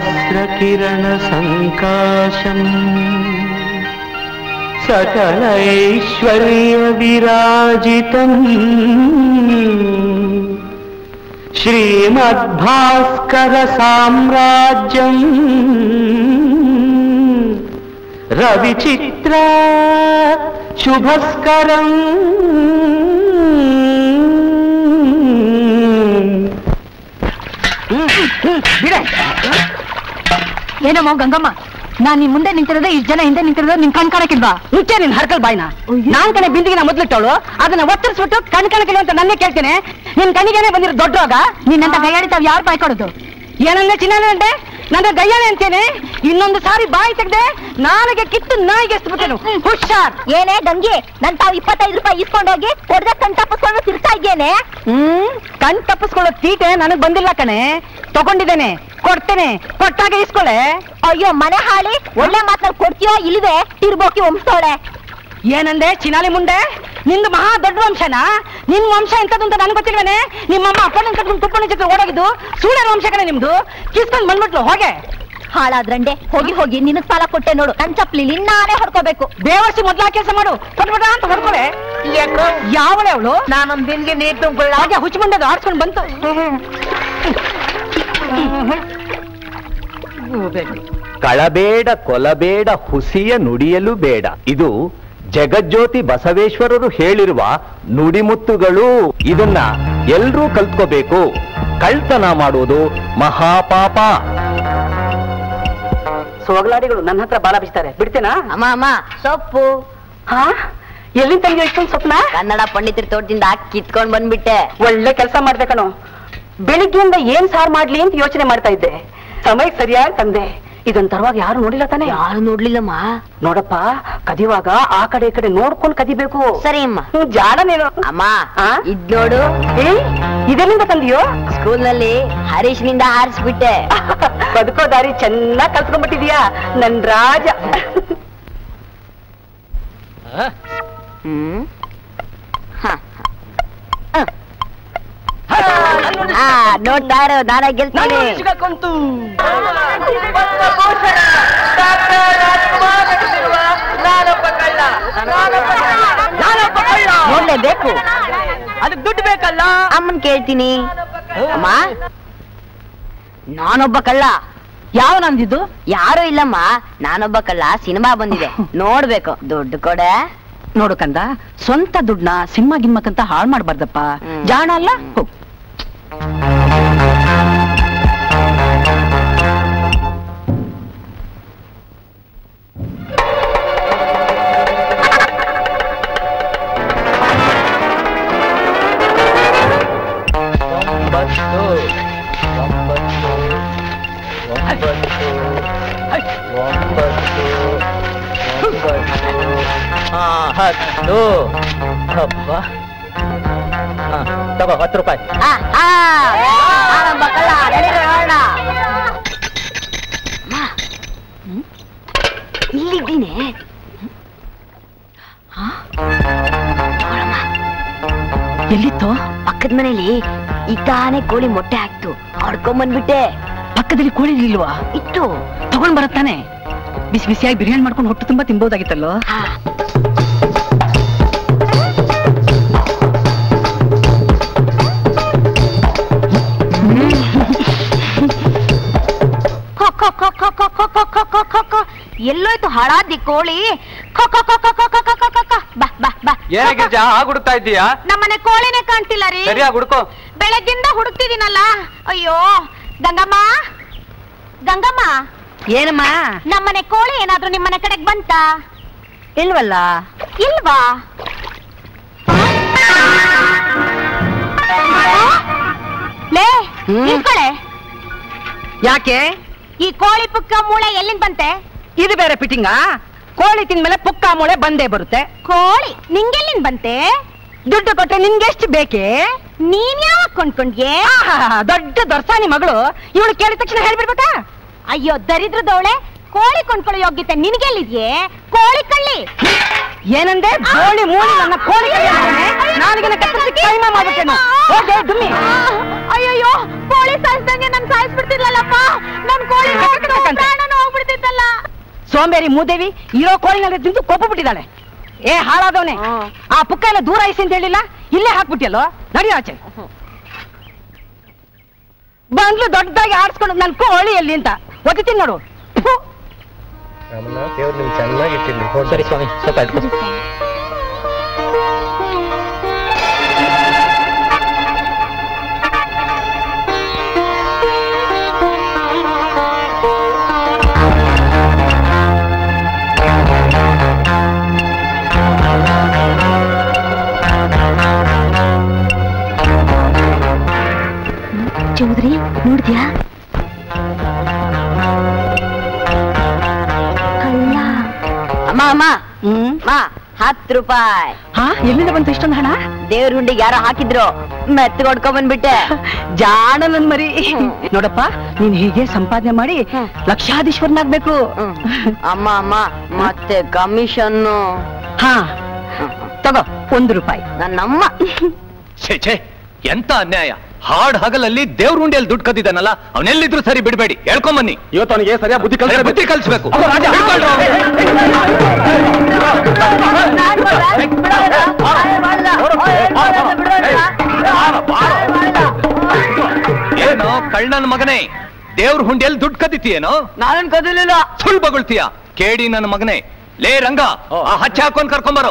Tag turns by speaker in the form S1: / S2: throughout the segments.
S1: सहस्रकिरणसङ्काशम् सकलैश्वर्यविराजितम् श्रीमद्भास्करसाम्राज्यम् रविचित्रा शुभस्करम्
S2: ಬಿಡೆ ಏನಮ್ಮ ಗಂಗಮ್ಮ ನಾನ್ ನಿನ್ ಮುಂದೆ ನಿಂತಿರೋದೇ ಇಷ್ಟು ಜನ ಹಿಂದೆ ನಿಂತಿರೋದು ನಿನ್ ಕಣ್ ಕಾಣಕ್ಕಿಲ್ವಾ
S3: ಮುಚ್ಚೆ ನಿನ್ ಹರ್ಕಲ್ ಬಾಯ್ನ ನಾನ್ ಕಣೆ ಬಿಂದಿಗೆ ಮೊದ್ಲಿಟ್ಟವಳು ಅದನ್ನ ಒತ್ತರಿಸ್ಬಿಟ್ಟು ಕಣ್ ಕಣಕಿಲ್ಲ ಅಂತ ನನ್ನೇ ಕೇಳ್ತೇನೆ ನಿನ್ ಕಣ್ಣಿಗೇನೆ ಬಂದಿರೋ ದೊಡ್ಡವಾಗ
S2: ನಿನ್ನಂತ ಕೈಯಾಡಿತಾವ್ ಯಾರು ಬಾಯ್ಕೊಡೋದು
S3: ಏನಂದ್ರೆ ಚಿನ್ನಂಡೆ ನನ್ನ ಗಯ್ಯಾನೆ ಅಂತೇನೆ ಇನ್ನೊಂದು ಸಾರಿ ಬಾಯಿ ತೆಗ್ದೆ ನಾಲಿಗೆ ಕಿತ್ತು ನಾಯಿಗೆ ಎಸ್ಬಿಟ್ಟೆನು ಹುಷಾರ್
S2: ಏನೇ ಗಂಗೆ ನನ್ ತಾವ್ ಇಪ್ಪತ್ತೈದು ರೂಪಾಯಿ ಇಸ್ಕೊಂಡೋಗಿ ಹೊಡೆದ ಕಣ್ ತಪ್ಪಿಸ್ಕೊಂಡು ತಿರ್ತಾ ಇದ್ದೇನೆ
S3: ಹ್ಮ್ ಕಣ್ ತಪ್ಪಿಸ್ಕೊಳ್ಳೋ ತೀಟೆ ನನಗ್ ಬಂದಿಲ್ಲ ಕಣೆ ತಗೊಂಡಿದ್ದೇನೆ ಕೊಡ್ತೇನೆ ಕೊಟ್ಟಾಗ ಇಸ್ಕೊಳೆ
S2: ಅಯ್ಯೋ ಮನೆ ಹಾಳಿ ಒಳ್ಳೆ ಮಾತಲ್ಲಿ ಕೊಡ್ತೀಯೋ ಇಲ್ವೇ ತಿರ್ಬೋಕಿ ಒಮ್ಸೋಳೆ
S3: ಏನಂದೆ ಚಿನಾಲಿ ಮುಂಡೆ ನಿಂದು ಮಹಾ ದೊಡ್ಡ ವಂಶನ ನಿನ್ ವಂಶ ಎಂತದ್ದು ಅಂತ ನನ್ಗೆ ಗೊತ್ತಿಲ್ವೇನೆ ನಿಮ್ಮಮ್ಮ ಅಪ್ಪನ ಕಟ್ಕೊಂಡು ತುಪ್ಪನ ಜೊತೆ ಓಡೋಗಿದ್ದು ಸುಳ್ಳಿನ ವಂಶ ಕಣೆ ನಿಮ್ದು ಕಿಸ್ಕೊಂಡ್ ಬಂದ್ಬಿಟ್ಲು ಹೋಗೆ
S2: ಹಾಳಾದ್ರಂಡೆ ಹೋಗಿ ಹೋಗಿ ನಿನಗ್ ಸಾಲ ಕೊಟ್ಟೆ ನೋಡು ನನ್ ಚಪ್ಲಿಲಿ ನಾನೇ ಹೊಡ್ಕೋಬೇಕು
S3: ಬೇವರ್ಸಿ ಮೊದ್ಲ ಕೆಲಸ ಮಾಡು ಕೊಟ್ಬಿಡ ಅಂತ ಹೊಡ್ಕೊಳೆ ಯಾವಳೆ ಅವಳು
S2: ನಾನೊಂದ್ ದಿನ್ಗೆ ನೀರ್ ತುಂಬಿಕೊಳ್ಳ
S3: ಹಾಗೆ ಹುಚ್ಚು ಮುಂದೆ ಆಡ್ಸ್ಕೊಂಡು ಬಂತು
S1: ಕಳಬೇಡ ಕೊಲಬೇಡ ಹುಸಿಯ ನುಡಿಯಲು ಬೇಡ ಇದು ಜಗಜ್ಯೋತಿ ಬಸವೇಶ್ವರರು ಹೇಳಿರುವ ನುಡಿಮುತ್ತುಗಳು ಇದನ್ನ ಎಲ್ರೂ ಕಲ್ತ್ಕೋಬೇಕು ಕಳ್ತನ ಮಾಡುವುದು ಮಹಾಪಾಪ
S3: ಸೋಗಲಾಡಿಗಳು ನನ್ನ ಹತ್ರ ಬಾಲ ಬಿಚ್ತಾರೆ ಬಿಡ್ತೇನಾ
S2: ಅಮ್ಮ ಅಮ್ಮ ಸೊಪ್ಪು
S3: ಹಾ ಎಲ್ಲಿಂದ ತಂಗಿ ಇಷ್ಟೊಂದು ಸ್ವಪ್ನ
S2: ಕನ್ನಡ ಪಂಡಿತರ ತೋಟದಿಂದ ಕಿತ್ಕೊಂಡ್ ಬಂದ್ಬಿಟ್ಟೆ
S3: ಒಳ್ಳೆ ಕೆಲಸ ಮಾಡ್ದೆ ಕಣೋ ಬೆಳಿಗ್ಗೆಯಿಂದ ಏನ್ ಸಾರ್ ಮಾಡ್ಲಿ ಅಂತ ಯೋಚನೆ ಮಾಡ್ತಾ ಇದ್ದೆ ಸಮಯಕ್ಕೆ ಸರಿಯಾಗಿ ತಂದೆ ಇದನ್ ತರುವಾಗ ಯಾರು ನೋಡಿಲ್ಲ ತಾನೆ
S2: ಯಾರು ನೋಡ್ಲಿಲ್ಲಮ್ಮ
S3: ನೋಡಪ್ಪ ಕದಿಯುವಾಗ ಆ ಕಡೆ ಈ ಕಡೆ ನೋಡ್ಕೊಂಡ್ ಕದಿಬೇಕು
S2: ಸರಿ ಅಮ್ಮ
S3: ಹ್ಮ್, ಜಾಣ ನೀನು
S2: ಅಮ್ಮ
S3: ಆ?
S2: ಇದ್ ನೋಡು
S3: ಏ, ಇದೆಲ್ಲಿಂದ ತಂದಿಯೋ
S2: ಸ್ಕೂಲ್ ನಲ್ಲಿ ಹರೀಶ್ ನಿಂದ ಹಾರಿಸ್ಬಿಟ್ಟೆ
S3: ಬದುಕೋ ದಾರಿ ಚೆನ್ನಾಗ್ ಕಲ್ತ್ಕೊಂಡ್ಬಿಟ್ಟಿದ್ಯಾ ನನ್ ರಾಜ
S2: ಹ್ಮ್ ಹ. ಹ. ಆ, ನೋಡ್ತಾ ಇರೋ ನಾನೇ ಗೆಲ್ತೀನಿ ನೋಡ್ಲೇಬೇಕು
S3: ಅದಕ್ಕೆ ದುಡ್ಡು ಬೇಕಲ್ಲ
S2: ಅಮ್ಮನ್ ಕೇಳ್ತೀನಿ ಅಮ್ಮ ನಾನೊಬ್ಬ ಕಳ್ಳ
S3: ಯಾವ ನಂದಿದ್ದು
S2: ಯಾರು ಇಲ್ಲಮ್ಮ ನಾನೊಬ್ಬ ಕಳ್ಳ ಸಿನಿಮಾ ಬಂದಿದೆ ನೋಡ್ಬೇಕು ದುಡ್ಡು ಕೊಡೆ
S3: ನೋಡು ಕಂದ ಸ್ವಂತ ದುಡ್ಡನ್ನ ಸಿನಿಮಾ ಗಿಮ್ಮಕ್ಕಂತ ಹಾಳು ಮಾಡ್ಬಾರ್ದಪ್ಪ
S2: ಹ್ಮ್.
S3: ಜಾಣ ಅಲ್ಲ ಹೋಗ್.
S1: ಒಂಬತ್ತು ಒಂಬತ್ತು ಒಂಬತ್ತು ಒಂಬತ್ತು ಒಂಬತ್ತು ಹಾ ಹತ್ತು ಹಬ್ಬ ಹಾ ತಗೋ ಹತ್ತು ರೂಪಾಯಿ
S2: ಆ, ಆ, ನಾನೊಬ್ಬ ಕಳ್ಳ ನಡೀರಿ ನೋಡೋಣ. ಅಮ್ಮ, ಹ್ಮ್? ಇಲ್ಲಿದ್ದೀನಿ ನೋಡಮ್ಮ,
S3: ಎಲ್ಲಿತ್ತು
S2: ಪಕ್ಕದ ಮನೇಲಿ ಈಗ ತಾನೇ ಕೋಳಿ ಮೊಟ್ಟೆ ಹಾಕ್ತು ಹೊಡ್ಕೊಂಬಂದ್ಬಿಟ್ಟೆ
S3: ಪಕ್ಕದಲ್ಲಿ ಕೋಳಿ ಇಲ್ವಾ
S2: ಇತ್ತು
S3: ತಗೊಂಡ್ ಬರತ್ತಾನೆ ಬಿಸಿ ಬಿಸಿಯಾಗಿ ಬಿರಿಯಾನಿ ಮಾಡ್ಕೊಂಡು ಹೊಟ್ಟು ತುಂಬಾ ತಿನ್ಬೋದಾಗಿತ್ತಲ್ಲೋ
S2: ಹಾ. ಖೊ, ಖೊ, ಖೊ, ಖೊ, ಖೊ, ಖೊ, ಖೊ, ಖೊ, ಖೊ, ಖೊ, ಖೊ. ಎಲ್ಲೋಯ್ತು ಹಾಳಾದಿ ಕೋಳಿ ಖೊ, ಖೊ, ಖೊ, ಖೊ, ಖೊ, ಖೊ, ಖೊ, ಖೊ, ಖೊ, ಖೊ. ಬಾ ಬಾ ಬಾ
S1: ಏನೇ ಗಿರ್ಜಾ ಆಗ ಹುಡುಕ್ತಾ ಇದ್ದೀಯಾ
S2: ನಮ್ಮನೆ ಕೋಳಿನೇ ಕಾಣ್ತಿಲ್ಲ ರೀ
S1: ಸರಿಯಾಗಿ ಹುಡುಕೋ
S2: ಬೆಳಗ್ಗಿಂದ ಹುಡುಕ್ತಿದ್ದೀನಲ್ಲ ಅಯ್ಯೋ ಗಂಗಮ್ಮ ಗಂಗಮ್ಮ
S3: ಏನಮ್ಮ
S2: ನಮ್ಮನೆ ಕೋಳಿ ಏನಾದ್ರೂ ನಿಮ್ಮನೆ ಕಡೆಗೆ ಬಂತಾ
S3: ಇಲ್ವಲ್ಲ
S2: ಇಲ್ವಾ ಲೇ
S3: ಹ್ಮ್.
S2: ನಿಂತ್ಕೊಳೆ
S3: ಯಾಕೆ
S2: ಈ ಕೋಳಿ ಪುಕ್ಕ ಮೂಳೆ ಎಲ್ಲಿಂದ ಬಂತೆ
S3: ಇದು ಬೇರೆ ಫಿಟ್ಟಿಂಗಾ ಕೋಳಿ ತಿಂದ್ಮೇಲೆ ಪುಕ್ಕ ಮೂಳೆ ಬಂದೇ ಬರುತ್ತೆ
S2: ಕೋಳಿ ನಿಂಗೆಲ್ಲಿಂದ ಬಂತೆ
S3: ದುಡ್ಡು ಕೊಟ್ರೆ ನಿನ್ಗೆಷ್ಟು ಬೇಕೇ
S2: ನೀನ್ ಯಾವಾಗ ಕೊಂಡ್ಕೊಂಡ್ಗೆ
S3: ಆಹಾ, ದೊಡ್ಡ ದೊರ್ಸಾನಿ ಮಗಳು ಇವಳು ಕೇಳಿದ ತಕ್ಷಣ ಹೇಳ್ಬಿಡ್ಬೇಕಾ
S2: ಅಯ್ಯೋ ದರಿದ್ರದವಳೆ ಕೋಳಿ ಕೊಂಡ್ಕೊಳ್ಳೋ ಯೋಗ್ಯತೆ ನಿನ್ಗೆಲ್ಲಿದ್ಯೆ ಕೋಳಿ ಕಳ್ಳಿ
S3: ಏನಂದೆ ಕೋಳಿ ಮೂಳಿ ನನ್ನ ಕೋಳಿ ನಾನಿಗೆ ಕತ್ತರಿಸಿ ಕೈಮ ಮಾಡ್ಬಿಟ್ಟೇನು ಹೋಗೆ ಡುಮ್ಮಿ
S2: ಅಯ್ಯಯ್ಯೋ ಕೋಳಿ ಸಾಯಿಸ್ದಂಗೆ ನನ್ ಸಾಯಿಸ್ಬಿಡ್ತಿರ್ಲಲ್ಲಪ್ಪ ನನ್ ಕೋಳಿ
S3: ಬೇಕಂತ
S2: ಹೋಗ್ಬಿಡ್ತಿತ್ತಲ್ಲ
S3: ಸೋಂಬೇರಿ ಮೂದೇವಿ ಇರೋ ಕೋಳಿನಲ್ಲಿ ತಿಂದು ಕೊಪ್ಪು ಬಿಟ್ಟಿದ್ದಾಳೆ ಏ ಹಾಳಾದವನೆ ಆ ಪುಕ್ಕ ಎಲ್ಲ ದೂರ ಐಸಿ ಅಂತ ಹೇಳಿಲ್ಲ ಇಲ್ಲೇ ಹಾಕ್ಬಿಟ್ಟಿಯಲ್ಲೋ ನಡಿ ಆಚೆ ಬಂದ್ಲು ದೊಡ್ಡದಾಗಿ ಆಡ್ಸ್ಕೊಂಡು ನನ್ ಕೋಳಿ ಎಲ್ಲಿ ಅಂತ ಒತ್ತಿತೀನಿ ನೋಡು ಫು.
S4: ರಾಮಣ್ಣ ದೇವ್ರು ನಿಮ್ಗೆ ಚೆನ್ನಾಗಿ ಇಟ್ಟಿರ್ಲಿ
S1: ಸರಿ ಸ್ವಾಮಿ ಸ್ವಲ್ಪ ಎತ್ಕೊ.
S2: ಚೌಧರಿ ನೋಡ್ದ್ಯಾ ಕಳ್ಳ
S5: ಅಮ್ಮ ಅಮ್ಮ
S3: ಹ್ಮ್
S5: ಅಮ್ಮ ಹತ್ತು ರೂಪಾಯಿ
S3: ಹಾ ಎಲ್ಲಿಂದ ಬಂತು ಇಷ್ಟೊಂದು ಹಣ
S5: ದೇವ್ರ ಹುಂಡಿಗೆ ಯಾರೋ ಹಾಕಿದ್ರು ಮೆತ್ತಗೊಡ್ಕೊಂಡ್ ಬಂದ್ಬಿಟ್ಟೆ
S3: ಜಾಣ ನನ್ ಮರಿ ನೋಡಪ್ಪ ನೀನ್ ಹೀಗೆ ಸಂಪಾದನೆ ಮಾಡಿ ಲಕ್ಷಾಧೀಶ್ವರನಾಗ್ಬೇಕು
S5: ಅಮ್ಮ ಅಮ್ಮ ಮತ್ತೆ ಕಮಿಷನ್ನು
S3: ಹಾ ತಗೋ ಒಂದು ರೂಪಾಯಿ
S5: ನನ್ನಮ್ಮ
S1: ಛೇ ಛೇ ಎಂತ ಅನ್ಯಾಯ ಹಾಡ್ ಹಗಲಲ್ಲಿ ದೇವ್ರ ಉಂಡಿಯಲ್ಲಿ ದುಡ್ಡು ಕದ್ದಿದ್ದಾನಲ್ಲ ಅವನೆಲ್ಲಿದ್ರು ಸರಿ ಬಿಡ್ಬೇಡಿ ಹೇಳ್ಕೊಂಬನ್ನಿ
S4: ಇವತ್ತು ಅವನಿಗೆ ಸರಿಯಾಗಿ ಬುದ್ಧಿ
S1: ಸರಿ,
S4: ಕಲಿಸ
S1: ಬುದ್ಧಿ ಕಲಿಸ್ಬೇಕು
S4: ಅಬ್ಬಾ, ರಾಜ.
S1: ಏನೋ ಕಳ್ಳನ ಮಗನೇ ದೇವ್ರ ಹುಂಡಿಯಲ್ಲಿ ದುಡ್ಡು ಕದ್ದಿತೀಯೇನೋ
S5: ನಾನೇನ್ ಕದಿಲಿಲ್ಲ
S1: ಸುಳ್ಳು ಬಗಳ್ತೀಯ ಕೇಡಿ ನನ್ನ ಮಗನೇ ಲೇ ರಂಗ ಆ ಹಚ್ಚ ಹಾಕೊಂಡ್ ಕರ್ಕೊಂಬರೋ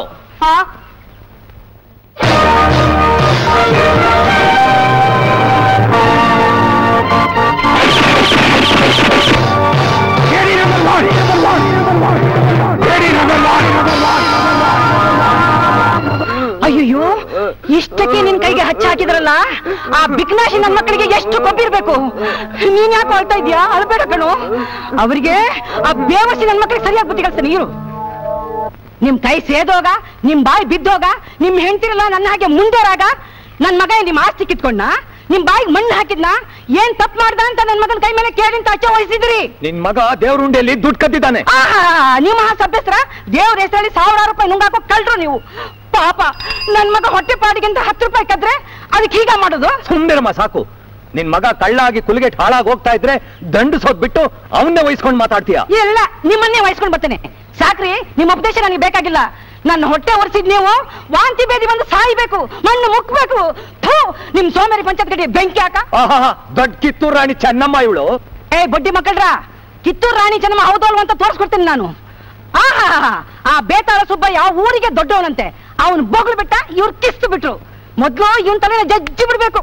S3: ಅಯ್ಯಯ್ಯೋ ಇಷ್ಟಕ್ಕೆ ನಿನ್ ಕೈಗೆ ಹಚ್ಚ ಹಾಕಿದ್ರಲ್ಲ ಆ ಬಿಕ್ನಾಶಿ ನನ್ ಮಕ್ಕಳಿಗೆ ಎಷ್ಟು ಕೊಬ್ಬಿರ್ಬೇಕು ನೀನ್ ಯಾಕೆ ಅಳ್ತಾ ಇದ್ಯಾ ಅಳ್ಬೇಡ ಕಣು ಅವರಿಗೆ ಆ ಬೇವಸಿ ನನ್ ಮಕ್ಕಳಿಗೆ ಸರಿಯಾಗಿ ಬುದ್ಧಿ ಕಲ್ಸ್ತಾನೆ ನೀರು ನಿಮ್ ಕೈ ಸೇದೋಗ ನಿಮ್ ಬಾಯಿ ಬಿದ್ದೋಗ ನಿಮ್ ಹೆಂಡ್ತಿರಲ್ಲ ನನ್ನ ಹಾಗೆ ಮುಂದೆರಾಗ ನನ್ ಮಗ ನಿಮ್ ಆಸ್ತಿ ಕಿತ್ಕೊಂಡ ನಿಮ್ ಬಾಯಿಗೆ ಮಣ್ಣು ಹಾಕಿದ್ನ ಏನ್ ತಪ್ಪು ಮಾಡ್ದ ಅಂತ ನನ್ ಮಗನ ಕೈ ಮೇಲೆ ಕೇಳಿಂತ ಹಚ್ಚ ವಹಿಸಿದ್ರಿ
S1: ನಿನ್ ಮಗ ದೇವ್ರ ಉಂಡಿಯಲ್ಲಿ ದುಡ್ಡು ಕದ್ದಿದ್ದಾನೆ
S3: ಆಹಾ ನಿಮ್ಮ ಸಭ್ಯಸ್ತ್ರ ದೇವ್ರ ಹೆಸರಲ್ಲಿ ಸಾವಿರಾರು ರೂಪಾಯಿ ನುಂಗಾಕೋ ಕಳ್ರು ನೀವು ಪಾಪ ನನ್ ಮಗ ಹೊಟ್ಟೆ ಪಾಡಿಗಿಂತ ಹತ್ತು ರೂಪಾಯಿ ಕದ್ರೆ ಅದಕ್ಕೆ ಹೀಗ ಮಾಡೋದು
S1: ಸುಮ್ನಿರಮ್ಮ ಸಾಕು ನಿನ್ ಮಗ ಕಳ್ಳ ಆಗಿ ಕುಲ್ಗೆಟ್ ಹಾಳಾಗಿ ಹೋಗ್ತಾ ಇದ್ರೆ ದಂಡಿಸೋದ್ ಬಿಟ್ಟು ಅವನ್ನೇ ವಹಿಸ್ಕೊಂಡ್ ಮಾತಾಡ್ತೀಯ
S3: ಇಲ್ಲ ನಿಮ್ಮನ್ನೇ ವಹಿಸ್ಕೊಂಡ್ ಬರ್ತೇನೆ ಸಾಕ್ರಿ ನಿಮ್ಮ ಉಪದೇಶ ನನಗೆ ಬೇಕಾಗಿಲ್ಲ ನನ್ನ ಹೊಟ್ಟೆ ಒರೆಸಿದ್ ನೀವು ವಾಂತಿ ಬೇದಿ ಬಂದು ಸಾಯ್ಬೇಕು ಮಣ್ಣು ಮುಕ್ಬೇಕು ಥೂ ನಿಮ್ ಸೋಮೇರಿ ಪಂಚಾಯತ್ ಗಡಿ ಬೆಂಕಿ ಹಾಕ
S1: ಆಹಾ ದೊಡ್ಡ ಕಿತ್ತೂರು ರಾಣಿ ಚೆನ್ನಮ್ಮ ಇವಳು
S3: ಏ ಬಡ್ಡಿ ಮಕ್ಕಳ್ರ ಕಿತ್ತೂರು ರಾಣಿ ಚೆನ್ನಮ್ಮ ಹೌದಲ್ವ ಅಂತ ತೋರಿಸ್ಕೊಡ್ತೀನಿ ನಾನು ಆಹಾ ಆ ಬೇತಾಳ ಸುಬ್ಬ ಯಾವ ಊರಿಗೆ ದೊಡ್ಡವನಂತೆ ಅವನು ಬೊಗಳು ಬಿಟ್ಟ ಇವ್ರು ಕಿಸ್ತು ಬಿಟ್ರು ಮೊದ್ಲು ಇವನ್ ತಲೆ ಜಜ್ಜಿ ಬಿಡ್ಬೇಕು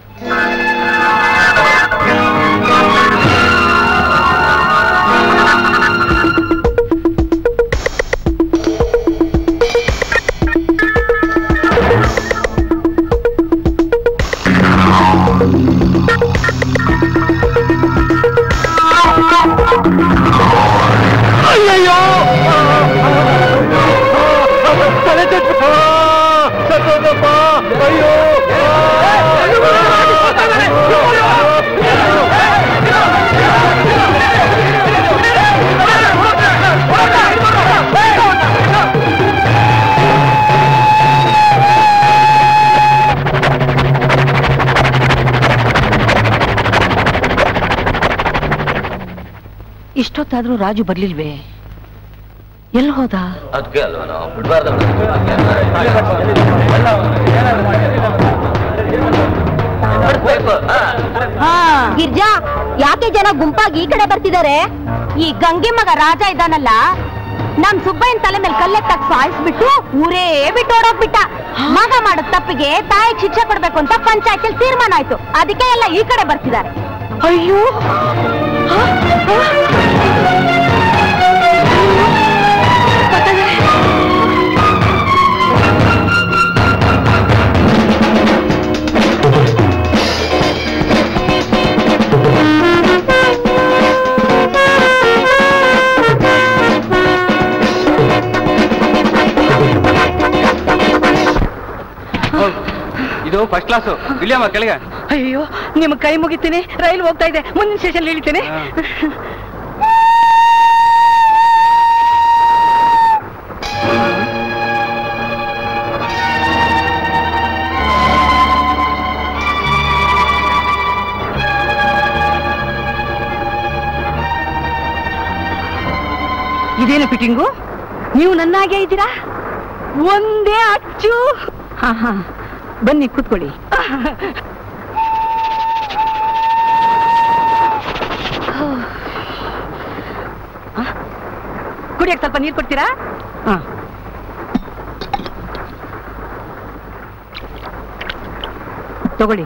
S1: ಅಯ್ಯಯ್ಯೋ ತಲೆ ಚಚ್ಚು ಸತ್ತೋದಪ್ಪ ಅಯ್ಯೋ
S3: ಇಷ್ಟೊತ್ತಾದ್ರೂ ರಾಜು ಬರ್ಲಿಲ್ವೇ ಎಲ್ಲಿ ಹೋದ
S1: ಅದಕ್ಕೆ ಅಲ್ವಾ ನಾವು ಬಿಡ್ಬಾರ್ದು
S2: ಗಿರ್ಜಾ ಯಾಕೆ ಜನ ಗುಂಪಾಗಿ ಈ ಕಡೆ ಬರ್ತಿದ್ದಾರೆ ಈ ಗಂಗೆ ಮಗ ರಾಜ ಇದ್ದಾನಲ್ಲ ನಮ್ ಸುಬ್ಬಯ್ಯನ್ ತಲೆ ಮೇಲೆ ಕಲ್ಲೆತ್ತಾಕ್ ಸಾಯಿಸ್ಬಿಟ್ಟು ಊರೇ ಬಿಟ್ಟು ಓಡೋಗ್ಬಿಟ್ಟ ಮಗ ಮಾಡೋ ತಪ್ಪಿಗೆ ತಾಯಿಗೆ ಶಿಕ್ಷೆ ಕೊಡ್ಬೇಕು ಅಂತ ಪಂಚಾಯತ್ ತೀರ್ಮಾನ ಆಯ್ತು ಅದಕ್ಕೆ ಎಲ್ಲ ಈ ಕಡೆ ಬರ್ತಿದ್ದಾರೆ
S3: ಅಯ್ಯೋ ಆ, ಆ. ಗೊತ್ತಾಗಿದೆ.
S4: ಇದು ಫಸ್ಟ್ ಕ್ಲಾಸು ಇಳಿಯಮ್ಮ ಕೆಳಗೆ
S3: ಅಯ್ಯೋ ನಿಮ್ಮ ಕೈ ಮುಗಿತೀನಿ ರೈಲು ಹೋಗ್ತಾ ಇದೆ ಮುಂದಿನ ಸ್ಟೇಷನ್ ಇಳಿತೇನೆ ಇದೇನು ಫಿಟ್ಟಿಂಗು ನೀವು ನನ್ನಾಗೆ ಇದ್ದೀರಾ ಒಂದೇ ಅಚ್ಚು ಹಾ ಹಾ ಬನ್ನಿ ಕೂತ್ಕೊಳ್ಳಿ ಆ, ಕುಡಿಯಕ್ಕೆ ಸ್ವಲ್ಪ ನೀರು ಕೊಡ್ತೀರಾ ಹಾ ತಗೊಳ್ಳಿ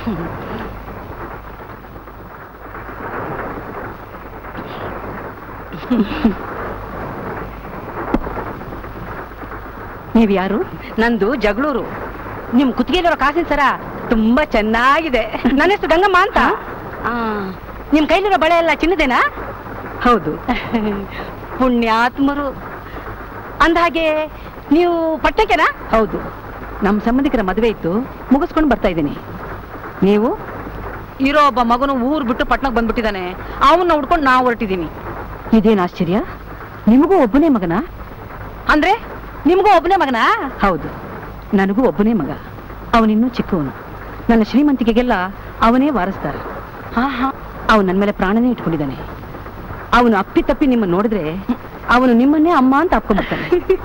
S3: ನೀವ್ ಯಾರು ನಂದು ಜಗಳೂರು ನಿಮ್ ಕುತ್ತಿಗೆಲಿರೋ ಕಾಸಿನ ಸರ ತುಂಬಾ ಚೆನ್ನಾಗಿದೆ ನನ್ನ ಹೆಸರು ಗಂಗಮ್ಮ ಅಂತ ಆ, ನಿಮ್ ಕೈಲಿರೋ ಬಳೆ ಎಲ್ಲ ಚಿನ್ನದೇನಾ ಹೌದು ಪುಣ್ಯಾತ್ಮರು ಅಂದಹಾಗೆ ನೀವು ಪಟ್ಟಕ್ಕೆನಾ ಹೌದು ನಮ್ಮ ಸಂಬಂಧಿಕರ ಮದುವೆ ಇತ್ತು ಮುಗಿಸ್ಕೊಂಡು ಬರ್ತಾ ಇದ್ದೀನಿ ನೀವು ಇರೋ ಒಬ್ಬ ಮಗನು ಊರು ಬಿಟ್ಟು ಪಟ್ನಕ್ಕೆ ಬಂದ್ಬಿಟ್ಟಿದ್ದಾನೆ ಅವನ್ನ ಹುಡ್ಕೊಂಡು ನಾವು ಹೊರಟಿದ್ದೀನಿ ಇದೇನು ಆಶ್ಚರ್ಯ ನಿಮಗೂ ಒಬ್ಬನೇ ಮಗನಾ ಅಂದ್ರೆ ನಿಮಗೂ ಒಬ್ಬನೇ ಮಗನಾ ಹೌದು ನನಗೂ ಒಬ್ಬನೇ ಮಗ ಅವನಿನ್ನೂ ಚಿಕ್ಕವನು ನನ್ನ ಶ್ರೀಮಂತಿಕೆಗೆಲ್ಲ ಅವನೇ ವಾರಸ್ತಾರ ಹಾ ಹಾ ಅವನು ನನ್ನ ಮೇಲೆ ಪ್ರಾಣನೇ ಇಟ್ಕೊಂಡಿದ್ದಾನೆ ಅವನು ಅಪ್ಪಿ ತಪ್ಪಿ ನಿಮ್ಮನ್ನು ನೋಡಿದ್ರೆ ಅವನು ನಿಮ್ಮನ್ನೇ ಅಮ್ಮ ಅಂತ ಅಪ್ಕೊಂಡ್ಬರ್ತಾನೆ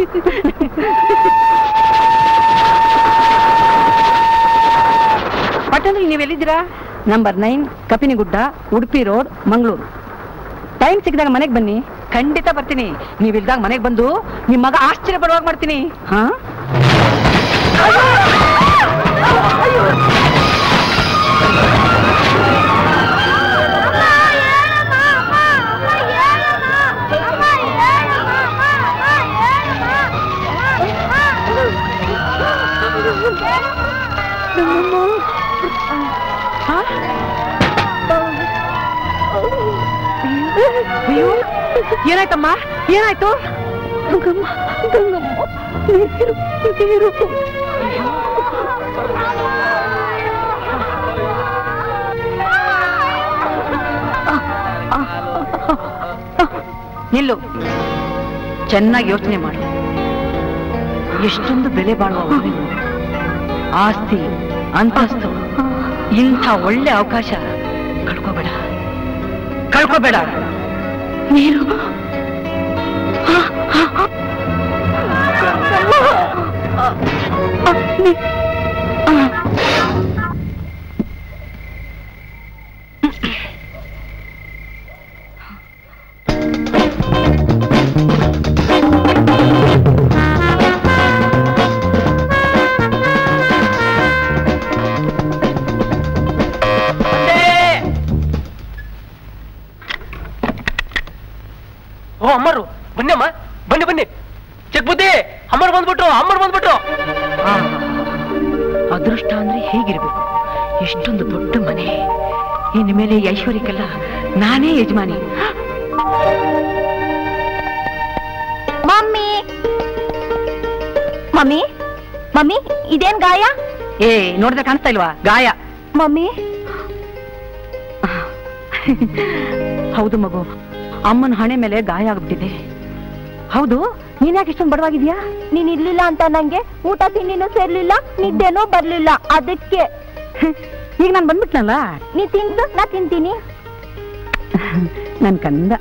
S3: ಪಟ್ಟಣದಲ್ಲಿ ನೀವೆಲ್ಲಿದ್ದೀರಾ number nine Kapinigudda Udupi road Mangaluru time ಸಿಕ್ಕಿದಾಗ ಮನೆಗೆ ಬನ್ನಿ ಖಂಡಿತ ಬರ್ತೀನಿ ನೀವಿಲ್ದಾಗ ಮನೆಗೆ ಬಂದು ನಿಮ್ಮ ಮಗ ಆಶ್ಚರ್ಯ ಪಡುವಾಗ ಮಾಡ್ತೀನಿ ಹಾ ಹಾ? ಅಯ್ಯೋ ಏನಾಯ್ತಮ್ಮ ಏನಾಯ್ತು ಗಂಗಮ್ಮ ಗಂಗಮ್ಮ ನೀರು ನೀರು ನಿಲ್ಲು ಚೆನ್ನಾಗಿ ಯೋಚನೆ ಮಾಡು ಎಷ್ಟೊಂದು ಬೆಲೆ ಬಾಳುವ ಊರಿನ ಆಸ್ತಿ ಅಂತಸ್ತು ಇಂಥ ಒಳ್ಳೆ ಅವಕಾಶ ಕಳ್ಕೋಬೇಡ ಕಳ್ಕೋಬೇಡ ನೀರು
S4: ಓ ಅಮ್ಮರು ಬನ್ನಿ ಅಮ್ಮ ಬನ್ನಿ ಬನ್ನಿ ಚೆಕ್ ಬುದ್ಧಿ ಅಮ್ಮರು ಬಂದ್ಬಿಟ್ರು ಅಮ್ಮರು ಬಂದ್ಬಿಟ್ರು
S3: ಆ, ಅದೃಷ್ಟ ಅಂದ್ರೆ ಹೇಗಿರ್ಬೇಕು ಎಷ್ಟೊಂದು ದೊಡ್ಡ ಮನೆ ಇನ್ನು ಮೇಲೆ ಈ ಐಶ್ವರ್ಯಕ್ಕೆಲ್ಲ ನಾನೇ ಯಜಮಾನಿ
S2: ಮಮ್ಮಿ ಮಮ್ಮಿ ಮಮ್ಮಿ ಇದೇನ್ ಗಾಯ
S3: ಏ ನೋಡಿದ್ರೆ ಕಾಣಿಸ್ತಾ ಇಲ್ವಾ ಗಾಯ
S2: ಮಮ್ಮಿ
S3: ಹೌದು ಮಗು ಅಮ್ಮನ ಹಣೆ ಮೇಲೆ ಗಾಯ ಆಗ್ಬಿಟ್ಟಿದೆ ಹೌದು ನೀನ್ ಯಾಕೆ ಇಷ್ಟೊಂದು ಬಡವಾಗಿದ್ಯಾ
S2: ನೀನ್ ಇರ್ಲಿಲ್ಲ ಅಂತ ನಂಗೆ ಊಟ ತಿಂಡಿನೂ ಸೇರ್ಲಿಲ್ಲ ನಿದ್ದೆನೂ ಬರ್ಲಿಲ್ಲ ಅದಕ್ಕೆ
S3: ಈಗ ನಾನು ಬಂದ್ಬಿಟ್ನಲ್ಲ
S2: ನೀ ತಿನ್ಸು ನಾ ತಿಂತೀನಿ
S3: ನನ್ ಕಂದ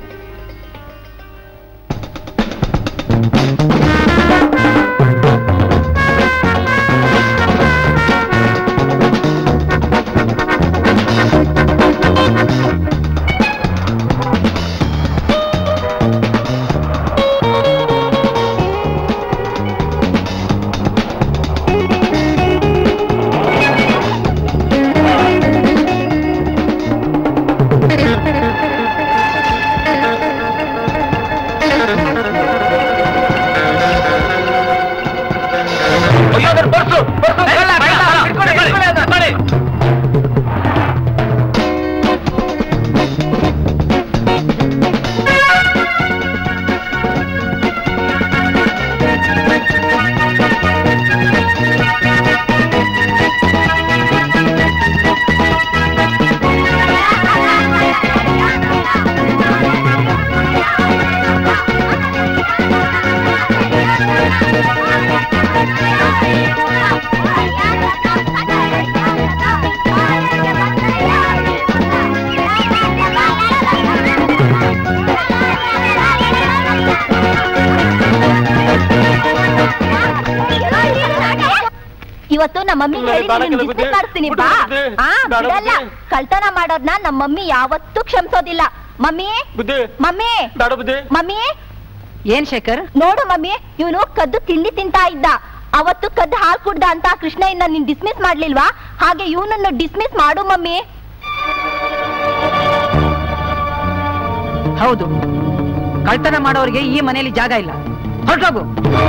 S4: ಅಯ್ಯೋ ನನ್ನ ಪರ್ಸು ಪರ್ಸು ಕಳ್ಳ, ಕಳ್ಳ, ಹಿಡ್ಕೊಳ್ಳಿ, ಹಿಡ್ಕೊಳ್ಳಿ ಅದನ್ನ, ಮಾಡಿ.
S2: ಆ ಇವತ್ತು ನಮ್ಮ ಮಮ್ಮಿ
S4: ಇಲ್ಲ,
S2: ಹೇಳಿ
S4: ಬೇಡ
S2: ನಿನ್ನ
S4: ಕೆಲ ಬುದ್ಧಿ.
S2: dismiss ಮಾಡಿಸ್ತೀನಿ
S4: ಬಿಡು
S2: ಬಾ
S4: ಬುದ್ಧಿ.
S2: ಆ
S4: ಬೇಡ
S2: ಬಿಡಲ್ಲ
S4: ಬುದ್ಧಿ.
S2: ಕಳ್ತನ ಮಾಡೋರ್ನ ನಮ್ಮ ಮಮ್ಮಿ ಯಾವತ್ತೂ ಕ್ಷಮಿಸೋದಿಲ್ಲ ಮಮ್ಮಿ
S4: ಬುದ್ಧಿ
S2: ಮಮ್ಮಿ
S4: ಬೇಡ ಬುದ್ಧಿ
S2: ಮಮ್ಮಿ
S3: ಏನ್ ಶೇಖರ್
S2: ನೋಡು ಮಮ್ಮಿ ಇವನು ಕದ್ದು ತಿಂಡಿ ತಿಂತಾ ಇದ್ದ ಅವತ್ತು ಕದ್ದು ಹಾಲು ಕುಡ್ದ ಅಂತ ಕೃಷ್ಣ ಇನ್ನ ನಿನ್ ಡಿಸ್ಮಿಸ್ ಮಾಡ್ಲಿಲ್ವಾ ಹಾಗೆ ಇವನನ್ನು ಡಿಸ್ಮಿಸ್ ಮಾಡು ಮಮ್ಮಿ
S3: ಹೌದು ಕಳ್ತನ ಮಾಡೋರಿಗೆ ಈ ಮನೆಯಲ್ಲಿ ಜಾಗ ಇಲ್ಲ ಹೊರಟೋಗು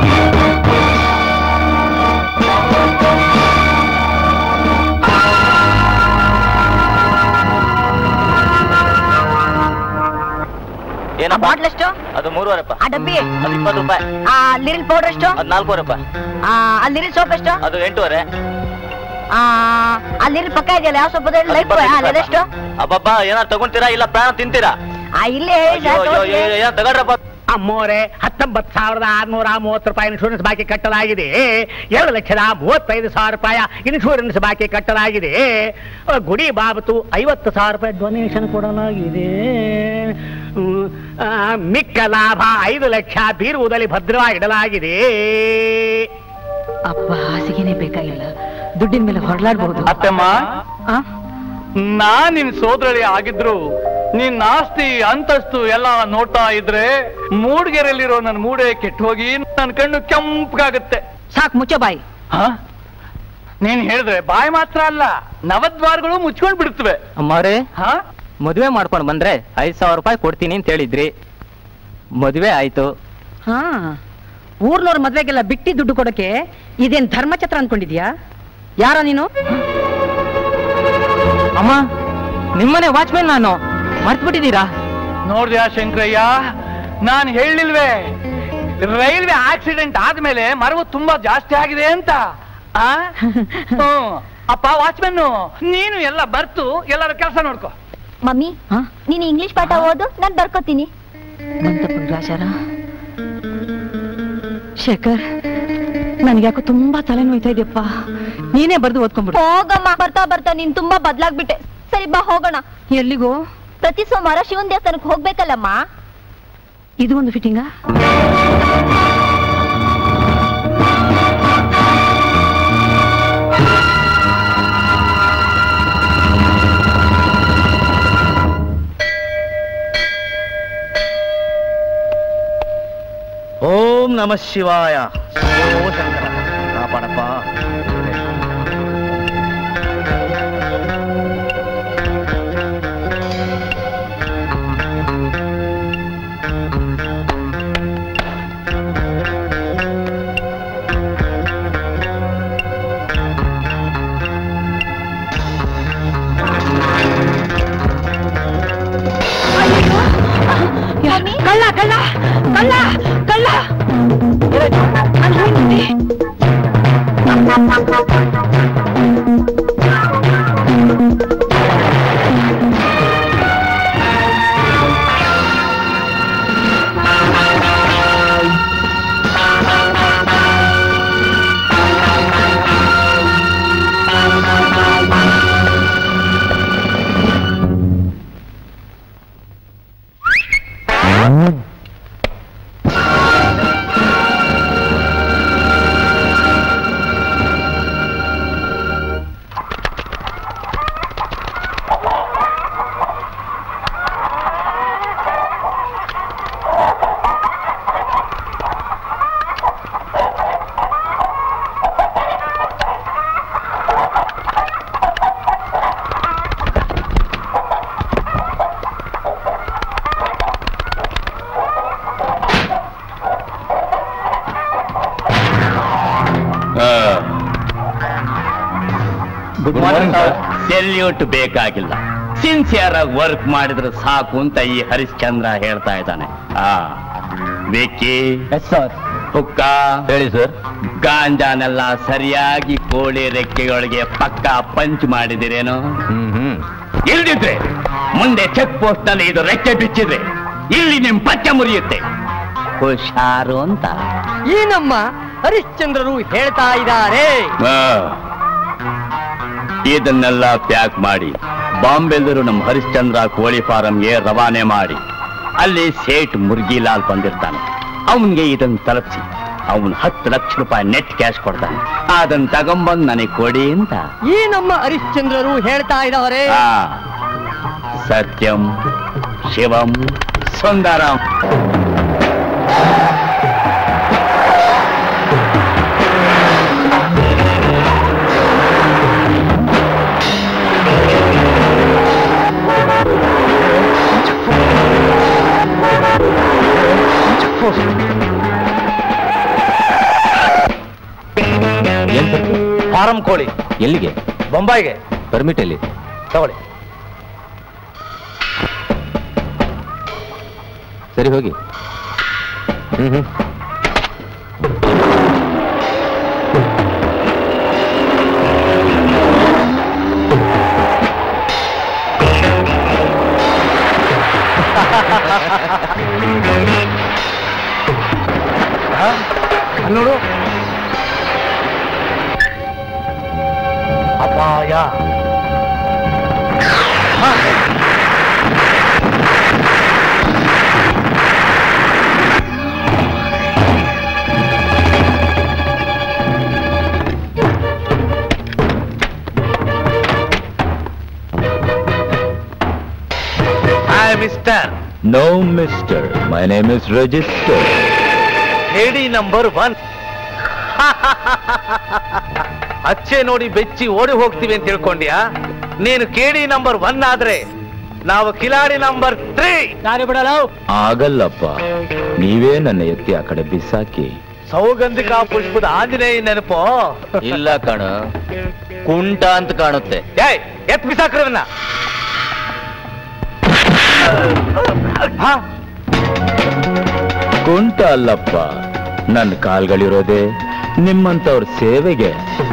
S4: ಏನಪ್ಪ
S5: ಬಾಟ್ಲ್ ಎಷ್ಟು
S4: ಅದು ಮೂರುವರೆಪ್ಪ
S5: ಆ ಡಬ್ಬಿ
S4: ಅದು ಇಪ್ಪತ್ತು ರೂಪಾಯಿ
S5: ಆ ಲಿರಿಲ್ ಪೌಡರ್ ಎಷ್ಟು
S4: ಅದು ನಾಲ್ಕೂವರೆಪ್ಪ
S5: ಆ ಆ ಲಿರಿಲ್ ಸೋಪ್ ಎಷ್ಟು
S4: ಅದು ಎಂಟೂವರೆ
S5: ಆ ಆ ಲಿರಿಲ್ ಪಕ್ಕ ಇದೆಯಲ್ಲ ಯಾವ ಸೋಪ್
S4: ಅದು
S5: ಲೈಫ್
S4: ಇಪ್ಪತ್ತೈದು
S5: ಅದೆಷ್ಟು
S4: ಅಬ್ಬಬ್ಬ ಏನಾರು ತಗೊಂತೀರಾ ಇಲ್ಲ ಪ್ರಾಣ ತಿಂತೀರಾ
S5: ಆ ಇಲ್ಲೇ ಹೇಳಿ
S4: ಅಯ್ಯೋ ಅಯ್ಯೋ ಅಯ್ಯೋ, ಅಯ್ಯೋ, ಏನ್ ತಗೊಳ್ರಪ್ಪ
S6: ಅಮ್ಮೋರೆ ಹತ್ತೊಂಬತ್ತು ಸಾವಿರದ ಆರ್ನೂರ ಮೂವತ್ತು ರೂಪಾಯಿ ಇನ್ಶೂರೆನ್ಸ್ ಬಾಕಿ ಕಟ್ಟಲಾಗಿದೆ ಎರಡು ಲಕ್ಷದ ಮೂವತ್ತೈದು ಸಾವಿರ ರೂಪಾಯಿ ಇನ್ಶೂರೆನ್ಸ್ ಬಾಕಿ ಕಟ್ಟಲಾಗಿದೆ ಅಹ್, ಗುಡಿ ಬಾಬತು ಐವತ್ತು ಸಾವಿರ ರೂಪಾಯಿ ಡೊನೇಷನ್ ಕೊಡಲಾಗಿದೆ ಹ್ಮ್, ಆ, ಮಿಕ್ಕ ಲಾಭ ಐದು ಲಕ್ಷ ಬೀರುವುದಲ್ಲಿ ಭದ್ರವಾಗಿ ಇಡಲಾಗಿದೆ
S3: ಅಪ್ಪ ಹಾಸಿಗೆನೆ ಬೇಕಾಗಿಲ್ಲ ದುಡ್ಡಿನ ಮೇಲೆ ಹೊರಲಾಡ್ಬಹುದು
S1: ಅತ್ತಮ್ಮ
S3: ಆ?
S1: ನಾನ್ ನಿನ್ ಸೋದರಳಿ ಆಗಿದ್ರು ನಿನ್ ಆಸ್ತಿ ಅಂತಸ್ತು ಎಲ್ಲ ನೋಡ್ತಾ ಇದ್ರೆ ಮೂಡ್ಗೆರೆಯಲ್ಲಿರೋ ನನ್ನ ಮೂಡೆ ಕೆಟ್ಟು ಹೋಗಿ ನನ್ನ ಕಣ್ಣು ಕೆಂಪಗಾಗುತ್ತೆ
S3: ಸಾಕ್ ಮುಚ್ಚೋ ಬಾಯಿ
S1: ಹ? ನೀನ್ ಹೇಳಿದ್ರೆ ಬಾಯಿ ಮಾತ್ರ ಅಲ್ಲ ನವದ್ವಾರಗಳು ಮುಚ್ಕೊಂಡ್ ಬಿಡ್ತವೆ
S7: ಅಮ್ಮವ್ರೆ
S1: ಹ
S7: ಮದುವೆ ಮಾಡ್ಕೊಂಡು ಬಂದ್ರೆ ಐದ್ ಸಾವಿರ ರೂಪಾಯಿ ಕೊಡ್ತೀನಿ ಅಂತ ಹೇಳಿದ್ರಿ ಮದುವೆ ಆಯ್ತು
S3: ಹಾ ಊರ್ನವ್ರ ಮದ್ವೆಗೆಲ್ಲ ಬಿಟ್ಟಿ ದುಡ್ಡು ಕೊಡಕ್ಕೆ ಇದೇನ್ ಧರ್ಮಛತ್ರ ಅನ್ಕೊಂಡಿದ್ಯಾ ಯಾರ ನೀನು
S7: ಅಮ್ಮ ನಿಮ್ಮನೆ ವಾಚ್ಮೆನ್ ನಾನು ಮರ್ತ್ಬಿಟ್ಟಿದ್ದೀರಾ
S1: ನೋಡ್ದ್ಯಾ ಶಂಕರಯ್ಯ ನಾನ್ ಹೇಳಿಲ್ವೇ ರೈಲ್ವೆ ಆಕ್ಸಿಡೆಂಟ್ ಆದ್ಮೇಲೆ ಮರವು ತುಂಬಾ ಜಾಸ್ತಿ ಆಗಿದೆ ಅಂತ ಆ? ಹ್ಮ್. ಅಪ್ಪ ವಾಚ್ಮೆನ್ ನೀನು ಎಲ್ಲ ಬರ್ತು ಎಲ್ಲರ ಕೆಲಸ ನೋಡ್ಕೋ
S2: ಮಮ್ಮಿ
S3: ಹಾ?
S2: ನೀನು ಇಂಗ್ಲಿಷ್ ಪಾಠ ಓದು ನಾನ್ ಬರ್ಕೋತೀನಿ
S3: ಬಂತಪ್ಪ ಗ್ರಾಚಾರ ಶೇಖರ್ ನನ್ಗ್ಯಾಕೋ ತುಂಬಾ ತಲೆ ನೋಯ್ತಾ ಇದೆಯಪ್ಪ ನೀನೇ ಬರ್ದು ಓದ್ಕೊಂಡ್ಬಿಡು
S2: ಹೋಗಮ್ಮ ಬರ್ತಾ ಬರ್ತಾ ನೀನ್ ತುಂಬಾ ಬದ್ಲಾಗ್ಬಿಟ್ಟೆ ಸರಿ ಬಾ ಹೋಗೋಣ
S3: ಎಲ್ಲಿಗೋ
S2: ಪ್ರತಿ ಸೋಮವಾರ ಶಿವನ್ ದೇವಸ್ಥಾನಕ್ಕೆ ಹೋಗ್ಬೇಕಲ್ಲಮ್ಮ
S3: ಇದು ಒಂದು ಫಿಟ್ಟಿಂಗಾ
S6: ಓಂ ನಮ ಶಿವಾಯ ಓ ಶಂಕರ ಕಾಪಾಡಪ್ಪ
S3: ಕಳ್ಳ ಕಳ್ಳ ಕಳ್ಳ ಕಳ್ಳ ನಾನ್ ಹೋಗ್ತೀನಿ.
S1: ಗುಡ್ ಮಾರ್ನಿಂಗ್ ಸರ್
S8: ಸೆಲ್ಯೂಟ್ ಬೇಕಾಗಿಲ್ಲ ಸಿನ್ಸಿಯರ್ ಆಗಿ ವರ್ಕ್ ಮಾಡಿದ್ರೆ ಸಾಕು ಅಂತ ಈ ಹರಿಶ್ಚಂದ್ರ ಹೇಳ್ತಾ ಇದ್ದಾನೆ ಆ ವಿಕ್ಕಿ
S7: ಎಸ್ ಸರ್
S8: ಹುಕ್ಕ
S1: ಹೇಳಿ ಸರ್
S8: ಗಾಂಜಾನೆಲ್ಲ ಸರಿಯಾಗಿ ಕೋಳಿ ರೆಕ್ಕೆಗಳಿಗೆ ಪಕ್ಕ ಪಂಚ್ ಮಾಡಿದಿರೇನು
S1: ಹ್ಮ್ ಹ್ಮ್
S8: ಇಲ್ದಿದ್ರೆ ಮುಂದೆ ಚೆಕ್ ಪೋಸ್ಟ್ ನಲ್ಲಿ ಇದು ರೆಕ್ಕೆ ಬಿಚ್ಚಿದ್ರೆ ಇಲ್ಲಿ ನಿಮ್ ಪಚ್ಚ ಮುರಿಯುತ್ತೆ ಹುಷಾರು ಅಂತ
S7: ಈ ನಮ್ಮ ಹರಿಶ್ಚಂದ್ರರು ಹೇಳ್ತಾ ಇದ್ದಾರೆ
S8: ಆ. ಇದನ್ನೆಲ್ಲ ಪ್ಯಾಕ್ ಮಾಡಿ ಬಾಂಬೆಲ್ಲರೂ ನಮ್ಮ ಹರಿಶ್ಚಂದ್ರ ಕೋಳಿ ಫಾರಂಗೆ ರವಾನೆ ಮಾಡಿ ಅಲ್ಲಿ ಸೇಠ್ ಮುರ್ಗಿಲಾಲ್ ಬಂದಿರ್ತಾನೆ ಅವನ್ಗೆ ಇದನ್ನ ತಲುಪಿಸಿ ಅವನು ಹತ್ತು ಲಕ್ಷ ರೂಪಾಯಿ ನೆಟ್ ಕ್ಯಾಶ್ ಕೊಡ್ತಾನೆ ಅದನ್ನ ತಗೊಂಬಂದ್ ನನಗೆ ಕೊಡಿ ಅಂತ
S3: ಈ ನಮ್ಮ ಹರಿಶ್ಚಂದ್ರರು ಹೇಳ್ತಾ ಇದ್ದಾರೆ
S8: ಆ, ಸತ್ಯಂ ಶಿವಂ ಸುಂದರಂ
S1: ಫಾರಂ ಕೋಳಿ
S7: ಎಲ್ಲಿಗೆ
S1: ಬೊಂಬಾಯಿಗೆ
S7: ಪರ್ಮಿಟ್ ಎಲ್ಲಿ
S1: ತಗೊಳ್ಳಿ
S7: ಸರಿ ಹೋಗಿ ಹ್ಮ್ ಹ್ಮ್
S1: ನೋಡು ಅಪಾಯ hi mister
S7: no mister my name is register
S1: ಹೇಳಿ ನಂಬರ್ ಒನ್ ಅಚ್ಚೆ ನೋಡಿ ಬೆಚ್ಚಿ ಓಡಿ ಹೋಗ್ತೀವಿ ಅಂತ ತಿಳ್ಕೊಂಡ್ಯಾ ನೀನು ಕೇಳಿ ನಂಬರ್ ಒನ್ ಆದ್ರೆ ನಾವು ಕಿಲಾಡಿ ನಂಬರ್ ತ್ರೀ
S3: ಯಾರು ಬಿಡಲ್ಲ
S7: ಆಗಲ್ಲಪ್ಪ ನೀವೇ ನನ್ನ ಎತ್ತಿ ಆ ಕಡೆ ಬಿಸಾಕಿ
S1: ಸೌಗಂಧಿಕಾ ಪುಷ್ಪದ ಆಂಜನೇಯ ನೆನಪು
S7: ಇಲ್ಲ ಕಣ ಕುಂಟ ಅಂತ ಕಾಣುತ್ತೆ
S1: ಏಯ್ ಎತ್ ಬಿಸಾಕ್ರವನ್ನ
S7: ಕುಂಟ ಅಲ್ಲಪ್ಪ ನನ್ನ ಕಾಲ್ಗಳಿರೋದೆ ನಿಮ್ಮಂತವ್ರ ಸೇವೆಗೆ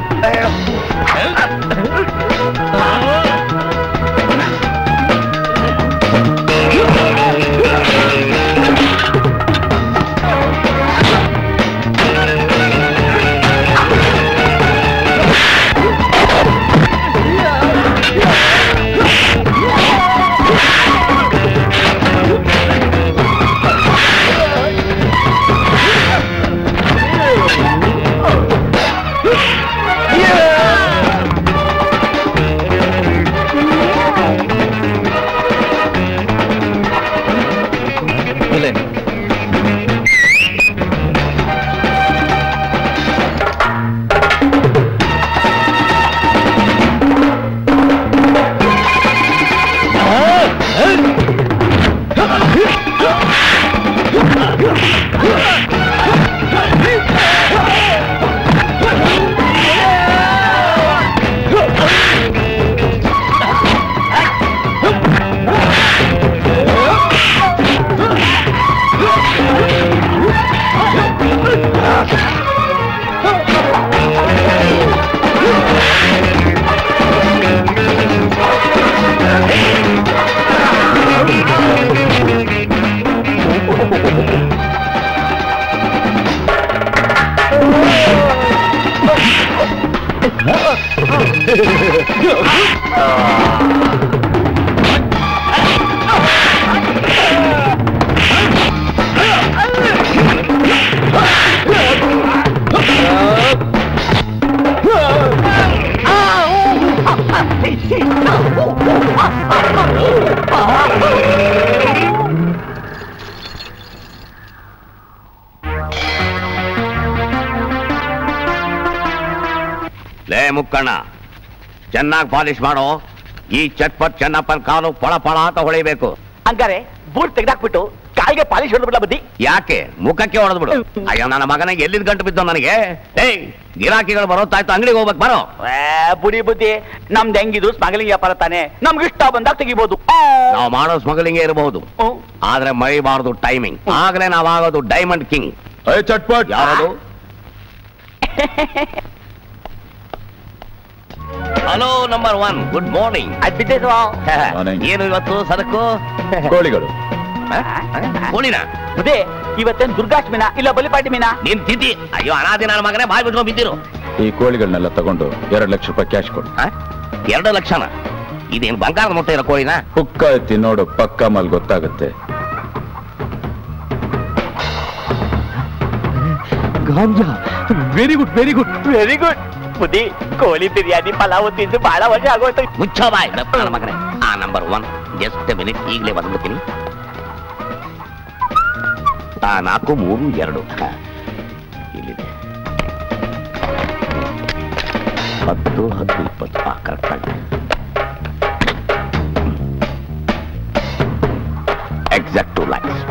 S8: ಲೇ ಮುಕ್ಕಣ್ಣ ಚೆನ್ನಾಗಿ ಪಾಲಿಶ್ ಮಾಡೋ ಈ ಚಟ್ಪಟ್ ಚೆನ್ನಪ್ಪನ ಕಾಲು ಪಳ ಪಳ ಅಂತ ಹೊಳಿಬೇಕು
S4: ಹಂಗಾರೆ ಬೂಟ್ ತೆಗ್ದಾಕ್ಬಿಟ್ಟು ಕಾಯಿಗೆ ಪಾಲಿಶ್ ಹೊಡೆದ್ಬಿಡ ಬದ್ದಿ
S8: ಯಾಕೆ ಮುಖಕ್ಕೆ ಹೊಡೆದ್ಬಿಡು ಅಯ್ಯೋ ನನ್ನ ಮಗನಿಗೆ ಎಲ್ಲಿದ್ ಗಂಟು ಬಿದ್ದು ನನಗೆ ಏಯ್ ಗಿರಾಕಿಗಳು ಬರೋತ್ತಾಯ್ತು ಅಂಗಡಿಗೆ ಹೋಗ್ಬೇಕು ಬರೋ
S4: ಬುಡಿ ಬುದ್ಧಿ ನಮ್ದು ಹೆಂಗಿದು ಸ್ಮಗ್ಲಿಂಗ್ ವ್ಯಾಪಾರ ತಾನೆ ನಮ್ಗೆ ಇಷ್ಟ ಬಂದಾಗ ತೆಗಿಬಹುದು
S8: ನಾವು ಮಾಡೋ ಸ್ಮಗ್ಲಿಂಗೇ ಇರಬಹುದು ಆದ್ರೆ ಮರಿಬಾರದು ಟೈಮಿಂಗ್ ಆಗ್ಲೇ ನಾವಾಗೋದು ಡೈಮಂಡ್ ಕಿಂಗ್
S7: ಚಟ್ಪಟ್
S8: ಯಾರದು hello number one good morning
S7: Morning.
S8: ಏನು ಇವತ್ತು ಸರಕು
S7: ಕೋಳಿಗಳು
S8: ಕೋಳಿನ
S4: ಬುದ್ಧಿ ಇವತ್ತೇನ್ ದುರ್ಗಾಷ್ಟಮಿನ ಇಲ್ಲ ಬಲಿಪಾಟಿ ಮೀನಾ
S8: ನೀನ್ ತಿದ್ದಿ ಅಯ್ಯೋ ಅನಾದಿ ನನ್ನ ಮಗನೇ ಬಾಯ್ ಬಿಟ್ಕೊಂಡು ಬಿದ್ದಿರು
S7: ಈ ಕೋಳಿಗಳನ್ನೆಲ್ಲ ತಗೊಂಡು ಎರಡು ಲಕ್ಷ ರೂಪಾಯಿ ಕ್ಯಾಶ್ ಕೊಡು
S8: ಆ? ಎರಡು ಲಕ್ಷನ ಇದೇನು ಬಂಗಾರದ ಮೊಟ್ಟೆ ಇರೋ ಕೋಳಿನ
S7: ಹುಕ್ಕ ಎತ್ತಿ ನೋಡು ಪಕ್ಕ ಮಲ್ ಗೊತ್ತಾಗುತ್ತೆ
S8: ಗಾಂಜಾ very good very good
S4: very good ಬುದ್ಧಿ ಕೋಳಿ ಬಿರಿಯಾನಿ ಪಲಾವ್ ತಿಂದು ಬಹಳ ವರ್ಷ ಆಗೋಯ್ತು
S8: ಮುಚ್ಚೋ ಬಾಯ್ ನನ್ನ ಮಗನೇ ಆ ನಂಬರ್ ಒನ್ ಜಸ್ಟ್ ಮಿನಿಟ್ ಈಗಲೇ ಬಂದ್ಬಿಡ್ತೀನಿ ಆ ನಾಲ್ಕು ಮೂರು ಎರಡು ಹ. ಇಲ್ಲಿದೆ ಹತ್ತು ಹತ್ತು ಇಪ್ಪತ್ತು ಆ ಕರೆಕ್ಟ್ ಆಗಿ ಎಕ್ಸಾಕ್ಟ್ ಟು ಲೈಕ್ಸ್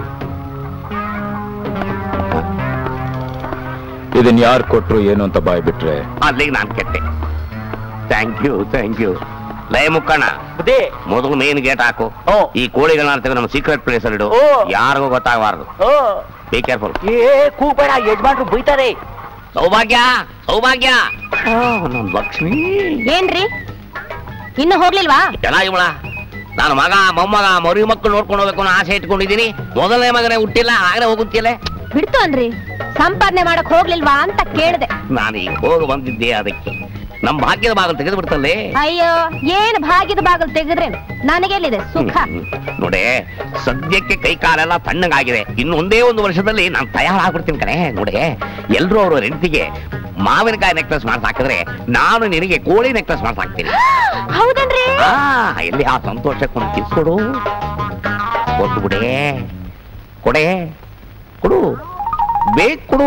S9: ಇದನ್ ಯಾರು ಕೊಟ್ರು ಏನು ಅಂತ ಬಾಯ್ ಬಿಟ್ರೆ
S8: ಅಲ್ಲಿಗೆ ನಾನು ಕೆಟ್ಟೆ ಥ್ಯಾಂಕ್ ಯು ಥ್ಯಾಂಕ್ ಯು ಲಯ ಮುಕ್ಕಣ್ಣ
S4: ಬುದ್ಧಿ
S8: ಮೊದಲು ಮೇನ್ ಗೇಟ್ ಹಾಕು
S4: ಓ.
S8: ಈ ಕೋಳಿಗಳನ್ನ ತೆಗೆದು ನಮ್ಮ ಸೀಕ್ರೆಟ್ ಪ್ಲೇಸ್ ಅಲ್ಲಿ ಇಡು
S4: ಓ.
S8: ಯಾರಿಗೂ ಗೊತ್ತಾಗಬಾರ್ದು
S4: ಓ
S8: ಬಿ ಕೇರ್ಫುಲ್
S4: ಏ ಕೂಬೇಡ ಯಜಮಾನ್ರು ಬೈತಾರೆ
S8: ಸೌಭಾಗ್ಯ ಸೌಭಾಗ್ಯ ಆ, ನನ್ ಲಕ್ಷ್ಮಿ
S2: ಏನ್ರಿ ಇನ್ನು ಹೋಗ್ಲಿಲ್ವಾ
S8: ಚೆನ್ನಾಗಿವಳ ನಾನು ಮಗ ಮೊಮ್ಮಗ ಮರಿ ಮಕ್ಕಳು ನೋಡ್ಕೊಂಡು ಹೋಗ್ಬೇಕು ಅನ್ನೋ ಆಸೆ ಇಟ್ಕೊಂಡಿದ್ದೀನಿ ಮೊದಲನೇ ಮಗನೇ ಹುಟ್ಟಿಲ್ಲ ಆಗಲೇ ಹೋಗುತ್ತಿಲ್ಲ
S2: ಬಿಡ್ತು ಅನ್ರಿ ಸಂಪಾದನೆ ಮಾಡಕ್ ಹೋಗ್ಲಿಲ್ವಾ ಅಂತ ಕೇಳ್ದೆ
S8: ನಾನು ಈಗ ಹೋಗಿ ಬಂದಿದ್ದೆ ಅದಕ್ಕೆ ನಮ್ಮ ಭಾಗ್ಯದ ಬಾಗಿಲು ತೆಗೆದು ಬಿಡ್ತಲ್ಲೇ
S2: ಅಯ್ಯೋ ಏನ್ ಭಾಗ್ಯದ ಬಾಗಲ್ ತೆಗೆದ್ರೆ ನನಗೆಲ್ಲಿದೆ ಸುಖ
S8: ಹ್ಮ್. ನೋಡಿ ಸದ್ಯಕ್ಕೆ ಕೈ ಕಾಲೆಲ್ಲ ತಣ್ಣಗಾಗಿದೆ ಇನ್ನು ಒಂದೇ ಒಂದು ವರ್ಷದಲ್ಲಿ ನಾನು ತಯಾರಾಗ್ಬಿಡ್ತೀನಿ ಕಣೆ ನೋಡಿ ಎಲ್ರೂ ಅವರು ಹೆಂಡತಿಗೆ ಮಾವಿನಕಾಯಿ ನೆಕ್ಲೆಸ್ ಮಾಡ್ಸಾಕಿದ್ರೆ ನಾನು ನಿನಗೆ ಕೋಳಿ ನೆಕ್ಲೆಸ್ ಮಾಡ್ಸಾಕ್ತೀನಿ
S2: ಹೌದನ್ರಿ
S8: ಆ ಎಲ್ಲಿ ಆ ಸಂತೋಷಕ್ಕೊಂದು ಕಿಸ್ ಕೊಡು ಕೊಟ್ಟು ಬಿಡೆ ಕೊಡೆ ಕೊಡು ಬೇಕು ಕೊಡು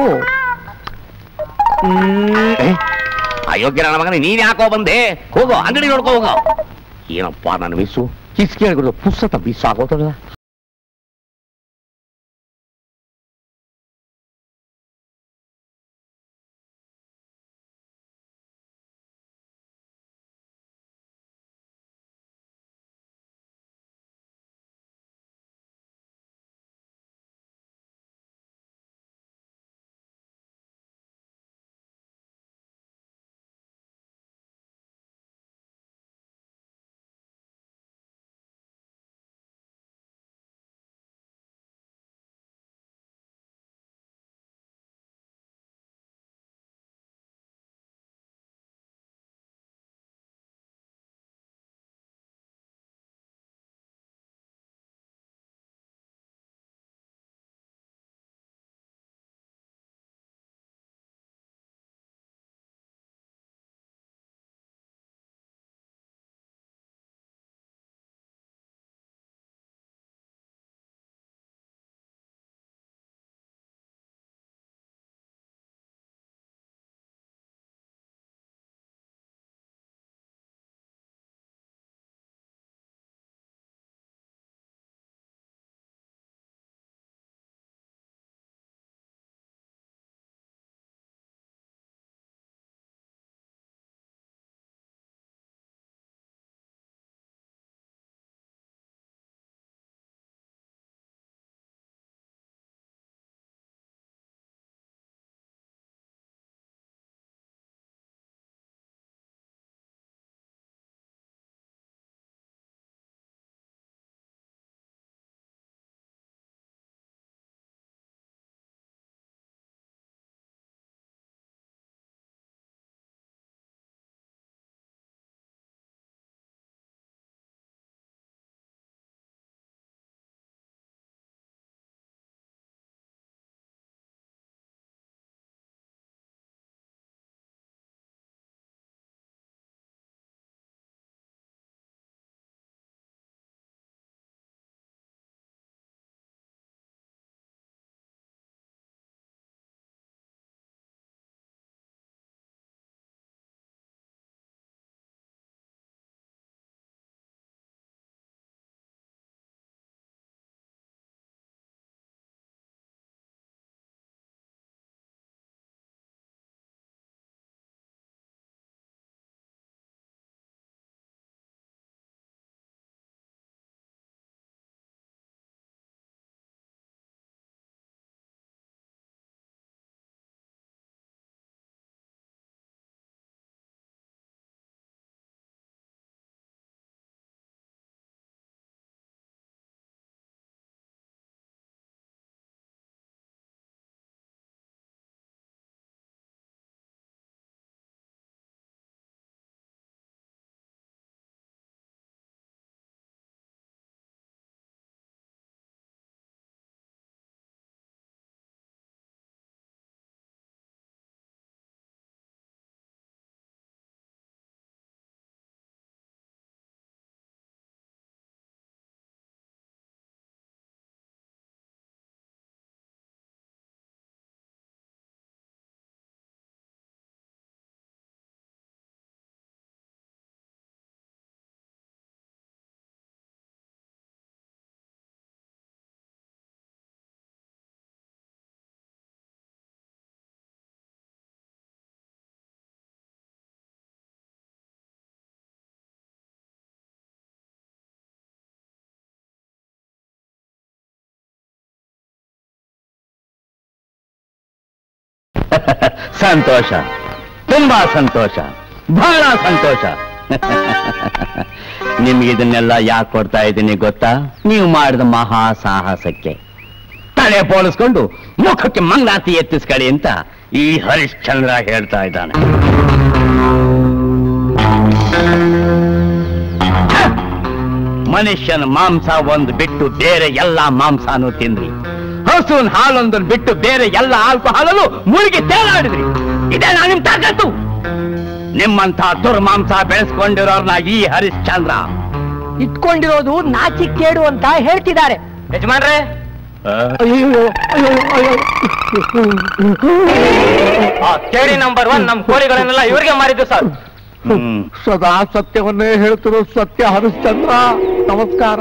S8: ಏ, ಅಯೋಗ್ಯ ನನ್ನ ಮಗನೇ ನೀನ್ ಯಾಕೋ ಬಂದೆ ಹೋಗೋ ಅಂಗಡಿ ನೋಡ್ಕೋ ಹೋಗೋ ಏನಪ್ಪ ನನ್ನ ಮಿಸ್ಸು ಕಿಸ್ ಕೇಳಿದ್ರು ಪುಸ್ತಕ ಬಿಸ್ಸು ಆಗೋದಲ್ಲ
S6: ಸಂತೋಷ ತುಂಬಾ ಸಂತೋಷ ಬಹಳ ಸಂತೋಷ ನಿಮ್ಗೆ ಇದನ್ನೆಲ್ಲ ಯಾಕೆ ಕೊಡ್ತಾ ಇದ್ದೀನಿ ಗೊತ್ತಾ ನೀವು ಮಾಡಿದ ಮಹಾ ಸಾಹಸಕ್ಕೆ ತಲೆ ಪೋಲಿಸ್ಕೊಂಡು ಮುಖಕ್ಕೆ ಮಂಗಾತಿ ಎತ್ತಿಸ್ಕೊಳ್ಳಿ ಅಂತ ಈ ಹರಿಶ್ಚಂದ್ರ ಹೇಳ್ತಾ ಇದ್ದಾನೆ ಛ! ಮನುಷ್ಯನ ಮಾಂಸ ಒಂದು ಬಿಟ್ಟು ಬೇರೆ ಎಲ್ಲ ಮಾಂಸನೂ ತಿಂದ್ರಿ ಹಸುನ್ ಹಾಲೊಂದನ್ನು ಬಿಟ್ಟು ಬೇರೆ ಎಲ್ಲ ಆಲ್ಕೋಹಾಲಲ್ಲೂ ಮುಳುಗಿ ತೇಲಾಡಿದ್ರಿ ಇದೇ ನಾ ನಿಮ್ ತಾಕತ್ತು ನಿಮ್ಮಂಥ ದುರ್ಮಾಂಸ ಬೆಳೆಸ್ಕೊಂಡಿರೋರ್ನ ಈ ಹರಿಶ್ಚಂದ್ರ
S3: ಇಟ್ಕೊಂಡಿರೋದು ನಾಚಿಕೇಡು ಅಂತ ಹೇಳ್ತಿದ್ದಾರೆ
S4: ಯಜಮಾನ್ರೆ ಕೇಳಿ ನಂಬರ್ ಒನ್ ನಮ್ ಕೋಳಿಗಳನ್ನೆಲ್ಲ ಇವ್ರಿಗೆ ಮಾರಿದ್ದು ಸರ್
S6: ಹ್ಮ್
S10: ಸದಾ ಸತ್ಯವನ್ನೇ ಹೇಳ್ತಿರೋ ಸತ್ಯ ಹರಿಶ್ಚಂದ್ರ ನಮಸ್ಕಾರ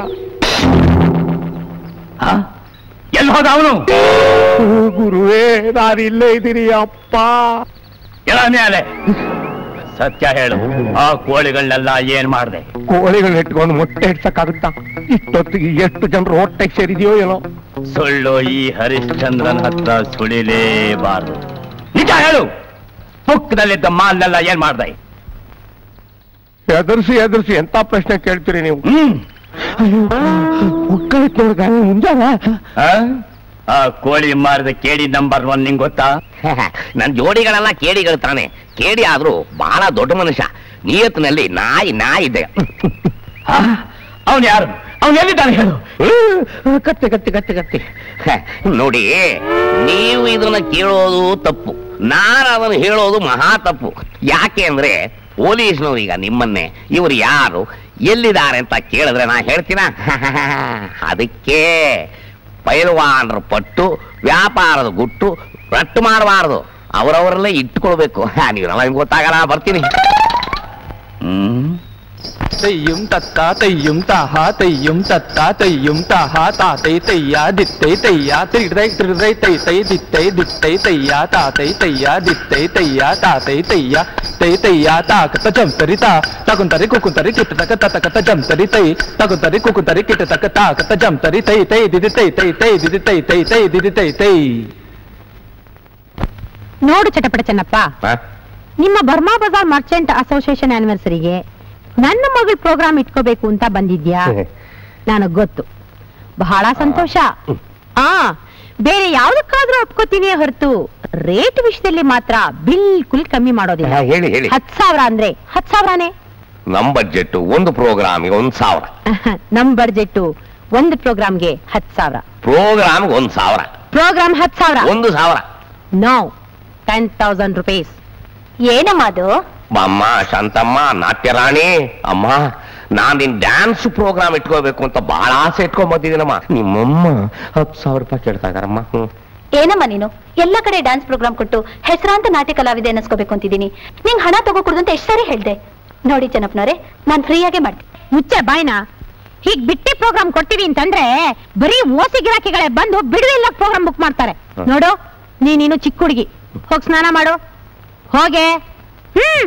S6: ಎಲ್ಲಿ ಹೋದ ಅವನು
S10: ಗುರುವೇ ನಾನು ಇಲ್ಲೇ ಇದ್ದೀನಿ ಅಪ್ಪ
S6: ಎಲ್ಲ ಮೇಲೆ ಸತ್ಯ ಹೇಳು ಆ ಕೋಳಿಗಳನ್ನೆಲ್ಲ ಏನ್ ಮಾಡ್ದೆ
S10: ಕೋಳಿಗಳನ್ನ ಇಟ್ಕೊಂಡು ಮೊಟ್ಟೆ ಇಡ್ಸಕ್ಕಾಗುತ್ತಾ ಇಷ್ಟೊತ್ತಿಗೆ ಎಷ್ಟು ಜನರು ಹೊಟ್ಟೆ ಸೇರಿದೆಯೋ ಏನೋ
S6: ಸುಳ್ಳು ಈ ಹರಿಶ್ಚಂದ್ರನ್ ಹತ್ರ ಸುಳಿಲೇಬಾರದು ನಿಜ ಹೇಳು ಪುಕ್ಕದಲ್ಲಿದ್ದ ಮಾಲ್ನೆಲ್ಲ ಏನ್ ಮಾಡ್ದೆ
S10: ಎದುರಿಸಿ ಎದುರಿಸಿ ಎಂತ ಪ್ರಶ್ನೆ ಕೇಳ್ತೀರಿ ನೀವು
S6: ಹ್ಮ್
S10: ಒಕ್ಕಲಿತ್ತು ಮುಂಜಾನೆ
S6: ಆ? ಆ ಕೋಳಿ ಮಾರಿದ ಕೇಳಿ ನಂಬರ್ ಒನ್ ನಿಂಗ್ ಗೊತ್ತಾ
S8: ನನ್ ಜೋಡಿಗಳೆಲ್ಲ ಕೇಡಿಗಳು ತಾನೆ ಕೇಡಿ ಆದ್ರೂ ಬಹಳ ದೊಡ್ಡ ಮನುಷ್ಯ ನಿಯತ್ನಲ್ಲಿ ನಾಯಿ ನಾಯಿ ಇದೆ
S6: ಅವನು ಯಾರು ಅವನು ಎಲ್ಲಿದ್ದಾನೆ ಹೇಳು
S8: ಕತ್ತಿ ಕತ್ತಿ ಕತ್ತಿ ಕತ್ತಿ ನೋಡಿ ನೀವು ಇದನ್ನ ಕೇಳೋದು ತಪ್ಪು ನಾನು ಅದನ್ನು ಹೇಳೋದು ಮಹಾ ತಪ್ಪು ಯಾಕೆ ಅಂದ್ರೆ ಪೊಲೀಸ್ನವ್ರು ಈಗ ನಿಮ್ಮನ್ನೇ ಇವರು ಯಾರು ಎಲ್ಲಿದ್ದಾರೆ ಅಂತ ಕೇಳಿದ್ರೆ ನಾ ಹೇಳ್ತೀನ ಅದಕ್ಕೆ ಪೈಲ್ವಾನ್ರ ಪಟ್ಟು ವ್ಯಾಪಾರದ ಗುಟ್ಟು ರಟ್ಟು ಮಾಡಬಾರದು ಅವರವರಲ್ಲೇ ಇಟ್ಕೊಳ್ಬೇಕು ನೀವೆಲ್ಲ ನಿಮ್ಗೆ ಗೊತ್ತಾಗಲ್ಲ ಬರ್ತೀನಿ
S6: ಹ್ಮ್
S1: തെയ്യും തത്ത തെയ്യും തഹ തെയ്യും തത്ത തെയ്യും തഹ താത്തൈ തെയ്യ ദിത്തൈ തെയ്യ തിരുതൈ തിരുതൈ തൈ തൈ ദിത്തൈ ദിത്തൈ തെയ്യ താത്തൈ തെയ്യ ദിത്തൈ തെയ്യ താത്തൈ തെയ്യ തൈ തെയ്യ താക്കത്ത ജംതരി താ തകുന്തരി കുക്കുന്തരി കിട്ട തക തതകത്ത ജംതരി തൈ തകുന്തരി കുക്കുന്തരി കിട്ട തക താക്കത്ത ജംതരി തൈ തൈ ദിതി തൈ തൈ തൈ ദിതി തൈ തൈ തൈ ദിതി തൈ തൈ
S2: ನೋಡು ಚಟಪಟ ಚೆನ್ನಪ್ಪ ನಿಮ್ಮ ಬರ್ಮಾ ಬಜಾರ್ ಮರ್ಚೆಂಟ್ ಅಸೋಸಿಯೇಷನ್ ಆನಿವರ್ಸರಿಗೆ ನನ್ನ ಮಗಳ ಪ್ರೋಗ್ರಾಮ್ ಇಟ್ಕೋಬೇಕು ಅಂತ ಬಂದಿದ್ಯಾ ನನಗ್ ಗೊತ್ತು ಬಹಳ ಸಂತೋಷ ಆ ಬೇರೆ ಯಾವ್ದಕ್ಕಾದ್ರೂ ಒಪ್ಕೋತೀನಿ ಹೊರತು ರೇಟ್ ವಿಷಯದಲ್ಲಿ ಮಾತ್ರ ಬಿಲ್ಕುಲ್ ಕಮ್ಮಿ ಮಾಡೋದಿಲ್ಲ
S8: ಹೇಳಿ ಹೇಳಿ
S2: ಹತ್ ಸಾವಿರ ಅಂದ್ರೆ ಹತ್ ಸಾವಿರನೇ
S8: ನಮ್ ಬಡ್ಜೆಟ್ ಒಂದು ಪ್ರೋಗ್ರಾಮಿಗೆ ಒಂದ್ ಸಾವಿರ
S2: ನಮ್ ಬಡ್ಜೆಟ್ ಒಂದು ಪ್ರೋಗ್ರಾಮ್ಗೆ ಹತ್ ಸಾವಿರ
S8: ಪ್ರೋಗ್ರಾಮ್ಗೆ ಒಂದ್ ಸಾವಿರ
S2: ಪ್ರೋಗ್ರಾಮ್ ಹತ್ ಸಾವಿರ
S8: ಒಂದು ಸಾವಿರ
S2: ನೋ ಟೆನ್ ತೌಸಂಡ್ ರುಪೀಸ್
S5: ಏನಮ್ಮ ಅದು
S8: ಅಮ್ಮ ಶಾಂತಮ್ಮ ನಾಟ್ಯರಾಣಿ ಅಮ್ಮ ನಾನ್ ನಿನ್ ಡ್ಯಾನ್ಸ್ ಪ್ರೋಗ್ರಾಮ್ ಇಟ್ಕೋಬೇಕು ಅಂತ ಬಹಳ ಆಸೆ ಇಟ್ಕೊಂಡ್ ಬಂದಿದ್ದೀನಮ್ಮ ನಿಮ್ಮಮ್ಮ ಹತ್ತು ಸಾವಿರ ರೂಪಾಯಿ ಕೇಳ್ತಾ ಇದಾರಮ್ಮ ಹ್ಮ್
S5: ಏನಮ್ಮ ನೀನು ಎಲ್ಲ ಕಡೆ ಡ್ಯಾನ್ಸ್ ಪ್ರೋಗ್ರಾಮ್ ಕೊಟ್ಟು ಹೆಸರಾಂತ ನಾಟ್ಯ ಕಲಾವಿದೆ ಅನ್ನಿಸ್ಕೋಬೇಕು ಅಂತಿದ್ದೀನಿ ನಿಂಗ್ ಹಣ ತಗೋಕೊಡುದು ಅಂತ ಎಷ್ಟು ಸಾರಿ ಹೇಳ್ದೆ ನೋಡಿ ಚೆನ್ನಪ್ಪನವ್ರೆ ನಾನ್ ಫ್ರೀಯಾಗೆ ಮಾಡ್ತೀನಿ
S2: ಮುಚ್ಚೆ ಬಾಯ್ನ ಹೀಗ್ ಬಿಟ್ಟಿ ಪ್ರೋಗ್ರಾಮ್ ಕೊಡ್ತೀವಿ ಅಂತಂದ್ರೆ ಬರೀ ಓಸಿ ಗಿರಾಕಿಗಳೇ ಬಂದು ಬಿಡುವಿಲ್ಲ ಪ್ರೋಗ್ರಾಮ್ ಬುಕ್ ಮಾಡ್ತಾರೆ ನೋಡು ನೀನಿನ್ನು ಚಿಕ್ಕ ಹುಡುಗಿ ಹೋಗ್ ಸ್ನಾನ ಮಾಡು ಹೋಗೆ ಹ್ಮ್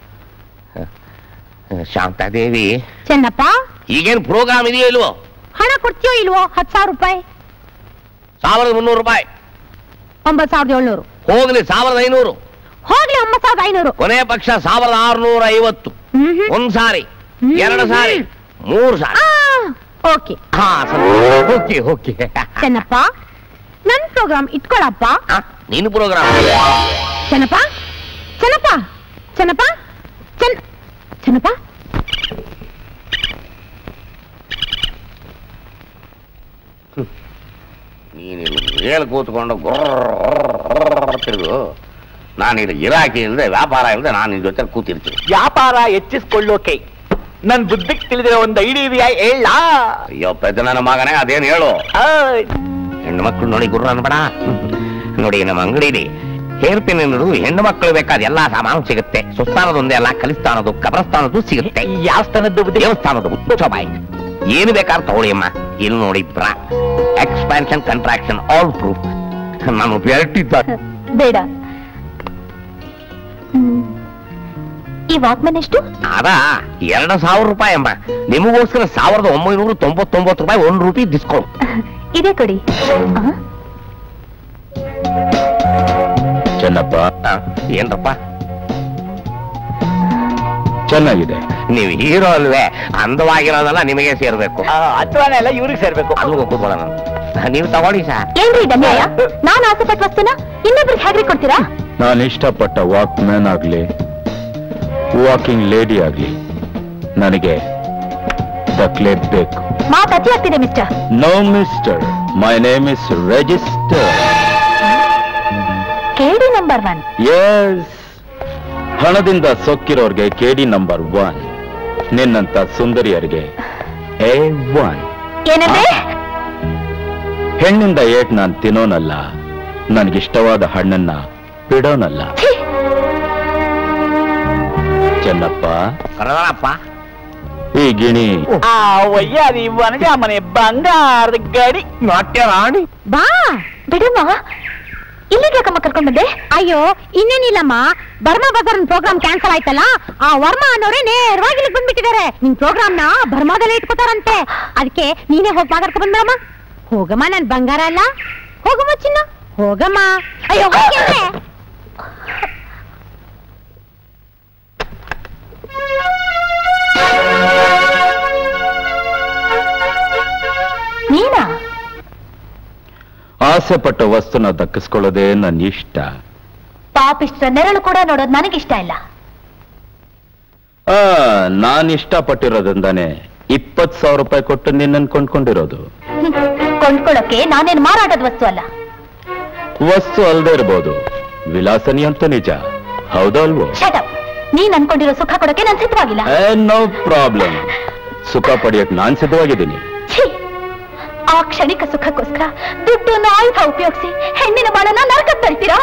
S8: ಶಾಂತಾದೇವಿ
S2: ಚೆನ್ನಪ್ಪ
S8: ಈಗೇನ್ ಪ್ರೋಗ್ರಾಮ್ ಇದೆಯೋ ಇಲ್ವೋ
S2: ಹಣ ಕೊಡ್ತೀಯೋ ಇಲ್ವೋ ಹತ್ ಸಾವಿರ ರೂಪಾಯಿ
S8: ಸಾವಿರದ ಮುನ್ನೂರು ರೂಪಾಯಿ
S2: ಒಂಬತ್ ಸಾವಿರದ ಏಳ್ನೂರು
S8: ಹೋಗ್ಲಿ ಸಾವಿರದ ಐನೂರು
S2: ಹೋಗ್ಲಿ ಒಂಬತ್ ಸಾವಿರದ ಐನೂರು
S8: ಕೊನೆಯ ಪಕ್ಷ ಸಾವಿರದ ಆರುನೂರ ಐವತ್ತು
S2: ಹ್ಮ್ ಹ್ಮ್.
S8: ಒಂದ್ ಸಾರಿ
S2: ಹ್ಮ್.
S8: ಎರಡು ಸಾರಿ ಮೂರು ಸಾರಿ
S2: ಆ, ಓಕೆ
S8: ಹಾ ಓಕೆ ಓಕೆ
S2: ಚೆನ್ನಪ್ಪ ನನ್ ಪ್ರೋಗ್ರಾಮ್ ಇಟ್ಕೊಳಪ್ಪ
S8: ನೀನು ಪ್ರೋಗ್ರಾಮ್
S2: ಚೆನ್ನಪ್ಪ ಚೆನ್ನಪ್ಪ ಚೆನ್ನಪ್ಪ ಚೆನ್ನ ಚೆನ್ನಪ್ಪ
S8: ನೀನು ಹೇಳಿ ಕೂತ್ಕೊಂಡು ಗೊರ್ರ್ ತಿರುಗು ನಾನಿಲ್ಲಿ ಗಿರಾಕಿ ಇಲ್ಲದೆ ವ್ಯಾಪಾರ ಇಲ್ಲದೆ ನಾನು ನಿನ್ ಜೊತೆ ಕೂತಿರ್ತೀನಿ
S1: ವ್ಯಾಪಾರ ಹೆಚ್ಚಿಸ್ಕೊಳ್ಳೋಕೆ ನನ್ ಬುದ್ಧಿಗೆ ತಿಳಿದಿರೋ ಒಂದು ಐಡಿಯಾ ಹೇಳ
S8: ಅಯ್ಯೋ ಪೆದ್ದ ನನ್ನ ಮಗನೇ ಅದೇನು ಹೇಳು ಹೆಣ್ಣು ಮಕ್ಕಳು ನೋಡಿ ಗುರ್ರ ಅನ್ಬೇಡ ನೋಡಿ ನಮ್ಮ ಅಂಗಡಿಲಿ ಹೇರ್ ಪಿನ್ ಅನ್ನೋದು ಹೆಣ್ಣು ಮಕ್ಕಳು ಬೇಕಾದ ಎಲ್ಲಾ ಸಾಮಾನು ಸಿಗುತ್ತೆ ಸುಸ್ತಾನದೊಂದೇ ಅಲ್ಲ ಕಲಿಸ್ತಾನದು ಕಬ್ರಸ್ತಾನದು ಸಿಗುತ್ತೆ
S1: ಯಾವ ಸ್ಥಾನದ್ದು
S8: ದೇವಸ್ಥಾನದ ಮುಚ್ಚಬಾಯಿ ಏನು ಬೇಕಾದ್ರೆ ತಗೊಳ್ಳಿ ಅಮ್ಮ ಇಲ್ಲಿ ನೋಡಿ ಬ್ರಾ ಎಕ್ಸ್ಪ್ಯಾನ್ಷನ್ ಕಂಟ್ರಾಕ್ಷನ್ ಆಲ್ ಪ್ರೂಫ್ ನಾನು ಬೆರಟಿದ್ದ
S5: ಬೇಡ ಹ್ಮ್. ಈ ವಾಕ್ಮನ್ ಎಷ್ಟು
S8: ಅದ ಎರಡು ಸಾವಿರ ರೂಪಾಯಿ ಅಮ್ಮ ನಿಮಗೋಸ್ಕರ ಸಾವಿರದ ಒಂಬೈನೂರ ತೊಂಬತ್ತೊಂಬತ್ತು ರೂಪಾಯಿ ಒಂದು ರೂಪಾಯಿ ಡಿಸ್ಕೌಂಟ್
S5: ಇದೇ ಕೊಡಿ ಆ?
S9: ಚೆನ್ನಪ್ಪ
S8: ಏನ್ರಪ್ಪ
S9: ಚೆನ್ನಾಗಿದೆ
S8: ನೀವು ಹೀರೋ ಅಲ್ವೇ ಅಂದವಾಗಿರೋದೆಲ್ಲ ನಿಮಗೆ ಸೇರ್ಬೇಕು
S6: ಅಥವಾನ ಎಲ್ಲ ಇವ್ರಿಗೆ ಸೇರ್ಬೇಕು
S8: ಅಲ್ಗೂ ಕೂತ್ಕೊಳ್ಳೋಣ ನೀವು ತಗೊಳ್ಳಿ ಸಾ
S2: ಏನ್ರಿ ಇದು ಅನ್ಯಾಯ ನಾನ್ ಆಸೆ ಪಟ್ಟ ವಸ್ತುನ ಇನ್ನೊಬ್ರಿಗೆ ಹೇಗ್ರಿ ಕೊಡ್ತೀರಾ
S9: ನಾನು ಇಷ್ಟಪಟ್ಟ ವಾಕ್ ಮ್ಯಾನ್ ಆಗ್ಲಿ ವಾಕಿಂಗ್ ಲೇಡಿ ಆಗ್ಲಿ ನನಗೆ ದಕ್ಲೇಬೇಕು
S2: ಮಾತು ಅತಿ ಆಗ್ತಿದೆ mister
S9: no mister my name is register
S2: ಕೇಳಿ ನಂಬರ್ ಒನ್
S9: ಎಸ್ ಹಣದಿಂದ ಸೊಕ್ಕಿರೋರ್ಗೆ ಕೆಡಿ ನಂಬರ್ ಒನ್ ನಿನ್ನಂತ ಸುಂದರಿಯರಿಗೆ ಎ ಒನ್
S2: ಏನಂದ್ರೆ
S9: ಹೆಣ್ಣಿಂದ ಏಟ್ ನಾನ್ ತಿನ್ನೋನಲ್ಲ ನನಗಿಷ್ಟವಾದ ಹಣ್ಣನ್ನ ಬಿಡೋನಲ್ಲ ಚೆನ್ನಪ್ಪ
S8: ಕರದನಪ್ಪ
S9: ಈ ಗಿಣಿ
S6: ಆ ವಯ್ಯಾರಿ ಮನೆಗೆ ಮನೆ ಬಂಗಾರದ ಗಡಿ ನಾಟ್ಯ ರಾಣಿ
S2: ಬಾ ಬಿಡಮ್ಮ ಇಲ್ಲಿಗೆ ಯಾಕಮ್ಮ ಕರ್ಕೊಂಡ್ ಬಂದೆ ಅಯ್ಯೋ ಇನ್ನೇನಿಲ್ಲಮ್ಮ ಬರ್ಮಾ ಬಜಾರ್ ಪ್ರೋಗ್ರಾಮ್ ಕ್ಯಾನ್ಸಲ್ ಆಯ್ತಲ್ಲ ಆ ವರ್ಮಾ ಅನ್ನೋರೇ ನೇರವಾಗಿ ಇಲ್ಲಿಗೆ ಬಂದ್ಬಿಟ್ಟಿದ್ದಾರೆ ನಿನ್ ಪ್ರೋಗ್ರಾಮ್ ನ ಬರ್ಮಾದಲ್ಲೇ ಇಟ್ಕೋತಾರಂತೆ ಅದಕ್ಕೆ ನೀನೇ ಹೋಗಿ ಮಾತಾಡ್ಕೊ ಬಂದ್ರಮ್ಮ ಹೋಗಮ್ಮ ನನ್ ಬಂಗಾರ ಅಲ್ಲ ಹೋಗಮ್ಮ ಚಿನ್ನ ಹೋಗಮ್ಮ ಅಯ್ಯೋ ಹೋಗಿ ಅಂದ್ರೆ. ನೀನಾ
S9: ಆಸೆ ಪಟ್ಟ ವಸ್ತುನ ದಕ್ಕಿಸ್ಕೊಳ್ಳೋದೇ ನನ್ನ ಇಷ್ಟ
S2: ಪಾಪಿಷ್ಟ ನೆರಳು ಕೂಡ ನೋಡೋದು ನನಗಿಷ್ಟ ಇಲ್ಲ
S9: ಆ ನಾನ್ ಇಷ್ಟಪಟ್ಟಿರೋದ್ರಿಂದಾನೆ ಇಪ್ಪತ್ ಸಾವಿರ ರೂಪಾಯಿ ಕೊಟ್ಟು ನಿನ್ನನ್ನು ಕೊಂಡ್ಕೊಂಡಿರೋದು
S2: ಹ್ಮ್. ಕೊಂಡ್ಕೊಳ್ಳೋಕೆ ನಾನೇನ್ ಮಾರಾಟದ ವಸ್ತು ಅಲ್ಲ
S9: ವಸ್ತು ಅಲ್ದೇ ಇರ್ಬೋದು ವಿಲಾಸನಿ ಅಂತ ನಿಜ ಹೌದಲ್ವೋ
S2: ಶಟಪ್ ನೀನ್ ಅನ್ಕೊಂಡಿರೋ ಸುಖ ಕೊಡೋಕೆ ನಾನ್ ಸಿದ್ಧವಾಗಿಲ್ಲ
S9: ನೋ ಪ್ರಾಬ್ಲಮ್ ಸುಖ ಪಡೆಯಕ್ ನಾನ್ ಸಿದ್ಧವಾಗಿದ್ದೀನಿ
S2: ಛೀ! ಆ ಕ್ಷಣಿಕ ಸುಖಕ್ಕೋಸ್ಕರ ದುಡ್ಡನ್ನು ಆಯುಧ ಉಪಯೋಗಿಸಿ ಹೆಣ್ಣಿನ ಬಾಳನ್ನ ನರಕಕ್ಕೆ ತಳ್ತೀರಾ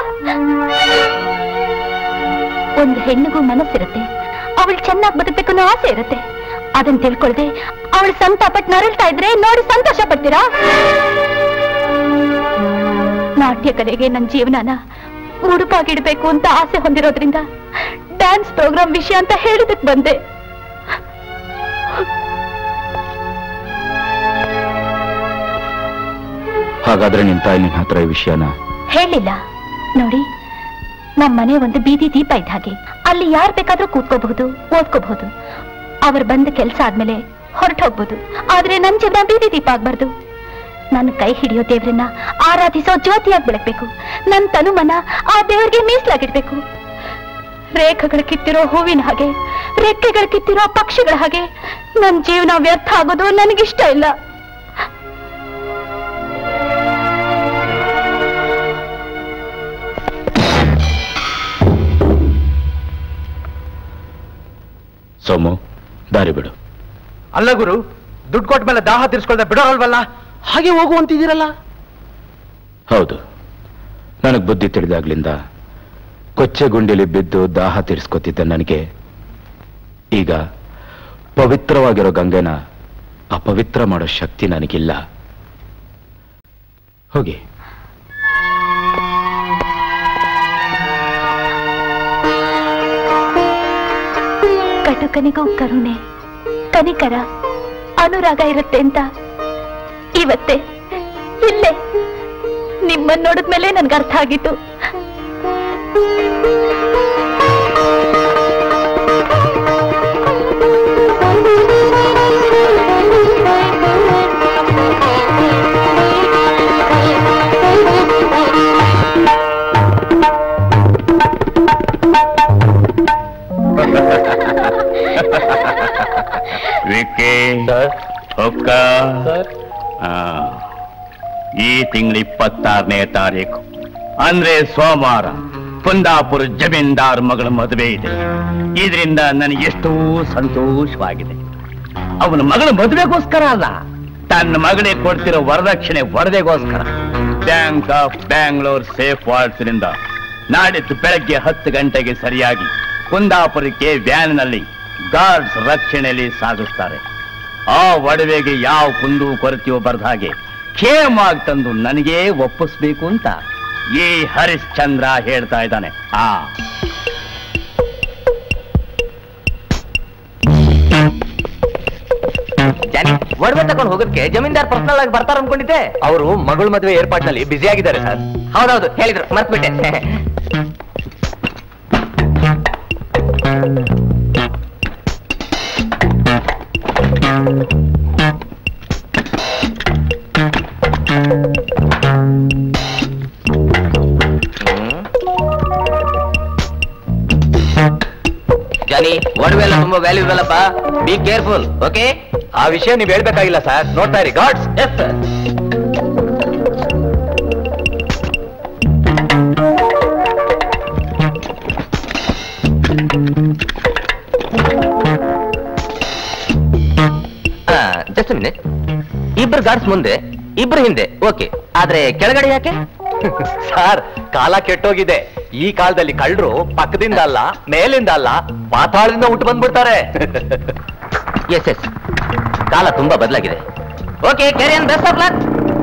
S2: ಒಂದು ಹೆಣ್ಣಿಗೂ ಮನಸ್ಸಿರುತ್ತೆ ಅವಳು ಚೆನ್ನಾಗಿ ಬದುಕಬೇಕು ಅನ್ನೋ ಆಸೆ ಇರುತ್ತೆ ಅದನ್ನ ತಿಳ್ಕೊಳ್ದೆ ಅವಳು ಸಂತಾಪಟ್ ನರಳ್ತಾ ಇದ್ರೆ ನೋಡಿ ಸಂತೋಷ ಪಡ್ತೀರಾ ನಾಟ್ಯ ಕಲೆಗೆ ನನ್ನ ಜೀವನನ ಮುಡುಪಾಗಿಡ್ಬೇಕು ಅಂತ ಆಸೆ ಹೊಂದಿರೋದ್ರಿಂದ ಡ್ಯಾನ್ಸ್ ಪ್ರೋಗ್ರಾಮ್ ವಿಷಯ ಅಂತ ಹೇಳಿದಕ್ ಬಂದೆ
S9: ಹಾಗಾದ್ರೆ ನಿನ್ ತಾಯಿ ನಿನ್ ಹತ್ರ ಈ ವಿಷಯನ
S2: ಹೇಳಿಲ್ಲ ನೋಡಿ ನಮ್ಮ ಮನೆ ಒಂದು ಬೀದಿ ದೀಪ ಇದ್ದ ಹಾಗೆ ಅಲ್ಲಿ ಯಾರ್ ಬೇಕಾದ್ರೂ ಕೂತ್ಕೋಬಹುದು ಓದ್ಕೋಬಹುದು ಅವ್ರು ಬಂದ ಕೆಲಸ ಆದ್ಮೇಲೆ ಹೊರಟು ಹೋಗ್ಬೋದು ಆದ್ರೆ ನನ್ ಜೀವನ ಬೀದಿ ದೀಪ ಆಗ್ಬಾರ್ದು ನನ್ನ ಕೈ ಹಿಡಿಯೋ ದೇವ್ರನ್ನ ಆರಾಧಿಸೋ ಜ್ಯೋತಿಯಾಗಿ ಬೆಳಗ್ಬೇಕು ನನ್ ತನುಮನ ಆ ದೇವ್ರಿಗೆ ಮೀಸಲಾಗಿಡ್ಬೇಕು ರೇಖೆಗಳು ಕಿತ್ತಿರೋ ಹೂವಿನ ಹಾಗೆ ರೆಕ್ಕೆಗಳು ಕಿತ್ತಿರೋ ಪಕ್ಷಿಗಳ ಹಾಗೆ ನನ್ ಜೀವನ ವ್ಯರ್ಥ ಆಗೋದು ನನಗಿಷ್ಟ ಇಲ್ಲ
S9: ಸೋಮು ದಾರಿ ಬಿಡು
S1: ಅಲ್ಲ ಗುರು ದುಡ್ಡು ಕೊಟ್ಟ ಮೇಲೆ ದಾಹ ತೀರ್ಸ್ಕೊಳ್ದೆ ಬಿಡೋರಲ್ವಲ್ಲ ಹಾಗೆ ಹೋಗು ಅಂತಿದ್ದೀರಲ್ಲ
S9: ಹೌದು ನನಗ್ ಬುದ್ಧಿ ತಿಳಿದಾಗ್ಲಿಂದ ಕೊಚ್ಚೆ ಗುಂಡಿಲಿ ಬಿದ್ದು ದಾಹ ತೀರಿಸ್ಕೊತಿದ್ದ ನನಗೆ ಈಗ ಪವಿತ್ರವಾಗಿರೋ ಗಂಗೆನ ಅಪವಿತ್ರ ಮಾಡೋ ಶಕ್ತಿ ನನಗಿಲ್ಲ ಹೋಗಿ
S2: ಕಟುಕನಿಗೂ ಕರುಣೆ ಕನಿಕರ ಅನುರಾಗ ಇರುತ್ತೆ ಅಂತ ಇವತ್ತೇ ಇಲ್ಲೇ ನಿಮ್ಮನ್ನ ನೋಡಿದ್ಮೇಲೆ ನನ್ಗೆ ಅರ್ಥ ಆಗಿತ್ತು
S8: ವಿಕ್ಕಿ ಹೊಕ್ಕ ಆ, ಈ ತಿಂಗಳ ಇಪ್ಪತ್ತಾರನೇ ತಾರೀಕು ಅಂದ್ರೆ ಸೋಮವಾರ ಕುಂದಾಪುರ ಜಮೀನ್ದಾರ್ ಮಗಳ ಮದುವೆ ಇದೆ ಇದರಿಂದ ನನಗೆ ಎಷ್ಟೋ ಸಂತೋಷವಾಗಿದೆ ಅವನ ಮಗಳ ಮದುವೆಗೋಸ್ಕರ ಅಲ್ಲ ತನ್ನ ಮಗಳಿಗೆ ಕೊಡ್ತಿರೋ ವರದಕ್ಷಿಣೆ ವರದೆಗೋಸ್ಕರ ಬ್ಯಾಂಕ್ ಆಫ್ ಬ್ಯಾಂಗ್ಳೂರ್ ಸೇಫ್ ವಾರ್ಡ್ಸ್ನಿಂದ ನಾಡಿದ್ದು ಬೆಳಗ್ಗೆ ಹತ್ತು ಗಂಟೆಗೆ ಸರಿಯಾಗಿ ಕುಂದಾಪುರಕ್ಕೆ ವ್ಯಾನ್ನಲ್ಲಿ ಗಾರ್ಡ್ಸ್ ರಕ್ಷಣೆಯಲ್ಲಿ ಸಾಗಿಸ್ತಾರೆ ಆ ಒಡವೆಗೆ ಯಾವ ಕುಂದು ಕೊರತೆಯೋ ಬರದ ಹಾಗೆ ಖೇಮಾಗಿ ತಂದು ನನಗೇ ಒಪ್ಪಿಸ್ಬೇಕು ಅಂತ ಈ ಹರಿಶ್ಚಂದ್ರ ಹೇಳ್ತಾ ಇದ್ದಾನೆ ಆ
S4: ಜಾನಿ ಒಡವೆ ತಗೊಂಡು ಹೋಗೋದಕ್ಕೆ ಜಮೀನ್ದಾರ್ ಪರ್ಸನಲ್ ಆಗಿ ಬರ್ತಾರ ಅನ್ಕೊಂಡಿದ್ದೆ ಅವರು ಮಗಳ ಮದುವೆ ಏರ್ಪಾಟ್ನಲ್ಲಿ ಬ್ಯುಸಿ ಆಗಿದ್ದಾರೆ ಸರ್ ಹೌದೌದು ಹೇಳಿದ್ರು ಮರ್ತ್ಬಿಟ್ಟೆ
S7: ಜಾನಿ ಒಡವೆ ಎಲ್ಲ ತುಂಬಾ ವ್ಯಾಲ್ಯೂಬಲ್ ಅಪ್ಪ ಬಿ ಕೇರ್ಫುಲ್ ಓಕೆ ಆ ವಿಷಯ ನೀವು ಹೇಳ್ಬೇಕಾಗಿಲ್ಲ ಸರ್ ನೋಡ್ತಾ ಇರಿ guards yes sir just minute ಇಬ್ರು ಗಾರ್ಡ್ಸ್ ಮುಂದೆ ಇಬ್ರು ಹಿಂದೆ ಓಕೆ ಆದ್ರೆ ಕೆಳಗಡೆ ಯಾಕೆ ಸರ್ ಕಾಲ ಕೆಟ್ಟೋಗಿದೆ ಈ ಕಾಲದಲ್ಲಿ ಕಳ್ಳರು ಪಕ್ಕದಿಂದ ಅಲ್ಲ ಮೇಲಿಂದ ಅಲ್ಲ ಪಾತಾಳದಿಂದ ಹುಟ್ಟು ಬಂದ್ಬಿಡ್ತಾರೆ ಎಸ್ ಎಸ್ ಕಾಲ ತುಂಬಾ ಬದಲಾಗಿದೆ okay carry on best of luck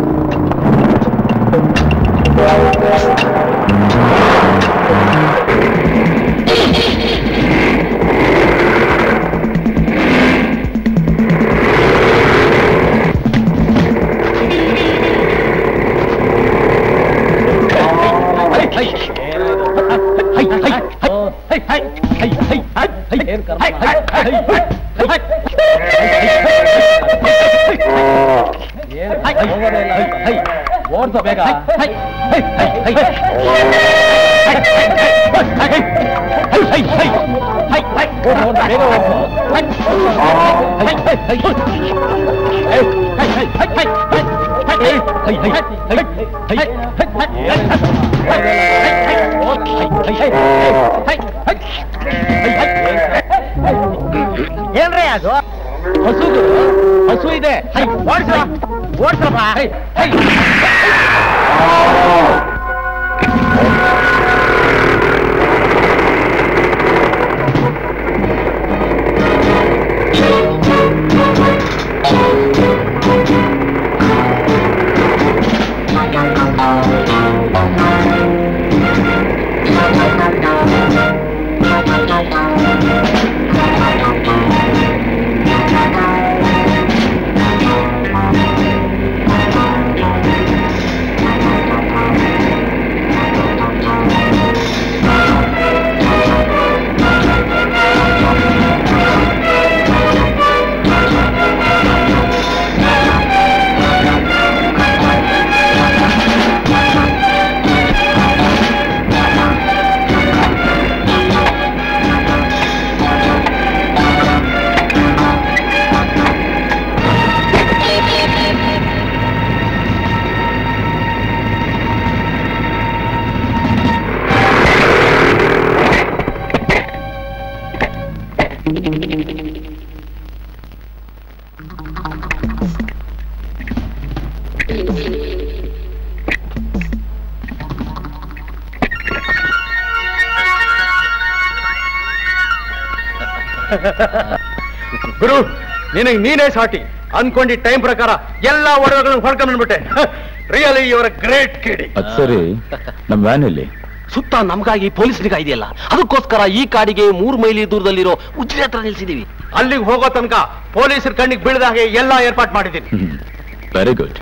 S1: ಓಡ್ಸೋ ಬೇಗ
S6: ಏನ್ರಿ ಅದು
S1: ಹಸು ಹಸು ಇದೆ
S6: ಓಡಿಸ ಓಡಿಸಪ್ಪ
S1: ಗುರು ನಿನಗೆ ನೀನೇ ಸಾಟಿ ಅನ್ಕೊಂಡಿ ಟೈಮ್ ಪ್ರಕಾರ ಎಲ್ಲಾ ಒಡವೆಗಳನ್ನು ಹೊಡ್ಕೊಂಡ್ಬಿಟ್ಟೆ ರಿಯಲಿ ಇವರ ಗ್ರೇಟ್ ಕಿಡಿ
S9: ಅದ್ ಸರಿ ನಮ್ ವ್ಯಾನ್ ಇಲ್ಲಿ
S4: ಸುತ್ತ ನಮ್ಗಾಗಿ ಪೊಲೀಸ್ ನಿಗಾ ಇದೆಯಲ್ಲ ಅದಕ್ಕೋಸ್ಕರ ಈ ಕಾಡಿಗೆ ಮೂರು ಮೈಲಿ ದೂರದಲ್ಲಿರೋ ಉಜ್ರೆ ಹತ್ರ ನಿಲ್ಸಿದೀವಿ
S1: ಅಲ್ಲಿಗೆ ಹೋಗೋ ತನಕ ಪೊಲೀಸರ ಕಣ್ಣಿಗೆ ಬೀಳದ ಹಾಗೆ ಎಲ್ಲಾ ಏರ್ಪಾಟ್ ಮಾಡಿದ್ದೀನಿ
S9: ವೆರಿ ಗುಡ್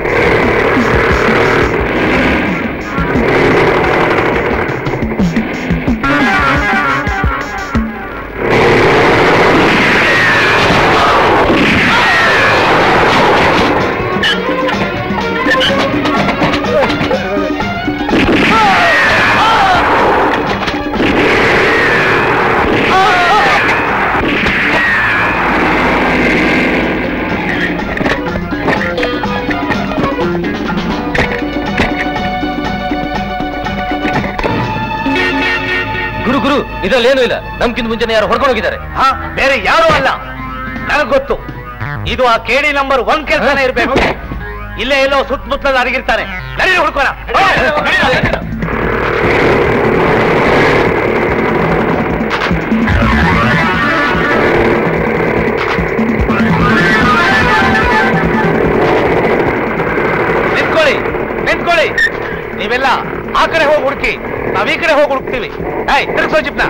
S4: ಗುರು ಗುರು ಇದ್ರಲ್ಲಿ ಏನೂ ಇಲ್ಲ ನಮ್ಗಿಂತ ಮುಂಚೆನೆ ಯಾರು ಹೊಡ್ಕೊಂಡು ಹೋಗಿದ್ದಾರೆ
S1: ಹಾ ಬೇರೆ ಯಾರು ಅಲ್ಲ ನನಗ್ ಗೊತ್ತು ಇದು ಆ ಕೇಳಿ ನಂಬರ್ ಒನ್ ಕೆಲಸನೇ ಇರ್ಬೇಕು ಇಲ್ಲೇ ಎಲ್ಲೋ ಸುತ್ತಮುತ್ತಲ ಅಡಗಿರ್ತಾನೆ ನಡೀರಿ ಹುಡ್ಕೋಣ ನಿಂತ್ಕೊಳ್ಳಿ ನಿಂತ್ಕೊಳ್ಳಿ ನೀವೆಲ್ಲ ಆ ಕಡೆ ಹೋಗಿ ಹುಡುಕಿ ನಾವ್ ಈ ಕಡೆ ಹೋಗಿ ಹುಡುಕ್ತೀವಿ ಏಯ್ ತಿರ್ಸೋ ಜಿಪ್ನ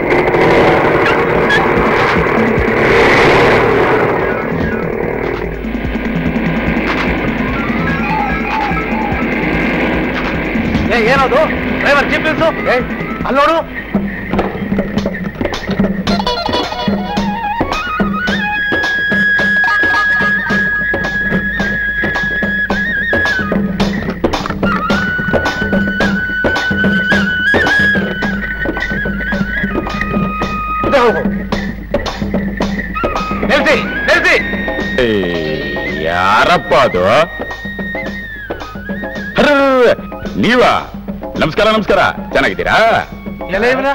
S1: ಏ ಏನದು ಡ್ರೈವರ್ ಜಿಪ್ ನಿಲ್ಸು ಅಲ್ಲೋಡು
S9: ಅದು ಅರ್ರರ್ರರ್ರೆ, ನೀವಾ ನಮಸ್ಕಾರ ನಮಸ್ಕಾರ ಚೆನ್ನಾಗಿದ್ದೀರಾ
S1: ಎಲ್ಲ ಇವ್ರ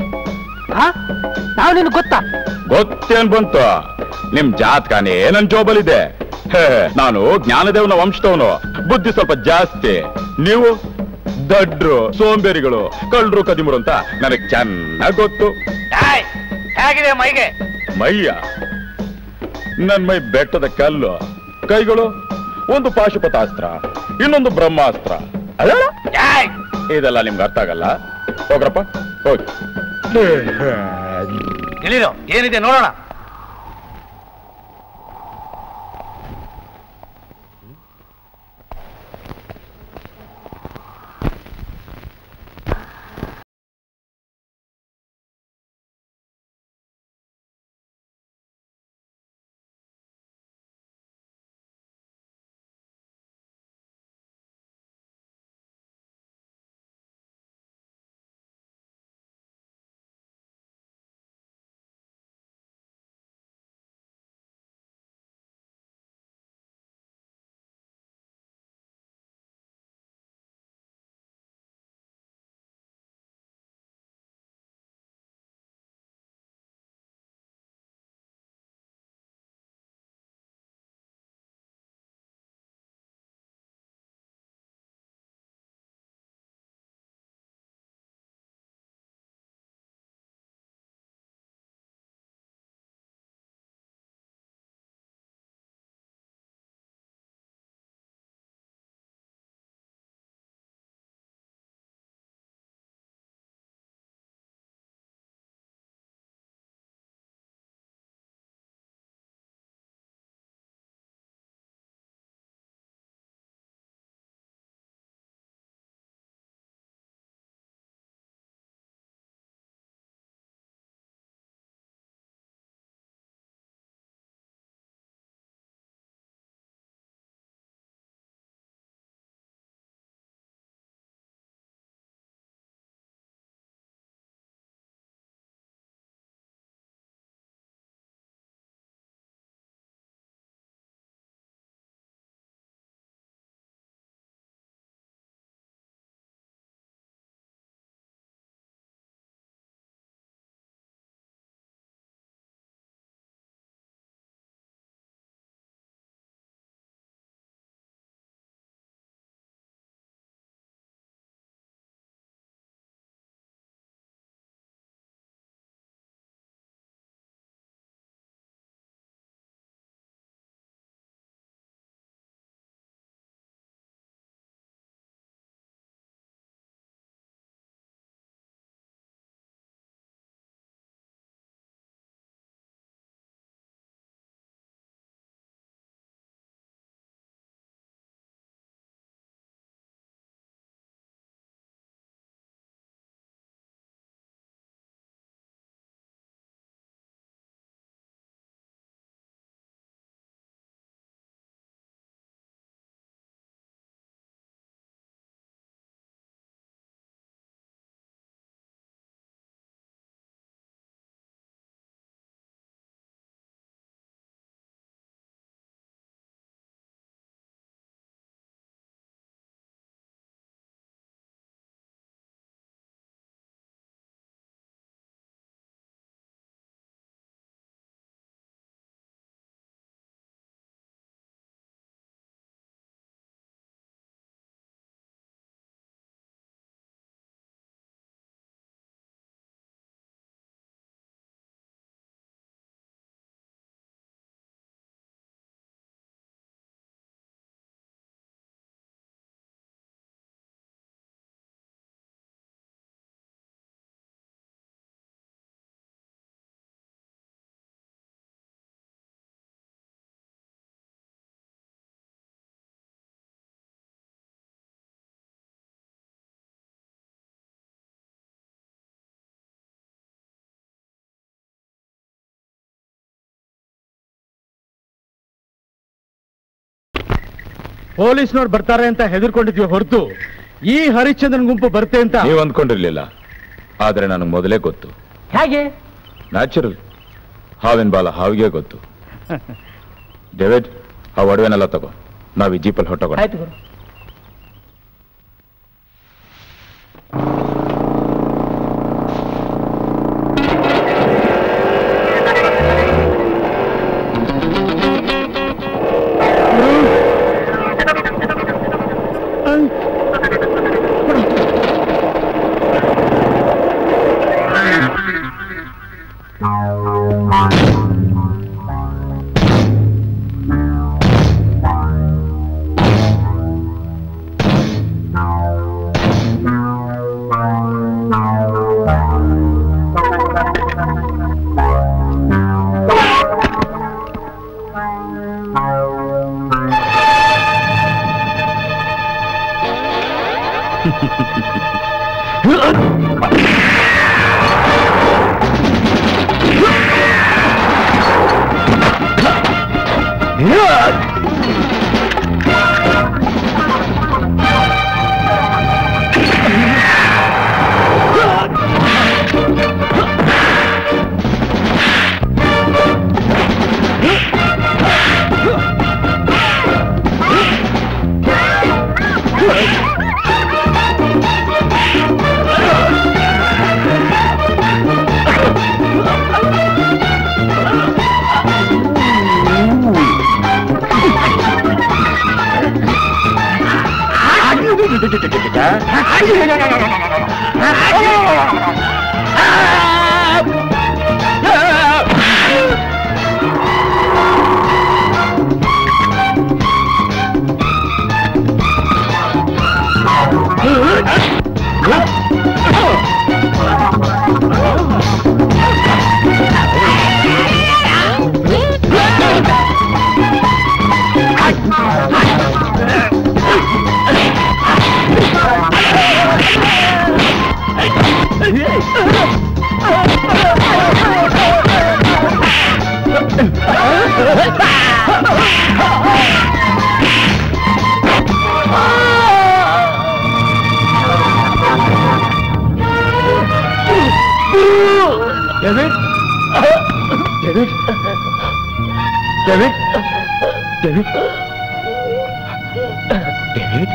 S3: ನಾವು ನಿನ್ ಗೊತ್ತಾ
S9: ಗೊತ್ತೇನ್ ಬಂತು ನಿಮ್ ಜಾತಕನೇ ನನ್ ಜೋಬಲಿದೆ ಹೇ, ನಾನು ಜ್ಞಾನದೇವನ ವಂಶದವನು ಬುದ್ಧಿ ಸ್ವಲ್ಪ ಜಾಸ್ತಿ ನೀವು ದಡ್ರು ಸೋಂಬೇರಿಗಳು ಕಳ್ರು ಕದಿಮರು ಅಂತ ನನಗ್ ಚೆನ್ನಾಗ್ ಗೊತ್ತು
S1: ಏಯ್, ಹೇಗಿದೆ ಮೈಗೆ
S9: ಮೈಯ ನನ್ ಮೈ ಬೆಟ್ಟದ ಕಲ್ಲು ಕೈಗಳು ಒಂದು ಪಾಶುಪತಾಸ್ತ್ರ ಇನ್ನೊಂದು ಬ್ರಹ್ಮಾಸ್ತ್ರ ಅಲ್ಲ
S1: ಏಯ್,
S9: ಇದೆಲ್ಲ ನಿಮ್ಗೆ ಅರ್ಥ ಆಗಲ್ಲ ಹೋಗ್ರಪ್ಪ ಹೋಗಿ
S1: ಇಳಿರೋ ಏನಿದೆ ನೋಡೋಣ
S11: ಪೊಲೀಸ್ನವ್ರು ಬರ್ತಾರೆ ಅಂತ ಹೆದರ್ಕೊಂಡಿದ್ವಿ ಹೊರತು ಈ ಹರಿಶ್ಚಂದ್ರನ್ ಗುಂಪು ಬರುತ್ತೆ ಅಂತ
S9: ನೀವು ಅಂದ್ಕೊಂಡಿರ್ಲಿಲ್ಲ ಆದ್ರೆ ನನಗೆ ಮೊದಲೇ ಗೊತ್ತು
S3: ಹೇಗೆ
S9: ನ್ಯಾಚುರಲ್ ಹಾವಿನ ಬಾಲ ಹಾವಿಗೆ ಗೊತ್ತು ಡೇವಿಡ್ ಆ ಒಡವೆನೆಲ್ಲ ತಗೋ ನಾವ್ ಈ ಜೀಪಲ್ಲಿ ಹೊಟ್ಟೋಗೋಣ
S4: ಆಯ್ತು ಗುರು
S11: David David David David David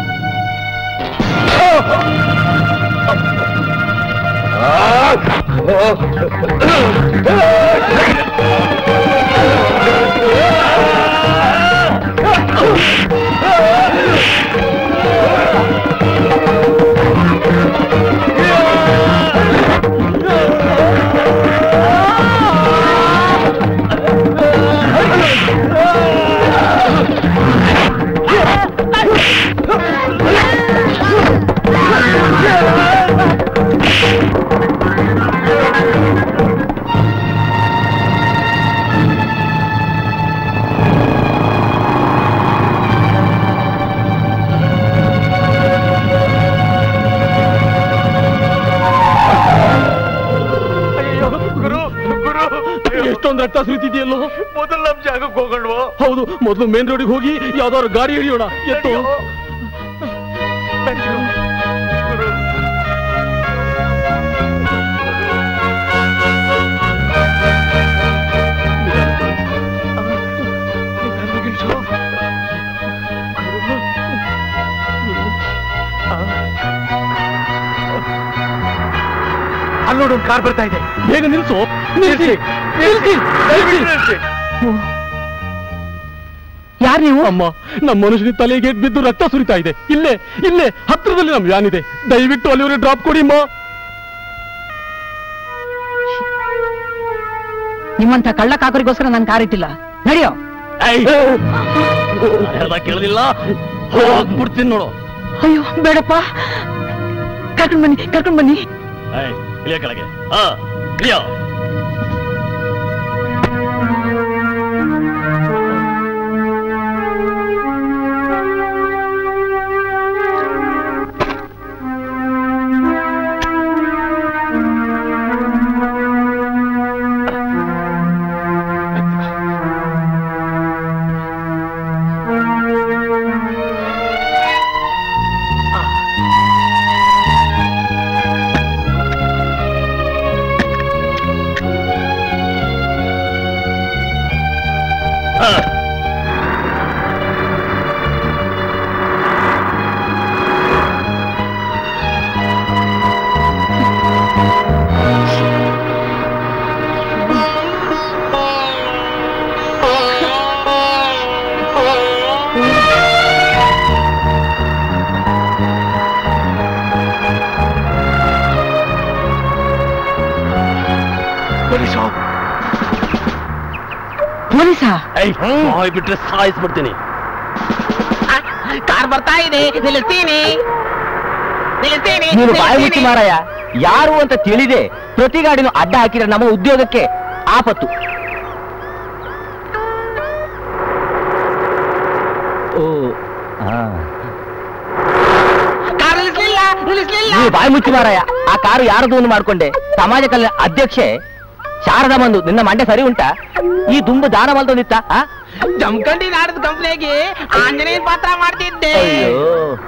S11: ಎಷ್ಟೊಂದು ರಕ್ತ ಸುರಿತಿದೆಯಲ್ಲೋ ಮೊದಲು ನಮ್ ಜಾಗಕ್ಕೆ ಹೋಗೋಣವಾ ಹೌದು ಮೊದಲು ಮೇನ್ ರೋಡಿಗೆ ಹೋಗಿ ಯಾವ್ದಾದ್ರು ಗಾಡಿ ಹಿಡಿಯೋಣ ಎತ್ತು ಅಲ್ಲಿ ನೋಡು ಕಾರ್ ಬರ್ತಾ ಇದೆ ಬೇಗ ನಿಲ್ಸು ನಿಲ್ಸಿ ನಿಲ್ಸಿ ನಿಲ್ಸಿ
S3: ಯಾರು ನೀವು
S11: ಅಮ್ಮ ನಮ್ಮ ಮನುಷ್ಯನ ತಲೆಗೆ ಬಿದ್ದು ರಕ್ತ ಸುರಿತಾ ಇದೆ ಇಲ್ಲೇ ಇಲ್ಲೇ ಹತ್ರದಲ್ಲಿ ನಮ್ ವ್ಯಾನ್ ಇದೆ ದಯವಿಟ್ಟು ಅಲ್ಲಿವರೆಗೆ ಡ್ರಾಪ್ ಕೊಡಿ ಅಮ್ಮ
S3: ನಿಮ್ಮಂತ ಕಳ್ಳ ಕಾಕರಿಗೋಸ್ಕರ ನಾನು ಕಾರ್ ಇಟ್ಟಿಲ್ಲ ನಡೆಯೋ
S11: ಕೇಳಲಿಲ್ಲ ಹೋಗ್ಬಿಡ್ತೀನಿ ನೋಡು
S3: ಅಯ್ಯೋ ಬೇಡಪ್ಪ ಕರ್ಕೊಂಡ್ ಬನ್ನಿ ಕರ್ಕೊಂಡ್ ಬನ್ನಿ
S11: ಇಳಿಯ ಕೆಳಗೆ ಹಾ ಇಳಿಯೋ ಪೊಲೀಸು
S3: ಪೊಲೀಸಾ
S11: ಬಾಯ್ ಬಿಟ್ರೆ ಸಾಯಿಸ್ಬಿಡ್ತೀನಿ
S8: ಕಾರ್ ಬರ್ತಾ ಇದೆ ನಿಲ್ಲಿಸ್ತೀನಿ ನಿಲ್ಲಿಸ್ತೀನಿ
S7: ನೀನು ಬಾಯಿ ಮುಚ್ಚಿ ಮಾರಾಯ ಯಾರು ಅಂತ ತಿಳಿದೆ ಪ್ರತಿ ಗಾಡಿನೂ ಅಡ್ಡ ಹಾಕಿದ್ರೆ ನಮ್ಮ ಉದ್ಯೋಗಕ್ಕೆ ಆಪತ್ತು ಓ ಹಾ
S8: ಕಾರ್ ನಿಲ್ಲಿಸ್ಲಿಲ್ಲ ನಿಲ್ಲಿಸ್ಲಿಲ್ಲ
S7: ನೀವು ಬಾಯಿ ಮುಚ್ಚಿ ಮಾರಾಯ ಆ ಕಾರು ಯಾರದು ಒಂದು ಮಾಡ್ಕೊಂಡೆ ಸಮಾಜ ಕಲ್ಯಾಣ ಅಧ್ಯಕ್ಷೆ ಶಾರದಾ ಬಂದು ನಿನ್ನ ಮಂಡೆ ಸರಿ ಉಂಟಾ ಈ ದುಂಬು ದಾನ ಮಲ್ದೊಂದಿತ್ತ
S8: ಜಮ್ಕಂಡಿ ನಾಡದ ಕಂಪ್ನಿಗೆ ಆಂಜನೇಯ ಪಾತ್ರ ಮಾಡ್ತಿದ್ದೆ
S7: ಅಯ್ಯೋ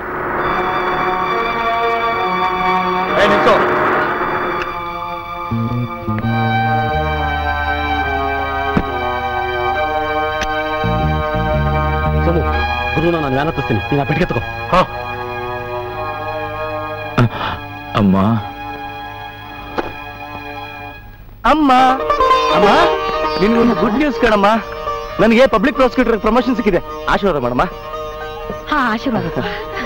S11: ಸೋಮು ಗುರುನ ನಾನು ವ್ಯಾನ್ ಹತ್ತಿಸ್ತೀನಿ ನೀನು ಆ ಪೆಟ್ಟಿಗೆ ತಗೋ ಹಾ
S9: ಅಮ್ಮ
S1: ಅಮ್ಮ ಅಮ್ಮ ನಿನ್ಗೊಂದು ಗುಡ್ ನ್ಯೂಸ್ ಕಣಮ್ಮ ನನಗೆ ಪಬ್ಲಿಕ್ ಪ್ರಾಸಿಕ್ಯೂಟರ್ ಪ್ರಮೋಷನ್ ಸಿಕ್ಕಿದೆ ಆಶೀರ್ವಾದ ಮಾಡಮ್ಮ
S3: ಹಾ ಆಶೀರ್ವಾದ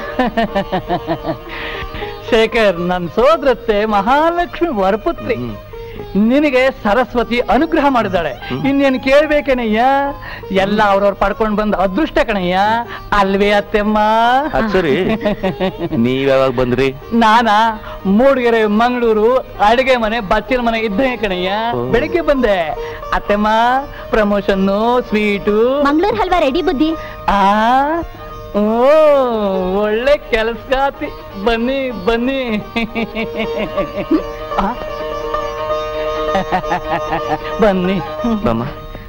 S1: ಶೇಖರ್ ನನ್ನ ಸೋದರತ್ತೆ ಮಹಾಲಕ್ಷ್ಮಿ ವರಪುತ್ರಿ ನಿನಗೆ ಸರಸ್ವತಿ ಅನುಗ್ರಹ ಮಾಡಿದಾಳೆ ಇನ್ನೇನು ಕೇಳ್ಬೇಕೇನಯ್ಯ ಎಲ್ಲ ಅವ್ರವ್ರು ಪಡ್ಕೊಂಡ್ ಬಂದ ಅದೃಷ್ಟ ಕಣಯ್ಯ ಅಲ್ವೇ ಅತ್ತೆಮ್ಮ
S7: ಸರಿ ನೀವ್ ಯಾವಾಗ ಬಂದ್ರಿ
S1: ನಾನಾ ಮೂಡಿಗೆರೆ ಮಂಗಳೂರು ಅಡಿಗೆ ಮನೆ ಬಚ್ಚಿನ ಮನೆ ಇದ್ದೇ ಕಣಯ್ಯ ಬೆಳಿಗ್ಗೆ ಬಂದೆ ಅತ್ತೆಮ್ಮ promotion sweet
S2: Mangalore halwa ready ಬುದ್ಧಿ
S1: ಆ ಓ ಒಳ್ಳೆ ಕೆಲ್ಸಗಾತಿ ಬನ್ನಿ ಬನ್ನಿ ಆ? ಬನ್ನಿ
S7: ಬಮ್ಮ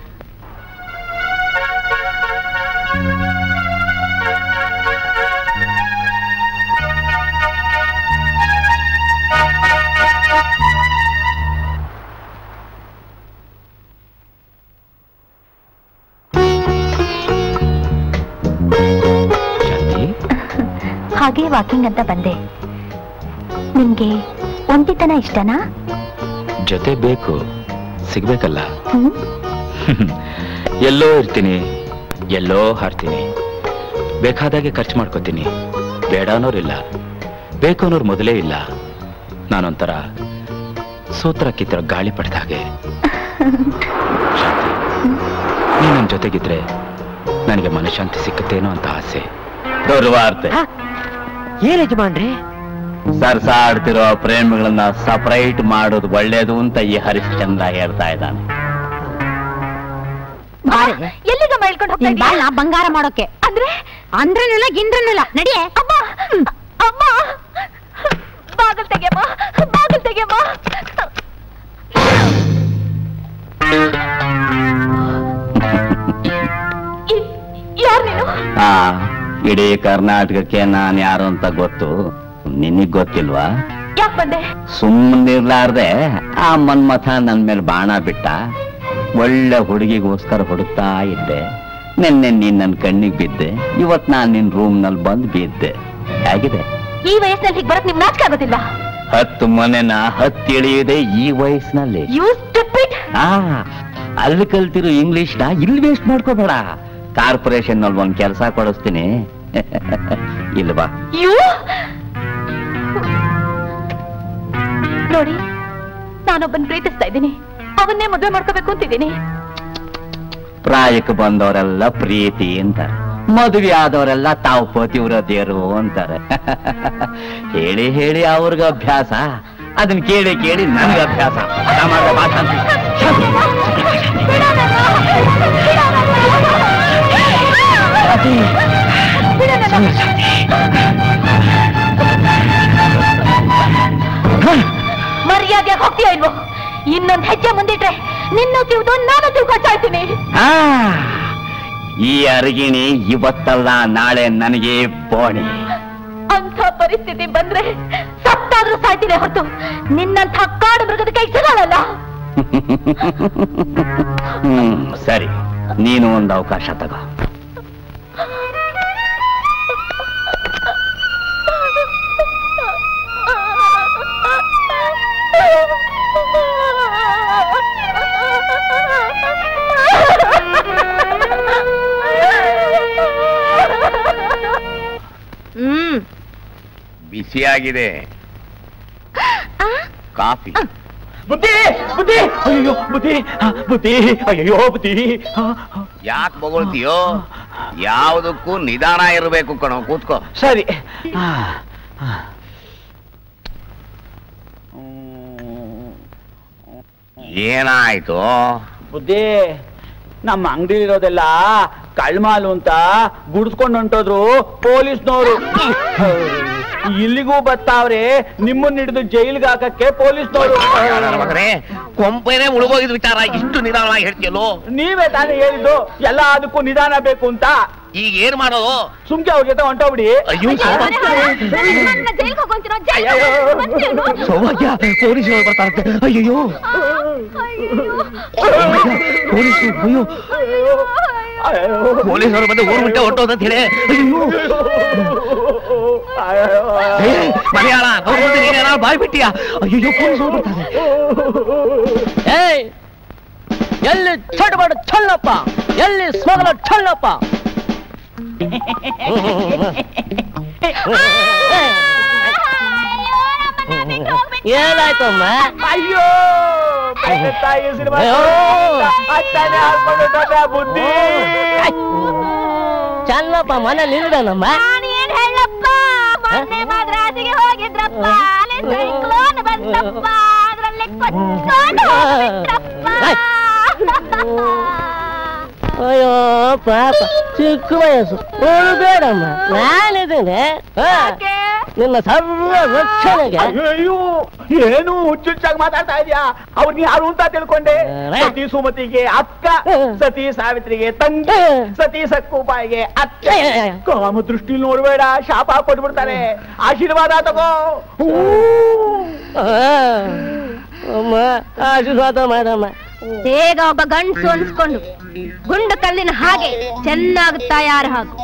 S2: ಹಾಗೆ ವಾಕಿಂಗ್ ಅಂತ ಬಂದೆ ನಿಮ್ಗೆ ಒಂಟಿತನ ಇಷ್ಟನಾ
S9: ಜೊತೆ ಬೇಕು ಸಿಗ್ಬೇಕಲ್ಲ
S2: ಹ್ಮ್
S9: ಎಲ್ಲೋ ಇರ್ತೀನಿ ಎಲ್ಲೋ ಹಾರ್ತೀನಿ ಬೇಕಾದಾಗೆ ಖರ್ಚು ಮಾಡ್ಕೋತೀನಿ ಬೇಡ ಅನ್ನೋರಿಲ್ಲ ಬೇಕು ಅನ್ನೋರು ಮೊದಲೇ ಇಲ್ಲ ನಾನೊಂಥರ ಸೂತ್ರ ಕಿತ್ತರ ಗಾಳಿ ಪಡೆದ ಹಾಗೆ ಶಾಂತಿ ನೀ ನನ್ನ ಜೊತೆಗಿದ್ರೆ ನನಗೆ ಮನಃಶಾಂತಿ ಸಿಕ್ಕುತ್ತೇನೋ ಅಂತ ಆಸೆ
S7: ದುರ್ವಾರ್ತೆ
S3: ಏನ್ ಯಜಮಾನ್ರಿ
S7: ಸರ್ಸಾಡ್ತಿರೋ ಪ್ರೇಮಿಗಳನ್ನ ಸಪರೇಟ್ ಮಾಡೋದು ಒಳ್ಳೇದು ಅಂತ ಈ ಹರಿಶ್ಚಂದ್ರ ಹೇಳ್ತಾ ಇದ್ದಾನೆ
S2: ಎಲ್ಲಿಗ ಮಾಡ್ಕೊಂಡು ಹೋಗ್ತಾ ಇದೀಯ?
S3: ಬಾಳ ಬಂಗಾರ ಮಾಡೋಕೆ
S2: ಅಂದ್ರೆ
S3: ಅಂದ್ರನಿಲ್ಲ ಗಿಂದ್ರನಿಲ್ಲ ನಡಿಯೇ
S2: ಅಮ್ಮ ಅಮ್ಮ ಬಾಗಲ್ ತೆಗೆಯಮ್ಮ ಬಾಗಲ್ ತೆಗೆಯಮ್ಮ ಇ- ಯಾರ್ ನೀನು
S7: ಆ ಇಡೀ ಕರ್ನಾಟಕಕ್ಕೆ ನಾನು ಯಾರು ಅಂತ ಗೊತ್ತು ನಿನಗ್ ಗೊತ್ತಿಲ್ವಾ
S2: ಯಾಕ್ ಬಂದೆ
S7: ಸುಮ್ಮನಿರ್ಲಾರ್ದೆ ಆ ಮನ್ಮಥ ನನ್ ಮೇಲೆ ಬಾಣ ಬಿಟ್ಟ ಒಳ್ಳೆ ಹುಡುಗಿಗೋಸ್ಕರ ಹುಡುಕ್ತಾ ಇದ್ದೆ ನಿನ್ನೆ ನೀನ್ ನನ್ ಕಣ್ಣಿಗೆ ಬಿದ್ದೆ ಇವತ್ ನಾನ್ ನಿನ್ ರೂಮ್ ನಲ್ಲಿ ಬಂದ್ ಬಿದ್ದೆ ಹೇಗಿದೆ
S2: ಈ ವಯಸ್ಸಿನಲ್ಲಿ ಹೀಗೆ ಬರಕ್ ನಿಮ್ ನಾಚಿಕೆ ಆಗೋದಿಲ್ವಾ
S7: ಹತ್ತು ಮನೆನ ಹತ್ತಿಳಿಯದೆ ಈ ವಯಸ್ಸಿನಲ್ಲಿ
S2: ಯು ಸ್ಟುಪಿಡ್
S7: ಆ ಅಲ್ಲಿ ಕಲ್ತಿರೋ ಇಂಗ್ಲಿಷ್ ನ ಇಲ್ಲಿ ವೇಸ್ಟ್ ಮಾಡ್ಕೋಬೇಡ ಕಾರ್ಪೊರೇಷನ್ ನಲ್ಲಿ ಒಂದ್ ಕೆಲಸ ಕೊಡಿಸ್ತೀನಿ ಇಲ್ವಾ
S2: ಯು ನೋಡಿ ನಾನೊಬ್ಬನ್ ಪ್ರೀತಿಸ್ತಾ ಇದ್ದೀನಿ ಅವನ್ನೇ ಮದುವೆ ಮಾಡ್ಕೋಬೇಕು ಅಂತಿದ್ದೀನಿ
S7: ಪ್ರಾಯಕ್ಕೆ ಬಂದವರೆಲ್ಲ ಪ್ರೀತಿ ಅಂತಾರೆ ಮದುವೆ ಆದವರೆಲ್ಲ ತಾವು ಪತಿವ್ರತಿಯರು ಅಂತಾರೆ ಹೇಳಿ ಹೇಳಿ ಅವ್ರಿಗೆ ಅಭ್ಯಾಸ ಅದನ್ನ ಕೇಳಿ ಕೇಳಿ ನನಗೆ ಅಭ್ಯಾಸ ಅರ್ಥ ಮಾಡ್ಕೊ ಬಾ ಶಾಂತಿ. ಶಾಂತಿ.
S2: ಮರ್ಯಾದೆ ಹೋಗ್ತೀಯ ಇಲ್ವೋ ಇನ್ನೊಂದ್ ಹೆಜ್ಜೆ ಮುಂದಿಟ್ರೆ ನಿನ್ನ ತಿಳ್ದು ನಾನು ತಿಳ್ಕೊಳ್ತಾ ಇದ್ದೀನಿ
S7: ಆ, ಈ ಅರಿಗಿಣಿ ಇವತ್ತಲ್ಲ ನಾಳೆ ನನಗೆ ಬೋಣಿ
S2: ಅಂತ ಪರಿಸ್ಥಿತಿ ಬಂದ್ರೆ ಸತ್ತಾದ್ರೂ ಸಾಯ್ತೀನಿ ಹೊರತು ನಿನ್ನಂಥ ಕಾಡು ಮೃಗದ ಕೈ ಸಿಗಲ್ಲ
S7: ಹ್ಮ್ ಸರಿ ನೀನು ಒಂದು ಅವಕಾಶ ತಗೋ
S8: ಬಿಸಿಯಾಗಿದೆ ಕಾಫಿ
S1: ಬುದ್ಧಿ ಬುದ್ಧಿ ಅಯ್ಯೋ ಬುದ್ಧಿ ಆ, ಬುದ್ಧಿ ಅಯ್ಯೋ ಬುದ್ಧಿ ಆ, ಆ.
S8: ಯಾಕೆ ಬೊಗಳ್ತೀಯೋ ಯಾವುದಕ್ಕೂ ನಿಧಾನ ಇರಬೇಕು ಕಣೋ ಕೂತ್ಕೋ
S1: ಸರಿ ಆ, ಆ.
S8: ಏನಾಯ್ತು
S1: ಬುದ್ಧಿ ನಮ್ಮ ಅಂಗಡಿಲಿರೋದೆಲ್ಲ ಕಳ್ಮಾಲು ಅಂತ ಗುಡ್ಸ್ಕೊಂಡು ಹೊಂಟೋದ್ರು ಪೊಲೀಸ್ನವರು ಇಲ್ಲಿಗೂ ಬತ್ತಾವ್ರೆ ನಿಮ್ಮನ್ನ ಹಿಡಿದು ಜೈಲ್ಗೆ ಹಾಕಕ್ಕೆ ಪೊಲೀಸ್ನವರು
S8: ಮಗನೇ ಕೊಂಪೆನೆ ಮುಳುಗೋಗಿದ್ ವಿಚಾರ ಇಷ್ಟು ನಿಧಾನವಾಗಿ ಹೇಳ್ತೀಯಲ್ಲೋ
S1: ನೀವೇ ತಾನೇ ಹೇಳಿದ್ದು ಎಲ್ಲ ಅದಕ್ಕೂ ನಿಧಾನ ಬೇಕು ಅಂತ
S8: ಈಗ ಏನ್ ಮಾಡೋದು
S1: ಸುಮ್ಕೆ ಅವ್ರ ಜೊತೆ ಹೊಂಟೋಗ್ಬಿಡಿ
S8: ಅಯ್ಯೋ
S2: ಜೈಲ್ಗೆ ಹೋಗ್ಕೊಂತಿರೋ
S8: ಸೌಭಾಗ್ಯ ಪೊಲೀಸರು ಬರ್ತಾರಂತೆ ಅಯ್ಯೋ ಪೊಲೀಸರು ಅಯ್ಯೋ ಪೊಲೀಸರು ಬಂದು ಊರು ಬಿಟ್ಟೆ ಹೊಟ್ಟೋದಂತ ಹೇಳಿ ಅಯ್ಯೋ ಮಲಯಾಳ ನೋಡ್ಬೋದು ನೀನೇನಾದ್ರು ಬಾಯ್ ಬಿಟ್ಟಿಯಾ ಅಯ್ಯೋ ಪೊಲೀಸರು ಬರ್ತಾರೆ
S4: ಏಯ್ ಎಲ್ಲಿ ಚಟಬಡ ಛಲ್ಲಪ್ಪ ಎಲ್ಲಿ ಸ್ಮಗಲ ಛಲ್ಲಪ್ಪ ಏನಾಯ್ತಮ್ಮ
S1: ಅಯ್ಯೋ ತಂದೆ ತಾಯಿ ಸಿನಿಮಾ
S4: ಅಯ್ಯೋ.
S1: ಅತ್ತಾನೆ ಹಾಕೊಂಡು ಹೊರ್ಟೋದ ಬುದ್ಧಿ
S4: ಚಲ್ಲಪ್ಪ ಮನೇಲಿ ಇಲ್ದನಮ್ಮ
S2: ಏನ್ ಹೇಳಪ್ಪ ಮೊನ್ನೆ ಮದ್ರಾಸಿಗೆ ಹೋಗಿದ್ರಪ್ಪ ಅಲ್ಲಿ ಸೈಕ್ಲೋನ್ ಬಂತಪ್ಪ ಅದ್ರಲ್ಲಿ ಕೊಚ್ಕೊಂಡು ಹೋಗ್ಬಿಟ್ರಪ್ಪ.
S4: ಅಯ್ಯೋ ಪಾಪ ಚಿಕ್ಕ ವಯಸ್ಸು ಬೇಡಮ್ಮ ನಾನಿದ್ದೇನೆ ಹಾ, ನಿನ್ನ ಸರ್ವ ರಕ್ಷಣೆಗೆ
S1: ಅಯ್ಯೋ ಏನು ಹುಚ್ಚುಚ್ಚಾಗಿ ಮಾತಾಡ್ತಾ ಇದೀಯಾ ಅವ್ರು ಯಾರು ಅಂತ ತಿಳ್ಕೊಂಡೆ ಸತಿ ಸುಮತಿಗೆ ಅಕ್ಕ ಸತಿ ಸಾವಿತ್ರಿಗೆ ತಂಗಿ ಸತಿ ಸಕ್ಕುಬಾಯಿಗೆ ಅತ್ತೆ ಕಾಮ ದೃಷ್ಟಿ ನೋಡ್ಬೇಡ ಶಾಪ ಕೊಟ್ಬಿಡ್ತಾರೆ ಆಶೀರ್ವಾದ ತಗೋ
S4: ಆ, ಅಮ್ಮ ಆಶೀರ್ವಾದ ಮಾಡಮ್ಮ
S2: ಬೇಗ ಒಬ್ಬ ಗಂಡ್ಸು ಅನ್ಸ್ಕೊಂಡು ಗುಂಡು ಕಲ್ಲಿನ ಹಾಗೆ ಚೆನ್ನಾಗಿ ತಯಾರು ಹಾಕು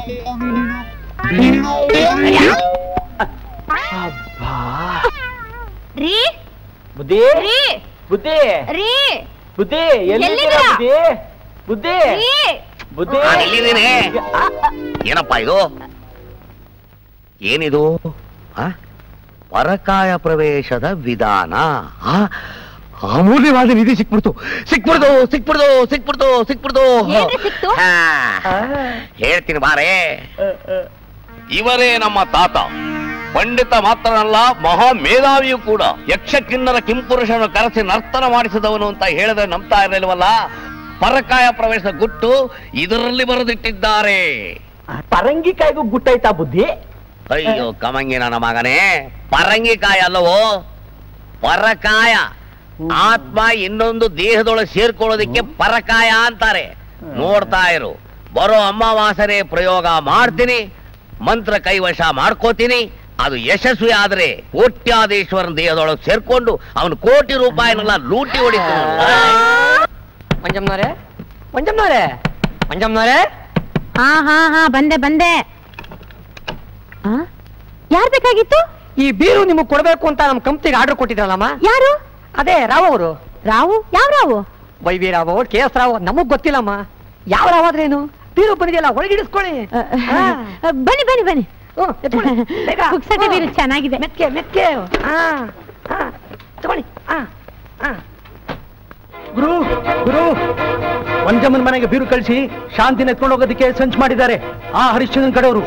S2: ರೀ
S1: ಬುದ್ಧಿ
S2: ರೀ
S1: ಬುದ್ಧಿ
S2: ರೀ
S1: ಬುದ್ಧಿ ಎಲ್ಲಿದ್ದೀರಾ
S2: ಎಲ್ಲಿದ್ದೀರಾ?
S1: ಬುದ್ಧಿ ಬುದ್ಧಿ
S2: ರೀ
S1: ಬುದ್ಧಿ
S8: ನಾನು ಎಲ್ಲಿದ್ದೀನಿ ಏನಪ್ಪ ಇದು ಏನಿದು ಆ? ಪರಕಾಯ ಪ್ರವೇಶದ ವಿಧಾನ ಆ? ಅಮೂಲ್ಯವಾದ ನಿಧಿ ಸಿಕ್ಬಿಡ್ತು ಸಿಕ್ಬಿಡ್ದು ಸಿಕ್ಬಿಡ್ದು ಸಿಕ್ಬಿಡ್ದು ಸಿಕ್ಬಿಡ್ದು
S2: ಏನ್ರಿ ಸಿಕ್ತು?
S8: ಹಾ. ಹೇಳ್ತೀನಿ ಬಾರೇ ಇವರೇ ನಮ್ಮ ತಾತ ಪಂಡಿತ ಮಾತ್ರನಲ್ಲ ಮಹಾ ಮೇಧಾವಿಯೂ ಕೂಡ ಯಕ್ಷ ಕಿನ್ನರ ಕಿಂಪುರುಷನ ಕರೆಸಿ ನರ್ತನ ಮಾಡಿಸಿದವನು ಅಂತ ಹೇಳಿದ್ರೆ ನಂಬ್ತಾ ಇರಲಿಲ್ವಲ್ಲ ಪರಕಾಯ ಪ್ರವೇಶ ಗುಟ್ಟು ಇದರಲ್ಲಿ ಬರೆದಿಟ್ಟಿದ್ದಾರೆ
S1: ಪರಂಗಿಕಾಯಿಗೂ ಗುಟ್ಟೈತಾ ಬುದ್ಧಿ
S8: ಅಯ್ಯೋ ಕಮಂಗಿ ನನ್ನ ಮಗನೇ ಪರಂಗಿಕಾಯ ಅಲ್ಲವೋ ಪರಕಾಯ ಆತ್ಮ ಇನ್ನೊಂದು ದೇಹದೊಳಗೆ ಸೇರ್ಕೊಳ್ಳೋದಕ್ಕೆ ಪರಕಾಯ ಅಂತಾರೆ ನೋಡ್ತಾ ಇರು ಬರೋ ಅಮಾವಾಸನೆ ಪ್ರಯೋಗ ಮಾಡ್ತೀನಿ ಮಂತ್ರ ಕೈವಶ ಮಾಡ್ಕೋತೀನಿ ಅದು ಯಶಸ್ವಿ ಆದ್ರೆ ಕೋಟ್ಯಾಧೀಶ್ವರನ ದೇಹದೊಳಗೆ ಸೇರ್ಕೊಂಡು ಅವನು ಕೋಟಿ ರೂಪಾಯಿನೆಲ್ಲ ಲೂಟಿ ಹೊಡಿತಾನೆ
S4: ಮಂಜಮ್ಮನವರೇ ಮಂಜಮ್ಮನವರೇ ಮಂಜಮ್ಮನವರೇ
S2: ಹಾ ಹಾ ಹಾ ಬಂದೆ ಬಂದೆ ಆ? ಯಾರ್ ಬೇಕಾಗಿತ್ತು
S4: ಈ ಬೀರು ನಿಮಗೆ ಕೊಡಬೇಕು ಅಂತ ನಮ್ಮ ಕಂಪ್ನಿಗೆ ಆರ್ಡರ್ ಕೊಟ್ಟಿದ್ರಲ್ಲಮ್ಮ
S2: ಯಾರು
S4: ಅದೇ ರಾವ್ ಅವರು
S2: ರಾವು ಯಾವ ರಾವು
S4: ವೈ ವಿ ರಾವ್ ಅವ್ರು ಕೆ ಎಸ್ ರಾವ್ ನಮಗ್ ಗೊತ್ತಿಲ್ಲಮ್ಮ ಯಾವ ರಾವ್ ಆದ್ರೇನು ಬೀರು ಬಂದಿದೆಯಲ್ಲ ಒಳಗಿಡಿಸ್ಕೊಳ್ಳಿ ಹಾ.
S2: ಬನ್ನಿ ಬನ್ನಿ ಬನ್ನಿ
S4: ಹ್ಮ್, ಎತ್ಕೊಳ್ಳಿ. ಬೇಗ.
S2: ಪುಕ್ಸಟ್ಟೆ ಬೀರು ಚೆನ್ನಾಗಿದೆ
S4: ಮೆತ್ಕೆ ಮೆತ್ಕೆ ಹಾ ಹಾ ತಗೊಳ್ಳಿ ಹಾ ಹಾ
S11: ಗುರು ಗುರು ಮಂಜಮ್ಮನ ಮನೆಗೆ ಬೀರು ಕಳಿಸಿ ಶಾಂತಿನ ಎತ್ಕೊಂಡು ಹೋಗೋದಕ್ಕೆ ಸಂಚು ಮಾಡಿದ್ದಾರೆ ಆ ಹರಿಶ್ಚಂದ್ರನ್ ಕಡೆಯವರು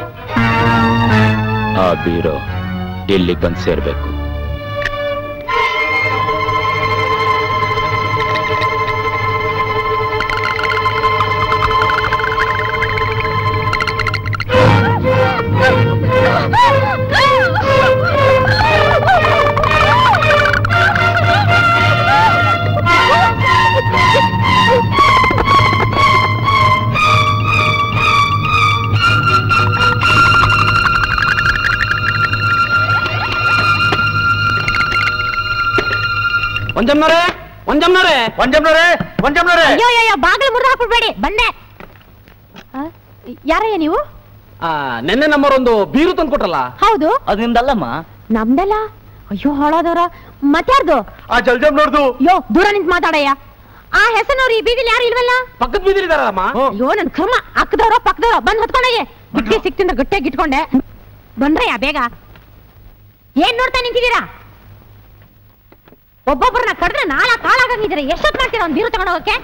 S9: ಆ ಬೀರೋ ಇಲ್ಲಿಗೆ ಬಂದು ಸೇರ್ಬೇಕು
S11: ಮಂಜಮ್ಮನವರೇ ಮಂಜಮ್ಮನವರೇ ಮಂಜಮ್ಮನವರೇ ಮಂಜಮ್ಮನವರೇ
S2: ಅಯ್ಯೋ ಅಯ್ಯೋ ಬಾಗಿಲು ಮುರಿದು ಹಾಕ್ಬಿಡ್ಬೇಡಿ ಬಂದೆ ಆ, ಯಾರಯ್ಯ ನೀವು
S11: ಆ ನೆನ್ನೆ ನಮ್ಮರೊಂದು ಬೀರು ತಂದು ಕೊಟ್ರಲ್ಲ
S2: ಹೌದು
S1: ಅದು ನಿಮ್ದಲ್ಲಮ್ಮ
S2: ನಮ್ದಲ್ಲ ಅಯ್ಯೋ ಹಾಳಾದವ್ರ ಮತ್ಯಾರ್ದು
S11: ಆ ಜಲ್ಜಮ್ ನೋಡ್ದು
S2: ಅಯ್ಯೋ ದೂರ ನಿಂತ್ ಮಾತಾಡಯ್ಯ ಆ ಹೆಸರಿನವ್ರು ಈ ಬೀದಿಲಿ ಯಾರು ಇಲ್ವಲ್ಲ
S11: ಪಕ್ಕದ ಬೀದಿರಿದಾರಮ್ಮ
S2: ಅಯ್ಯೋ ನನ್ ಕ್ರಮ ಅಕ್ಕದವ್ರ ಪಕ್ಕದವ್ರ ಬಂದ್ ಹೊತ್ಕೊಂಡೋಗಿ ಗುಟ್ಟಿ ಸಿಕ್ತಿಂದ ಗಟ್ಟಿಯಾಗಿ ಇಟ್ಕೊಂಡೆ ಬಂದ್ರಯ್ಯ ಬೇಗ ಏನ್ ನೋಡ್ತಾ ನಿಂತಿದ್ದೀರಾ ಒಬ್ಬೊಬ್ಬರನ್ನ ಕಡ್ರೆ ನಾಳ ಕಾಳಾಗಿದ್ರೆ ಎಷ್ಟೊತ್ತು ಮಾಡ್ತೀರಾ ಒಂದ್ ಬೀರು ತಗೊಂಡು ಹೋಗಕ್ಕೆ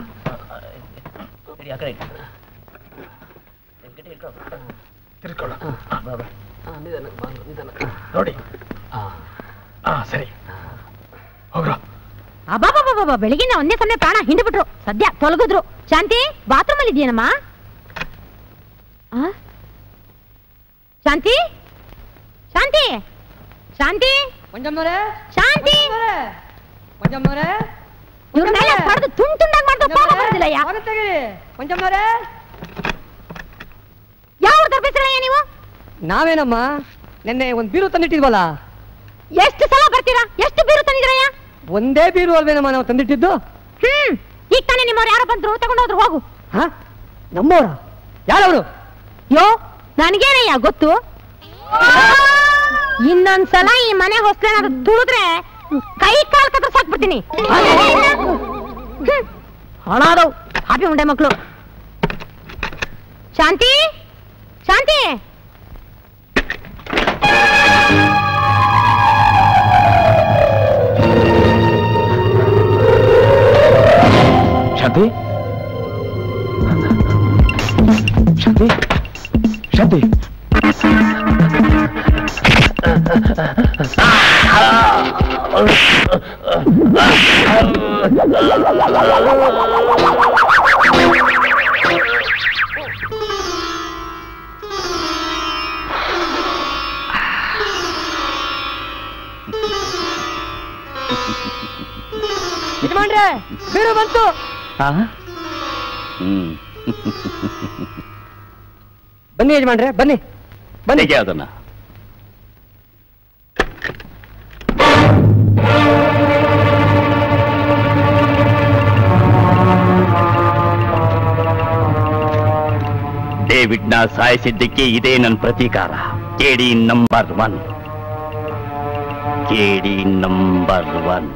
S1: ನೋಡಿ ಹಾ ಸರಿ ಹೋಗ್ರೋ
S2: ಅಬ್ಬಾಬಾಬಾಬಾ ಬೆಳಿಗ್ಗೆ ಒಂದೇ ಸಮಯ ಪ್ರಾಣ ಹಿಂಡ್ಬಿಟ್ರು ಸದ್ಯ ತೊಲಗಿದ್ರು ಶಾಂತಿ ಬಾತ್ರೂಮ್ ಅಲ್ಲಿ ಇದೆಯೇನಮ್ಮ ಆ? ಶಾಂತಿ ಶಾಂತಿ ಶಾಂತಿ
S3: ಮಂಜಮ್ಮನವರೇ
S2: ಶಾಂತಿ
S3: ಮಂಜಮ್ಮನವರೇ
S2: ಇವ್ರನ್ನೆಲ್ಲ ಕಡ್ದು ತುಂಡ್ ತುಂಡಾಗಿ ಮಾಡ್ತಾ ಕೋಪ ಬರೋದಿಲ್ಲ ಯಾ
S3: ಮಂಜಮ್ಮನವರೇ
S2: ಯಾವ ತರ್ಪಿಸ್ರಯ್ಯ ನೀವು
S3: ನಾವೇನಮ್ಮ ನಿನ್ನೆ ಒಂದ್ ಬೀರು ತಂದಿಟ್ಟಿದ್ವಲ್ಲ
S2: ಎಷ್ಟು ಸಲ ಬರ್ತೀರಾ ಎಷ್ಟು ಬೀರು ತಂದಿದ್ರಯ್ಯ
S3: ಒಂದೇ ಬೀರು ಅಲ್ವೇನಮ್ಮ ನಾವು ತಂದಿಟ್ಟಿದ್ದು
S2: ಹ್ಮ್ ಈಗ ತಾನೇ ನಿಮ್ಮವ್ರು ಯಾರೋ ಬಂದ್ರು ತಗೊಂಡೋದ್ರು ಹೋಗು
S3: ಹಾ ನಮ್ಮವ್ರ ಯಾರವರು
S2: ಯೋ ನನ್ಗೇನಯ್ಯ ಗೊತ್ತು ಇನ್ನೊಂದ್ಸಲ ಈ ಮನೆ ಹೊಸ್ಲೇನಾದ್ರು ತುಳಿದ್ರೆ ಕೈ ಕಾಲ್ ಕತ್ರ ಸಾಕ್ಬಿಡ್ತೀನಿ ಹಾಳಾದವ್ ಹಾಪಿ ಮುಂಡೆ ಮಕ್ಕಳು ಶಾಂತಿ ಶಾಂತಿ
S9: ಶಾಂತಿ ಶಾಂತಿ ಶಾಂತಿ
S3: ಯಜಮಾನ್ರೆ ಬೀರು ಬಂತು
S9: ಹ್ಮ್
S3: ಬನ್ನಿ ಯಜಮಾನ್ರೆ ಬನ್ನಿ ಬನ್ನಿ
S9: ಹೇಗೆ ಅದನ್ನ ಡೇವಿಡ್ನ ಸಾಯಿಸಿದ್ದಕ್ಕೆ ಇದೇ ನನ್ನ ಪ್ರತೀಕಾರ ಕೇಡಿ ನಂಬರ್ ಒನ್ ಕೇಡಿ ನಂಬರ್ ಒನ್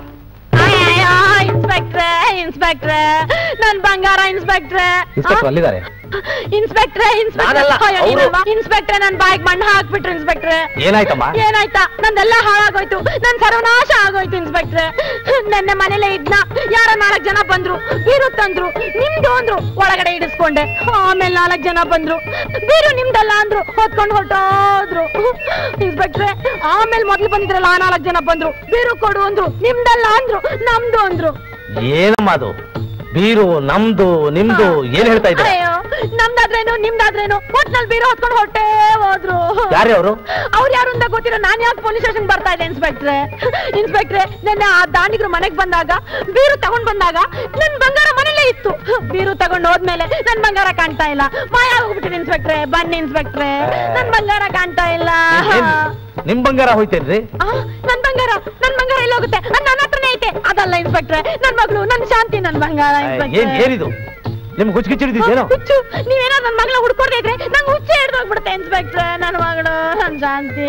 S2: ಇನ್ಸ್ಪೆಕ್ಟ್ರೆ ಇನ್ಸ್ಪೆಕ್ಟ್ರೆ ನನ್ ಬಂಗಾರ ಇನ್ಸ್ಪೆಕ್ಟ್ರೆ
S7: ಅಲ್ಲಿದ್ದಾರೆ
S2: ಇನ್ಸ್ಪೆಕ್ಟ್ರೆ
S7: ನಾನಲ್ಲ, ಅವ್ರು.
S2: ಇನ್ಸ್ಪೆಕ್ಟ್ರೆ ಇನ್ಸ್ಪೆಕ್ಟ್ರೆ ನನ್ ಬಾಯಿಗೆ ಮಣ್ಣು ಹಾಕ್ಬಿಟ್ರು ಇನ್ಸ್ಪೆಕ್ಟ್ರೆ
S7: ಏನಾಯ್ತಮ್ಮ
S2: ಏನಾಯ್ತಾ ನಂದೆಲ್ಲ ಹಾಳಾಗೋಯ್ತು ನನ್ ಸರ್ವನಾಶ ಆಗೋಯ್ತು ಇನ್ಸ್ಪೆಕ್ಟ್ರೆ ನೆನ್ನೆ ಮನೇಲೆ ಇದ್ನ ಯಾರ ನಾಲ್ಕ್ ಜನ ಬಂದ್ರು ಬೀರು ತಂದ್ರು ನಿಮ್ದು ಅಂದ್ರು ಒಳಗಡೆ ಇಡಿಸ್ಕೊಂಡೆ ಆಮೇಲೆ ನಾಲ್ಕ್ ಜನ ಬಂದ್ರು ಬೀರು ನಿಮ್ದಲ್ಲ ಅಂದ್ರು ಹೊತ್ಕೊಂಡು ಹೊಟ್ಟೋದ್ರು ಇನ್ಸ್ಪೆಕ್ಟ್ರೆ ಆಮೇಲೆ ಮೊದ್ಲು ಬಂದಿದ್ರಲ್ಲ ಆ ನಾಲ್ಕ್ ಜನ ಬಂದ್ರು ಬೀರು ಕೊಡು ಅಂದ್ರು ನಿಮ್ದಲ್ಲ ಅಂದ್ರು ನಮ್ದು ಅಂದ್ರು
S7: ಏನಮ್ಮ ಅದು ಬೀರು ನಮ್ದು ನಿಮ್ದು ಏನ್ ಹೇಳ್ತಾ ಇದ್ದಾರೆ
S2: ಅಯ್ಯೋ ನಮ್ದಾದ್ರೇನು ನಿಮ್ದಾದ್ರೇನು ಒಟ್ನಲ್ಲಿ ಬೀರು ಹೊತ್ಕೊಂಡು ಹೊಟ್ಟೆ ಹೋದ್ರು
S7: ಯಾರೇ ಅವರು
S2: ಅವ್ರು ಯಾರು ಅಂತ ಗೊತ್ತಿರೋ ನಾನ್ ಯಾಕೆ ಪೊಲೀಸ್ ಸ್ಟೇಷನ್ ಬರ್ತಾ ಇದ್ದೆ ಇನ್ಸ್ಪೆಕ್ಟ್ರೆ ಇನ್ಸ್ಪೆಕ್ಟ್ರೆ ನನ್ನ ಆ ದಾಂಡಿಗರು ಮನೆಗ್ ಬಂದಾಗ ಬೀರು ತಗೊಂಡ್ ಬಂದಾಗ ನನ್ ಬಂಗಾರ ಮನೇಲೇ ಇತ್ತು ಬೀರು ತಗೊಂಡ್ ಹೋದ್ಮೇಲೆ ನನ್ ಬಂಗಾರ ಕಾಣ್ತಾ ಇಲ್ಲ ಮಾಯ ಹೋಗ್ಬಿಟ್ಟಿದೆ ಇನ್ಸ್ಪೆಕ್ಟ್ರೆ ಬನ್ನಿ ಇನ್ಸ್ಪೆಕ್ಟ್ರೆ ನನ್ ಬಂಗಾರ ಕಾಣ್ತಾ ಇಲ್ಲ
S7: ಏನ್- ನಿಮ್ ಬಂಗಾರ ಹೋಯ್ತೇನ್ರಿ
S2: ಆ, ನನ್ ಬಂಗಾರ ನನ್ ಬಂಗಾರ ಎಲ್ಲ ಹೋಗುತ್ತೆ ಅದ್ ನನ್ನ ಹತ್ರನೇ ಐತೆ ಅದಲ್ಲ ಇನ್ಸ್ಪೆಕ್ಟ್ರೆ ನನ್ ಮಗಳು ನನ್ ಶಾಂತಿ ನನ್ ಬಂಗಾರ
S7: ಏನ್
S2: ಇನ್ಸ್ಪೆಕ್ಟ್ರೆ
S7: ಏನಿದು ನಿಮ್ಗೆ ಹುಚ್ಚಿಚ್ಚಿಡಿದೇನೋ
S2: ಹುಚ್ಚು ನೀವೇನೋ ನನ್ನ ಮಗಳ ಹುಡ್ಕೊಡ್ತಾ ಇದ್ರೆ ನಂಗೆ ಹುಚ್ಚೆ ಹಿಡ್ದೋಗ್ಬಿಡುತ್ತೆ ಇನ್ಸ್ಪೆಕ್ಟ್ರೆ ನನ್ನ ಮಗಳು ನನ್ ಶಾಂತಿ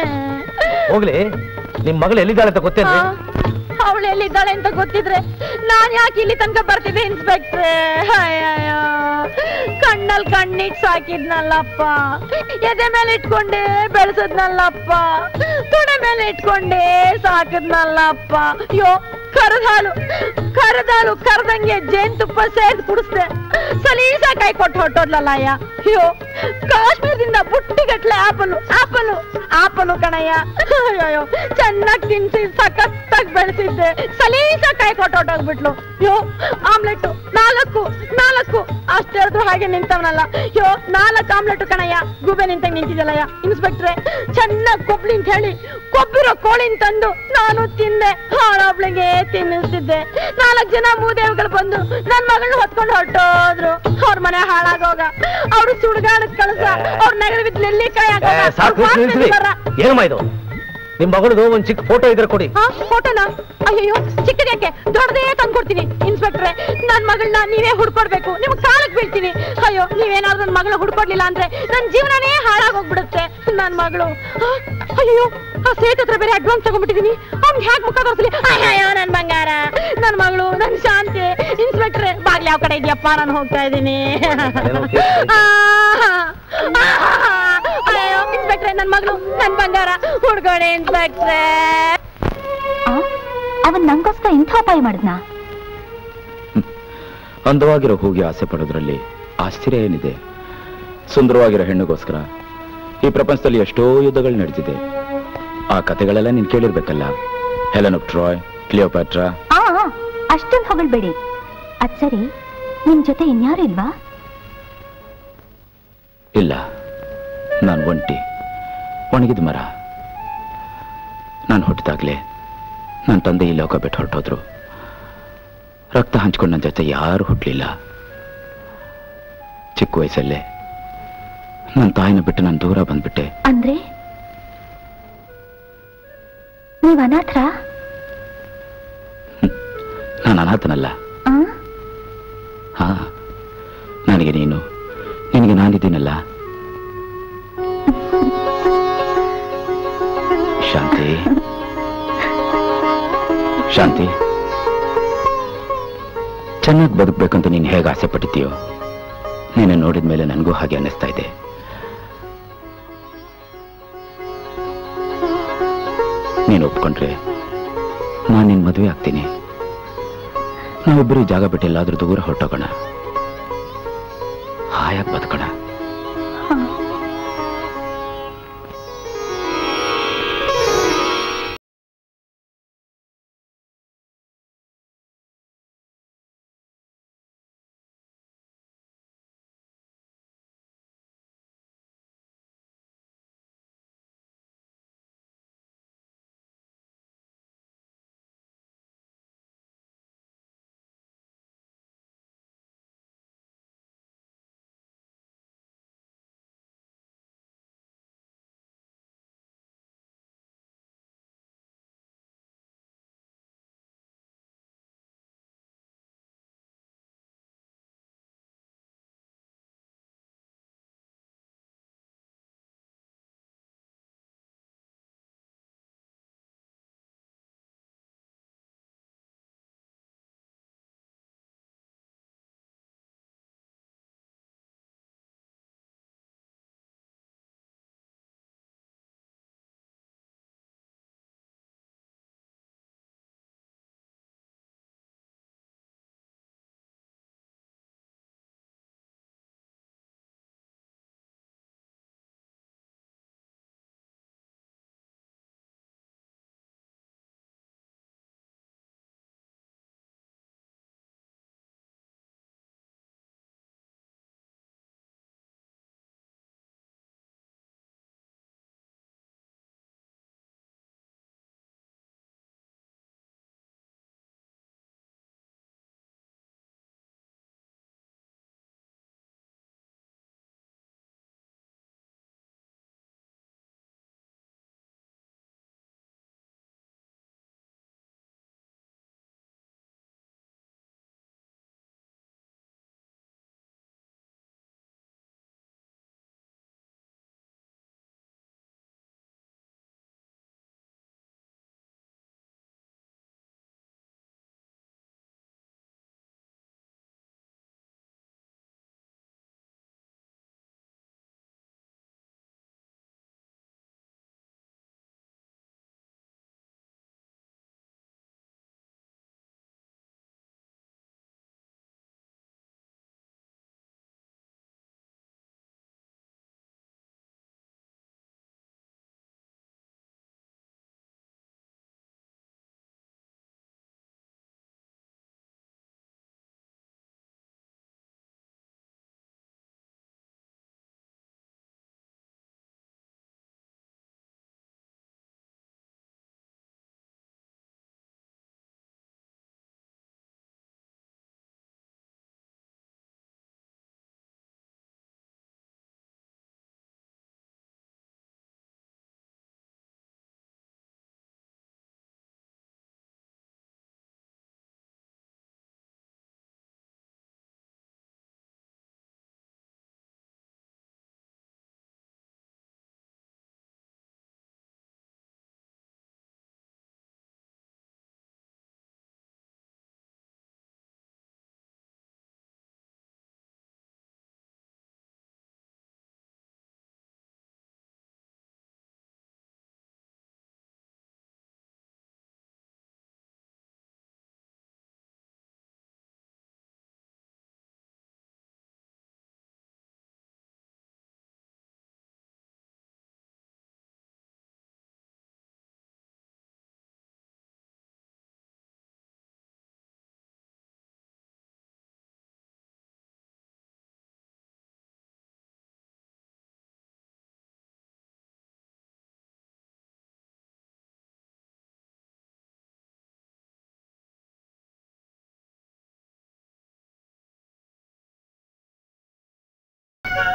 S7: ಹೋಗ್ಲಿ ನಿಮ್ ಮಗಳು ಎಲ್ಲಿದ್ದಾಳೆ ಅಂತ ಗೊತ್ತೇನ್ರಿ
S2: ಅವಳು ಎಲ್ಲಿದ್ದಾಳೆ ಅಂತ ಗೊತ್ತಿದ್ರೆ ನಾನ್ ಯಾಕೆ ಇಲ್ಲಿ ತನಕ ಬರ್ತಿದ್ದೆ ಇನ್ಸ್ಪೆಕ್ಟ್ರೆ ಅಯ್ಯಯ್ಯೋ ಕಣ್ಣಲ್ಲಿ ಕಣ್ಣಿಟ್ ಸಾಕಿದ್ನಲ್ಲಪ್ಪ ಎದೆ ಮೇಲೆ ಇಟ್ಕೊಂಡೆ ಬೆಳೆಸದ್ನಲ್ಲಪ್ಪ ತೊಡೆ ಮೇಲೆ ಇಟ್ಕೊಂಡೆ ಸಾಕಿದ್ನಲ್ಲಪ್ಪ ಯೋ ಕರದ ಹಾಲು ಕರದ ಹಾಲು ಕರ್ದಂಗೆ ಜೇನುತುಪ್ಪ ಸೇರ್ದು ಕುಡಿಸ್ದೆ ಸಲೀಸ ಕೈ ಕೊಟ್ಟು ಹೊಟ್ಟೋದ್ಲಲ್ಲ ಅಯ್ಯ ಅಯ್ಯೋ ಕಾಶ್ಮೀರದಿಂದ ಬುಟ್ಟಿಗಟ್ಲೆ ಆಪಲು ಆಪಲು ಆಪಲು ಕಣಯ್ಯ ಅಯ್ಯೋ ಚೆನ್ನಾಗಿ ತಿನ್ಸಿ ಸಖತ್ತಾಗಿ ಬೆಳೆಸಿದ್ದೆ ಸಲೀಸ ಕೈ ಕೊಟ್ಟು ಹೊಟ್ಟೋಗ್ಬಿಟ್ಲು ಯೋ ಆಮ್ಲೆಟ್ ನಾಲ್ಕು ನಾಲ್ಕು ಅಷ್ಟು ಹೇಳಿದ್ರು ಹಾಗೆ ನಿಂತವನಲ್ಲ ಯೋ ನಾಲ್ಕು ಆಮ್ಲೆಟ್ ಕಣಯ್ಯ ಗುಬೆ ನಿಂತಂಗ್ ನಿಂತಿದ್ದಲ್ಲಯ್ಯ ಇನ್ಸ್ಪೆಕ್ಟ್ರೆ ಚೆನ್ನಾಗಿ ಕೊಬ್ಲಿ ಅಂತ ಹೇಳಿ ಕೊಬ್ಬಿರೋ ಕೋಳಿನ ತಂದು ನಾನು ತಿಂದೆ ಹಾಳೊಬ್ಳಿಗೆ ತಿನ್ನಿಸ್ತಿದ್ದೆ ನಾಲ್ಕು ಜನ ಮೂದೇವಿಗಳು ಬಂದು ನನ್ ಮಗಳನ್ನ ಹೊತ್ಕೊಂಡು ಹೊರಟೋದ್ರು ಅವ್ರ ಮನೆ ಹಾಳಾಗೋಗ ಅವ್ರು ಸುಡ್ಗಾಡಕ್ ಕಳ್ಸ ಅವ್ರ ನಗರ ಬಿದ್ದು ನೆಲ್ಲಿಕಾಯಿ
S7: ಏ,
S2: ಹಾಕೋಗ,
S7: ಸಾಕು
S2: ಅವ್ರ್
S7: ನಿಲ್ಸ್ರಿ.
S2: ಬರ.
S7: ಏನಮ್ಮ ಇದು ನಿಮ್ ಮಗಳದು ಒಂದ್ ಚಿಕ್ಕ ಫೋಟೋ ಇದ್ರೆ ಕೊಡಿ
S2: ಹಾ ಫೋಟೋನಾ ಅಯ್ಯೋ ಚಿಕ್ಕದ್ಯಾಕೆ ದೊಡ್ಡದೇ ತಂದ್ಕೊಡ್ತೀನಿ ಇನ್ಸ್ಪೆಕ್ಟ್ರೆ ನನ್ ಮಗಳನ್ನ ನೀವೇ ಹುಡ್ಕೊಡ್ಬೇಕು ನಿಮ್ ಕಾಲಕ್ ಬೀಳ್ತೀನಿ ಅಯ್ಯೋ ನೀವೇನಾದ್ರೂ ನನ್ ಮಗಳನ್ನ ಹುಡ್ಕೊಡ್ಲಿಲ್ಲ ಅಂದ್ರೆ ನನ್ ಜೀವನನೇ ಹಾಳಾಗೋಗ್ಬಿಡುತ್ತೆ ನನ್ ಮಗಳು ಆ, ಅಯ್ಯೋ ಆ ಸೇಟ್ ಹತ್ರ ಬೇರೆ ಅಡ್ವಾನ್ಸ್ ತಗೊಂಡ್ಬಿಟ್ಟಿದೀನಿ ಅವ್ನ್ ಹ್ಯಾಕ್ ಮುಖ ತೋರಿಸ್ಲಿ ಅಯ್ಯೋ ನನ್ ಬಂಗಾರ ನನ್ ಮಗಳು ನನ್ ಶಾಂತಿ ಇನ್ಸ್ಪೆಕ್ಟ್ರೆ ಬಾಗ್ಲಿ ಯಾವ ಕಡೆ ಇದೆಯಪ್ಪ ನಾನು ಹೋಗ್ತಾ ಇದ್ದೀನಿ ಆ, ಆ, ಅಯ್ಯೋ ಇನ್ಸ್ಪೆಕ್ಟ್ರೆ ನನ್ ಮಗಳು ನನ್ ಬಂಗಾರ ಹುಡ್ಕೊಡಿ ಇನ್ಸ್ಪೆಕ್ಟ್ರೆ
S5: ಅವನ್ ನಂಗೋಸ್ಕರ ಇಂಥ ಉಪಾಯ ಮಾಡಿದ್ನಾ
S9: ಅಂದವಾಗಿರೋ ಹೂಗೆ ಆಸೆ ಪಡೋದ್ರಲ್ಲಿ ಆಶ್ಚರ್ಯ ಏನಿದೆ ಸುಂದರವಾಗಿರೋ ಹೆಣ್ಣಿಗೋಸ್ಕರ ಈ ಪ್ರಪಂಚದಲ್ಲಿ ಎಷ್ಟೋ ಯುದ್ಧಗಳು ನಡೆದಿದೆ ಆ ಕತೆಗಳೆಲ್ಲ ನೀನ್ ಕೇಳಿರ್ಬೇಕಲ್ಲ ಹೆಲನ್ ಆಫ್ ಟ್ರಾಯ್ ಕ್ಲಿಯೋಪ್ಯಾಟ್ರಾ
S5: ಆ ಅಷ್ಟೊಂದು ಹೊಗಳ್ಬೇಡಿ ಅದ್ ಸರಿ ನಿಮ್ ಜೊತೆ ಇನ್ಯಾರು ಇಲ್ವಾ
S9: ಇಲ್ಲ ನಾನು ಒಂಟಿ ಒಣಗಿದ ಮರ ನಾನು ಹುಟ್ಟಿದಾಗ್ಲೇ ನನ್ನ ತಂದೆ ಈ ಲೋಕ ಬಿಟ್ಟು ಹೊರಟೋದ್ರು ರಕ್ತ ಹಂಚ್ಕೊಂಡು ನನ್ನ ಜೊತೆ ಯಾರು ಹುಟ್ಟಲಿಲ್ಲ ಚಿಕ್ಕ ವಯಸ್ಸಲ್ಲೇ ನನ್ನ ತಾಯಿನ ಬಿಟ್ಟು ನಾನು ದೂರ ಬಂದ್ಬಿಟ್ಟೆ
S5: ಅಂದ್ರೆ ನೀವ್ ಅನಾಥರ
S9: ನಾನು ಅನಾಥನಲ್ಲ
S5: ಆ?
S9: ಹಾ ನನಗೆ ನೀನು ನಿನಗೆ ನಾನಿದ್ದೀನಲ್ಲ ಶಾಂತಿ ಶಾಂತಿ ಚೆನ್ನಾಗಿ ಬದುಕಬೇಕಂತ ನೀನು ಹೇಗೆ ಆಸೆ ಪಟ್ಟಿದ್ದೀಯೋ ನೀನು ನೋಡಿದ ಮೇಲೆ ನನಗೂ ಹಾಗೆ ಅನ್ನಿಸ್ತಾ ಇದೆ ನೀನು ಒಪ್ಕೊಂಡ್ರೆ ನಾನು ನಿನ್ನ ಮದುವೆ ಆಗ್ತೀನಿ ನಾವಿಬ್ಬರು ಈ ಜಾಗ ಬಿಟ್ಟು ಎಲ್ಲಾದ್ರೂ ದೂರ ಹೊರಟೋಗೋಣ ಹಾಯಾಗಿ ಬದುಕೋಣ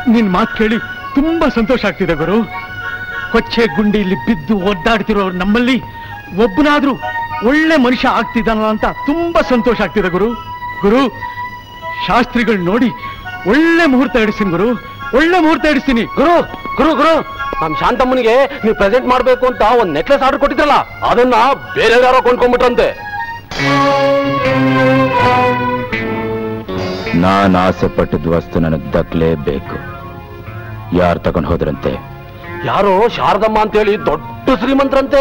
S11: ನಿನ್ ಮಾತು ಕೇಳಿ ತುಂಬಾ ಸಂತೋಷ ಆಗ್ತಿದೆ ಗುರು ಕೊಚ್ಚೆ ಗುಂಡಿಯಲ್ಲಿ ಬಿದ್ದು ಒದ್ದಾಡ್ತಿರೋ ನಮ್ಮಲ್ಲಿ ಒಬ್ಬನಾದ್ರೂ ಒಳ್ಳೆ ಮನುಷ್ಯ ಆಗ್ತಿದ್ದಾನಲ್ಲ ಅಂತ ತುಂಬಾ ಸಂತೋಷ ಆಗ್ತಿದೆ ಗುರು ಗುರು ಶಾಸ್ತ್ರಿಗಳು ನೋಡಿ ಒಳ್ಳೆ ಮುಹೂರ್ತ ಇಡಿಸ್ತೀನಿ ಗುರು ಒಳ್ಳೆ ಮುಹೂರ್ತ ಇಡಿಸ್ತೀನಿ
S12: ಗುರು ಗುರು ಗುರು ನಮ್ ಶಾಂತಮ್ಮನಿಗೆ ನೀವು ಪ್ರೆಸೆಂಟ್ ಮಾಡ್ಬೇಕು ಅಂತ ಒಂದ್ ನೆಕ್ಲೆಸ್ ಆರ್ಡರ್ ಕೊಟ್ಟಿದ್ರಲ್ಲ ಅದನ್ನ ಬೇರೆ ಯಾರೋ ಕೊಂಡ್ಕೊಂಡ್ಬಿಟ್ರಂತೆ
S9: ನಾನ್ ಆಸೆ ಪಟ್ಟಿದ ವಸ್ತು ನನಗ್ ದಕ್ಲೇಬೇಕು ಯಾರು ತಗೊಂಡ್ ಹೋದ್ರಂತೆ
S12: ಯಾರೋ ಶಾರದಮ್ಮ ಅಂತ ಹೇಳಿ ದೊಡ್ಡ ಶ್ರೀಮಂತರಂತೆ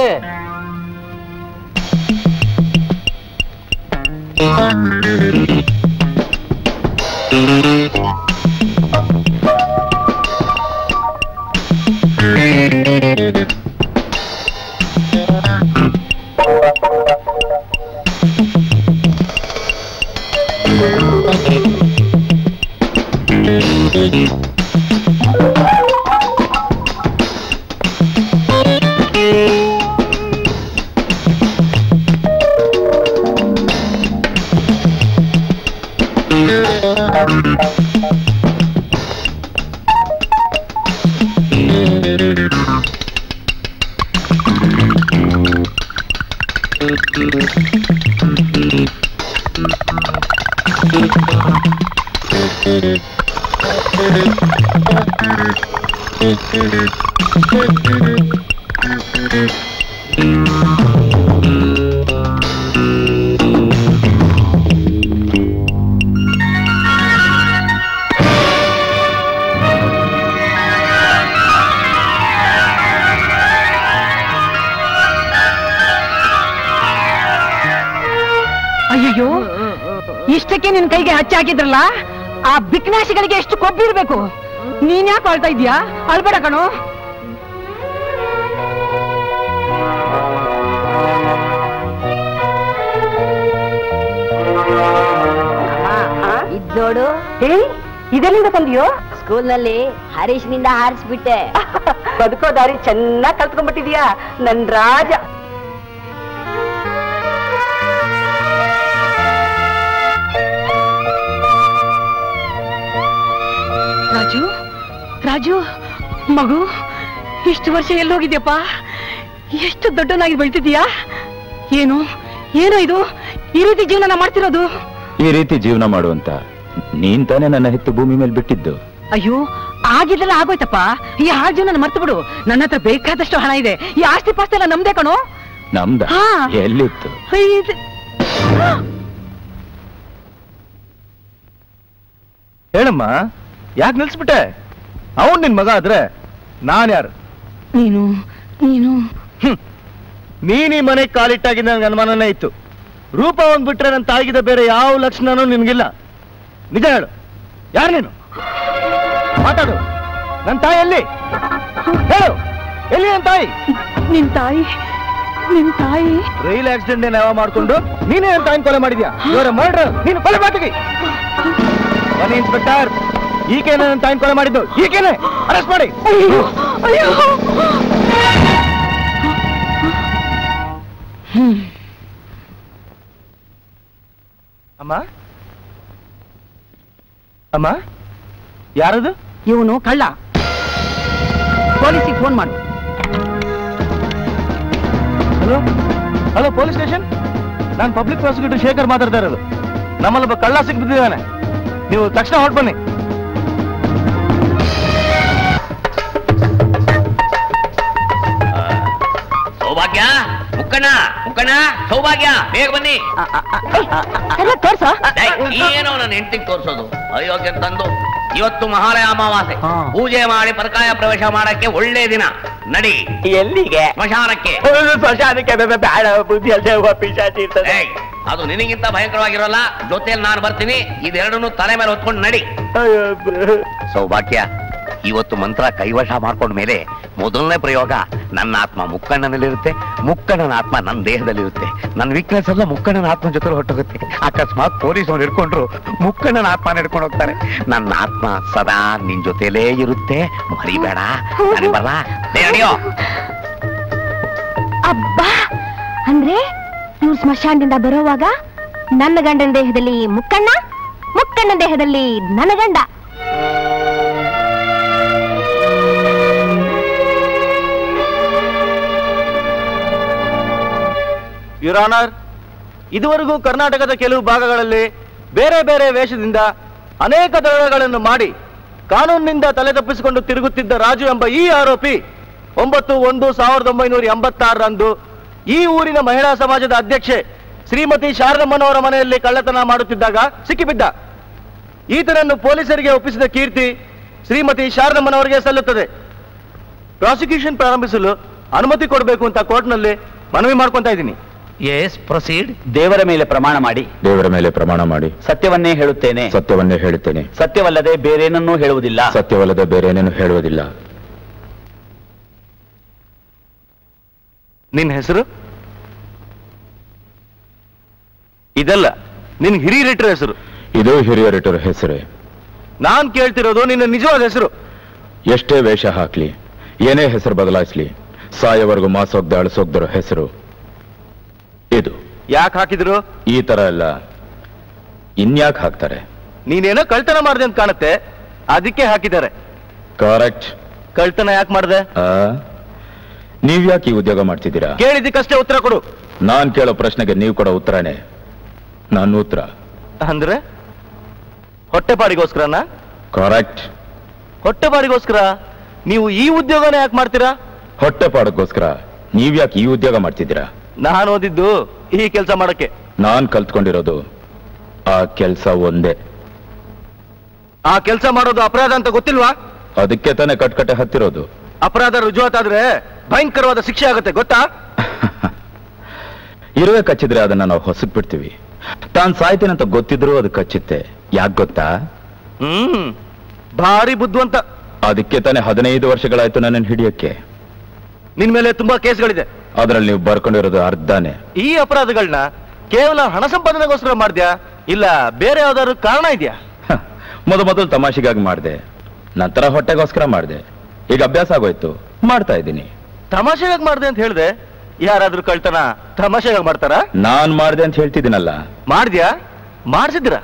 S3: ಅಯ್ಯಯ್ಯೋ ಇಷ್ಟಕ್ಕೆ ನಿನ್ ಕೈಗೆ ಹಚ್ಚಾಕಿದ್ರಲ್ಲ ಆ ಬಿಕ್ನಾಶಿಗಳಿಗೆ ಎಷ್ಟು ಕೊಬ್ಬಿರ್ಬೇಕು ನೀನ್ ಯಾಕೆ ಅಳ್ತಾ ಇದ್ಯಾ ಅಳ್ಬೇಡ ಕಣೋ
S2: ಇದ್ದೋಡು
S3: ಇದೆಲ್ಲಿಂದ ತಂದಿಯೋ
S2: ಸ್ಕೂಲ್ ನಲ್ಲಿ ಹರೀಶ್ ನಿಂದ ಹಾರಿಸ್ಬಿಟ್ಟೆ
S3: ಬದುಕೋ ದಾರಿ ಚೆನ್ನಾಗ್ ಕಲ್ತ್ಕೊಂಡ್ಬಿಟ್ಟಿದ್ಯಾ ನನ್ ರಾಜ ರಾಜು ರಾಜು ಮಗು ಇಷ್ಟು ವರ್ಷ ಎಲ್ಲೋಗಿದ್ಯಪ್ಪ ಎಷ್ಟು ದೊಡ್ಡನಾಗಿ ಬೆಳ್ತಿದ್ಯಾ ಏನು ಏನೋ ಇದು ಈ ರೀತಿ ಜೀವನ ಮಾಡ್ತಿರೋದು
S9: ಈ ರೀತಿ ಜೀವನ ಮಾಡುವಂತ ನೀನ್ ತಾನೇ ನನ್ನ ಹೆತ್ತು ಭೂಮಿ ಮೇಲೆ ಬಿಟ್ಟಿದ್ದು
S3: ಅಯ್ಯೋ ಆಗಿದ್ದೆಲ್ಲ ಆಗೋಯ್ತಪ್ಪ ಈ ಹಾಳು ಜೀವನ ಮರ್ತು ಬಿಡು ನನ್ನ ಹತ್ರ ಬೇಕಾದಷ್ಟು ಹಣ ಇದೆ ಈ ಆಸ್ತಿ ಪಾಸ್ತಿ ಎಲ್ಲ ನಮ್ದೇ ಕಣೋ
S9: ನಮ್ದ
S3: ಹಾ.
S9: ಎಲ್ಲಿತ್ತು
S3: ಇದು-
S11: ಹೇಳಮ್ಮ ಯಾಕೆ ನಿಲ್ಸ್ಬಿಟ್ಟೆ ಅವನ್ ನಿನ್ ಮಗ ಆದ್ರೆ ನಾನ್ ಯಾರು
S3: ನೀನು ನೀನು
S11: ನೀನ್ ಈ ಮನೆಗೆ ಕಾಲಿಟ್ಟಾಗಿದ್ದ ನನಗೆ ಅನುಮಾನನೇ ಇತ್ತು ರೂಪ ಒಂದ್ಬಿಟ್ರೆ ನನ್ನ ತಾಯಿಗಿದ ಬೇರೆ ಯಾವ ಲಕ್ಷಣನೂ ನಿನ್ಗಿಲ್ಲ ನಿಜ ಹೇಳು ಯಾರು ನೀನು ಮಾತಾಡು ನನ್ನ ತಾಯಿ ಎಲ್ಲಿ ಹೇಳು ಎಲ್ಲಿ ನನ್ನ ತಾಯಿ
S3: ನಿನ್ ತಾಯಿ ನಿನ್ ತಾಯಿ
S11: ರೈಲ್ ಆಕ್ಸಿಡೆಂಟ್ ಯಾವ ಮಾಡ್ಕೊಂಡು ನೀನೇ ನನ್ನ ತಾಯಿನ ಕೊಲೆ ಮಾಡಿದ್ಯಾ ಇವರ ಮರ್ಡರ್ ನೀನು ಕೊಲೆ ಮಾತಿಗೆ ಬನ್ನಿ ಇನ್ಸ್ಪೆಕ್ಟರ್ ಈಗೇನೆ ನನ್ನ ತಾಯಿನ ಕೊಲೆ ಮಾಡಿದ್ದು ಈಗೇನೆ ಅರೆಸ್ಟ್ ಮಾಡಿ
S3: ಅಯ್ಯೋ ಅಯ್ಯೋ ಹ್ಮ್
S11: ಅಮ್ಮ ಅಮ್ಮ ಯಾರದು
S3: ಇವನು ಕಳ್ಳ ಪೊಲೀಸಿಗೆ ಫೋನ್ ಮಾಡು
S11: ಹಲೋ ಹಲೋ ಪೊಲೀಸ್ ಸ್ಟೇಷನ್ ನಾನು ಪಬ್ಲಿಕ್ ಪ್ರಾಸಿಕ್ಯೂಟರ್ ಶೇಖರ್ ಮಾತಾಡ್ತಾ ಇರೋದು ನಮ್ಮಲ್ಲೊಬ್ಬ ಕಳ್ಳ ಸಿಕ್ಬಿಟ್ಟಿದ್ದಾನೆ ನೀವು ತಕ್ಷಣ ಹೊರಟು ಬನ್ನಿ
S8: ಸೌಭಾಗ್ಯ ಮುಕ್ಕಣ್ಣ ಮುಕ್ಕಣ್ಣ ಸೌಭಾಗ್ಯ ಬೇಗ ಬನ್ನಿ
S3: ತೋರ್ಸ
S8: ಡೈ, ಏನೋ ನನ್ನ ಹೆಂಡತಿಗೆ ತೋರಿಸೋದು ಅಯೋಗ್ಯ ತಂದು ಇವತ್ತು ಮಹಾಲಯ ಅಮಾವಾಸ್ಯೆ ಪೂಜೆ ಮಾಡಿ ಪರಕಾಯ ಪ್ರವೇಶ ಮಾಡಕ್ಕೆ ಒಳ್ಳೆ ದಿನ ನಡಿ
S6: ಎಲ್ಲಿಗೆ
S8: ಸ್ಮಶಾನಕ್ಕೆ
S6: ಸ್ಮಶಾನಕ್ಕೆ ಬೇಡ ಬುದ್ಧಿ ಅಲ್ಲದೆ ಪಿಶಾಚಿ ಇರ್ತದೆ
S8: ಏಯ್, ಅದು ನಿನಗಿಂತ ಭಯಂಕರವಾಗಿರೋಲ್ಲ ಜೊತೆಯಲ್ಲಿ ನಾನು ಬರ್ತೀನಿ ಇದೆರಡನ್ನು ತಲೆ ಮೇಲೆ ಹೊತ್ಕೊಂಡು ನಡಿ ಸೌಭಾಗ್ಯ ಇವತ್ತು ಮಂತ್ರ ಕೈವಶ ಮಾಡ್ಕೊಂಡ ಮೇಲೆ ಮೊದಲನೇ ಪ್ರಯೋಗ ನನ್ನ ಆತ್ಮ ಮುಕ್ಕಣ್ಣನಲ್ಲಿರುತ್ತೆ ಮುಕ್ಕಣ್ಣನ ಆತ್ಮ ನನ್ನ ದೇಹದಲ್ಲಿರುತ್ತೆ ನನ್ನ ವೀಕ್ನೆಸ್ ಎಲ್ಲ ಮುಕ್ಕಣ್ಣನ ಆತ್ಮ ಜೊತೆ ಹೊಟ್ಟೋಗುತ್ತೆ ಅಕಸ್ಮಾತ್ ಪೊಲೀಸ್ ಅವ್ರು ಹಿಡ್ಕೊಂಡ್ರು ಮುಕ್ಕಣ್ಣನ ಆತ್ಮ ಹಿಡ್ಕೊಂಡು ಹೋಗ್ತಾರೆ ನನ್ನ ಆತ್ಮ ಸದಾ ನಿನ್ ಜೊತೆಲೇ ಇರುತ್ತೆ ಮರಿಬೇಡ ನನಗೆ ಬರಲ್ಲ ನಡೆಯೋ
S2: ಅಬ್ಬಾ ಅಂದ್ರೆ ಇವ್ರು ಸ್ಮಶಾನದಿಂದ ಬರೋವಾಗ ನನ್ನ ಗಂಡನ ದೇಹದಲ್ಲಿ ಮುಕ್ಕಣ್ಣ ಮುಕ್ಕಣ್ಣ ದೇಹದಲ್ಲಿ ನನ್ನ ಗಂಡ
S13: ಯುರಾನರ್ ಇದುವರೆಗೂ ಕರ್ನಾಟಕದ ಕೆಲವು ಭಾಗಗಳಲ್ಲಿ ಬೇರೆ ಬೇರೆ ವೇಷದಿಂದ ಅನೇಕ ದರೋಡೆಗಳನ್ನು ಮಾಡಿ ಕಾನೂನಿನಿಂದ ತಲೆ ತಪ್ಪಿಸಿಕೊಂಡು ತಿರುಗುತ್ತಿದ್ದ ರಾಜು ಎಂಬ ಈ ಆರೋಪಿ ಒಂಬತ್ತು ಒಂದು ಸಾವಿರದ ಒಂಬೈನೂರ ಎಂಬತ್ತಾರರಂದು ಈ ಊರಿನ ಮಹಿಳಾ ಸಮಾಜದ ಅಧ್ಯಕ್ಷೆ ಶ್ರೀಮತಿ ಶಾರದಮ್ಮನವರ ಮನೆಯಲ್ಲಿ ಕಳ್ಳತನ ಮಾಡುತ್ತಿದ್ದಾಗ ಸಿಕ್ಕಿಬಿದ್ದ ಈತನನ್ನು ಪೊಲೀಸರಿಗೆ ಒಪ್ಪಿಸಿದ ಕೀರ್ತಿ ಶ್ರೀಮತಿ ಶಾರದಮ್ಮನವರಿಗೆ ಸಲ್ಲುತ್ತದೆ ಪ್ರಾಸಿಕ್ಯೂಷನ್ ಪ್ರಾರಂಭಿಸಲು ಅನುಮತಿ ಕೊಡಬೇಕು ಅಂತ ಕೋರ್ಟ್ನಲ್ಲಿ ಮನವಿ ಮಾಡ್ಕೊಂತ ಇದ್ದೀನಿ
S1: ಎಸ್ ಪ್ರೊಸೀಡ್ ದೇವರ ಮೇಲೆ ಪ್ರಮಾಣ ಮಾಡಿ
S9: ದೇವರ ಮೇಲೆ ಪ್ರಮಾಣ ಮಾಡಿ
S1: ಸತ್ಯವನ್ನೇ ಹೇಳುತ್ತೇನೆ
S9: ಸತ್ಯವನ್ನೇ ಹೇಳುತ್ತೇನೆ
S1: ಸತ್ಯವಲ್ಲದೆ ಬೇರೇನನ್ನೂ ಹೇಳುವುದಿಲ್ಲ
S9: ಸತ್ಯವಲ್ಲದೆ ಬೇರೇನೇನು ಹೇಳುವುದಿಲ್ಲ
S13: ನಿನ್ನ ಹೆಸರು ಇದಲ್ಲ ನಿನ್ ಹಿರಿಯರಿಟ್ಟರ ಹೆಸರು
S9: ಇದು ಹಿರಿಯರಿಟರ ಹೆಸರೇ
S13: ನಾನ್ ಕೇಳ್ತಿರೋದು ನಿನ್ನ ನಿಜವಾದ ಹೆಸರು
S9: ಎಷ್ಟೇ ವೇಷ ಹಾಕ್ಲಿ ಏನೇ ಹೆಸರು ಬದಲಾಯಿಸ್ಲಿ ಸಾಯವರೆಗೂ ಮಾಸೋಗ್ದ ಅಳಿಸೋಗ್ದರ ಹೆಸರು ಇದು
S13: ಯಾಕೆ ಹಾಕಿದ್ರು
S9: ಈ ತರ ಎಲ್ಲ ಇನ್ಯಾಕ್ ಹಾಕ್ತಾರೆ
S13: ನೀನೇನೋ ಕಳ್ತನ ಮಾಡ್ದೆ ಅಂತ ಕಾಣುತ್ತೆ ಅದಕ್ಕೆ ಹಾಕಿದ್ದಾರೆ
S9: ಕರೆಕ್ಟ್
S13: ಕಳ್ತನ ಯಾಕೆ ಮಾಡ್ದೆ
S9: ನೀವ್ಯಾಕೆ ಈ ಉದ್ಯೋಗ ಮಾಡ್ತಿದ್ದೀರಾ
S13: ಕೇಳಿದ್ದಕ್ಕಷ್ಟೇ ಉತ್ತರ ಕೊಡು
S9: ನಾನ್ ಕೇಳೋ ಪ್ರಶ್ನೆಗೆ ನೀವು ಕೊಡೋ ಉತ್ತರನೇ ನನ್ನ ಉತ್ತರ
S13: ಅಂದ್ರೆ ಹೊಟ್ಟೆಪಾಡಿಗೋಸ್ಕರನಾ
S9: ಕರೆಕ್ಟ್
S13: ಹೊಟ್ಟೆಪಾಡಿಗೋಸ್ಕರ ನೀವು ಈ ಉದ್ಯೋಗನ ಯಾಕೆ ಮಾಡ್ತೀರಾ
S9: ಹೊಟ್ಟೆ ಪಾಡಕ್ಕೋಸ್ಕರ ನೀವ್ಯಾಕೆ ಈ ಉದ್ಯೋಗ ಮಾಡ್ತಿದ್ದೀರಾ
S13: ನಾನು ಓದಿದ್ದು ಈ ಕೆಲಸ ಮಾಡಕ್ಕೆ
S9: ನಾನ್ ಕಲ್ತ್ಕೊಂಡಿರೋದು ಆ ಕೆಲಸ ಒಂದೇ
S13: ಆ ಕೆಲಸ ಮಾಡೋದು ಅಪರಾಧ ಅಂತ ಗೊತ್ತಿಲ್ವಾ
S9: ಅದಕ್ಕೆ ತಾನೇ ಕಟ್ಕಟ್ಟೆ ಹತ್ತಿರೋದು
S13: ಅಪರಾಧ ರುಜುವಾತಾದ್ರೆ ಭಯಂಕರವಾದ ಶಿಕ್ಷೆ ಆಗುತ್ತೆ ಗೊತ್ತಾ
S9: ಇರುವೆ ಕಚ್ಚಿದ್ರೆ ಅದನ್ನ ನಾವು ಹೊಸಕ್ ಬಿಡ್ತೀವಿ ತಾನ್ ಸಾಯ್ತೀನಂತ ಗೊತ್ತಿದ್ರು ಅದು ಕಚ್ಚುತ್ತೆ ಯಾಕೆ ಗೊತ್ತಾ
S13: ಹ್ಮ್ ಭಾರಿ ಬುದ್ಧಿವಂತ
S9: ಅದಕ್ಕೆ ತಾನೇ ಹದಿನೈದು ವರ್ಷಗಳಾಯ್ತು ನನ್ನನ್ನು ಹಿಡಿಯಕ್ಕೆ
S13: ನಿನ್ ಮೇಲೆ ತುಂಬಾ ಕೇಸ್ಗಳಿದೆ
S9: ಅದ್ರಲ್ಲಿ ನೀವು ಬರ್ಕೊಂಡಿರೋದು ಅರ್ಧನೇ
S13: ಈ ಅಪರಾಧಗಳನ್ನ ಕೇವಲ ಹಣ ಸಂಪಾದನೆಗೋಸ್ಕರ ಮಾಡ್ದ್ಯಾ ಇಲ್ಲ ಬೇರೆ ಯಾವ್ದಾದ್ರು ಕಾರಣ ಇದೆಯಾ
S9: ಮೊದ ಮೊದಲು ತಮಾಷೆಗಾಗಿ ಮಾಡಿದೆ ನಂತರ ಹೊಟ್ಟೆಗೋಸ್ಕರ ಮಾಡಿದೆ ಈಗ ಅಭ್ಯಾಸ ಆಗೋಯ್ತು ಮಾಡ್ತಾ ಇದ್ದೀನಿ
S13: ತಮಾಷೆಗಾಗಿ ಮಾಡ್ದೆ ಅಂತ ಹೇಳ್ದೆ ಯಾರಾದ್ರೂ ಕಳ್ತನ ತಮಾಷೆಗಾಗಿ ಮಾಡ್ತಾರಾ
S9: ನಾನ್ ಮಾಡ್ದೆ ಅಂತ ಹೇಳ್ತಿದ್ದೀನಲ್ಲ
S13: ಮಾಡ್ದ್ಯಾ ಮಾಡ್ಸಿದ್ರ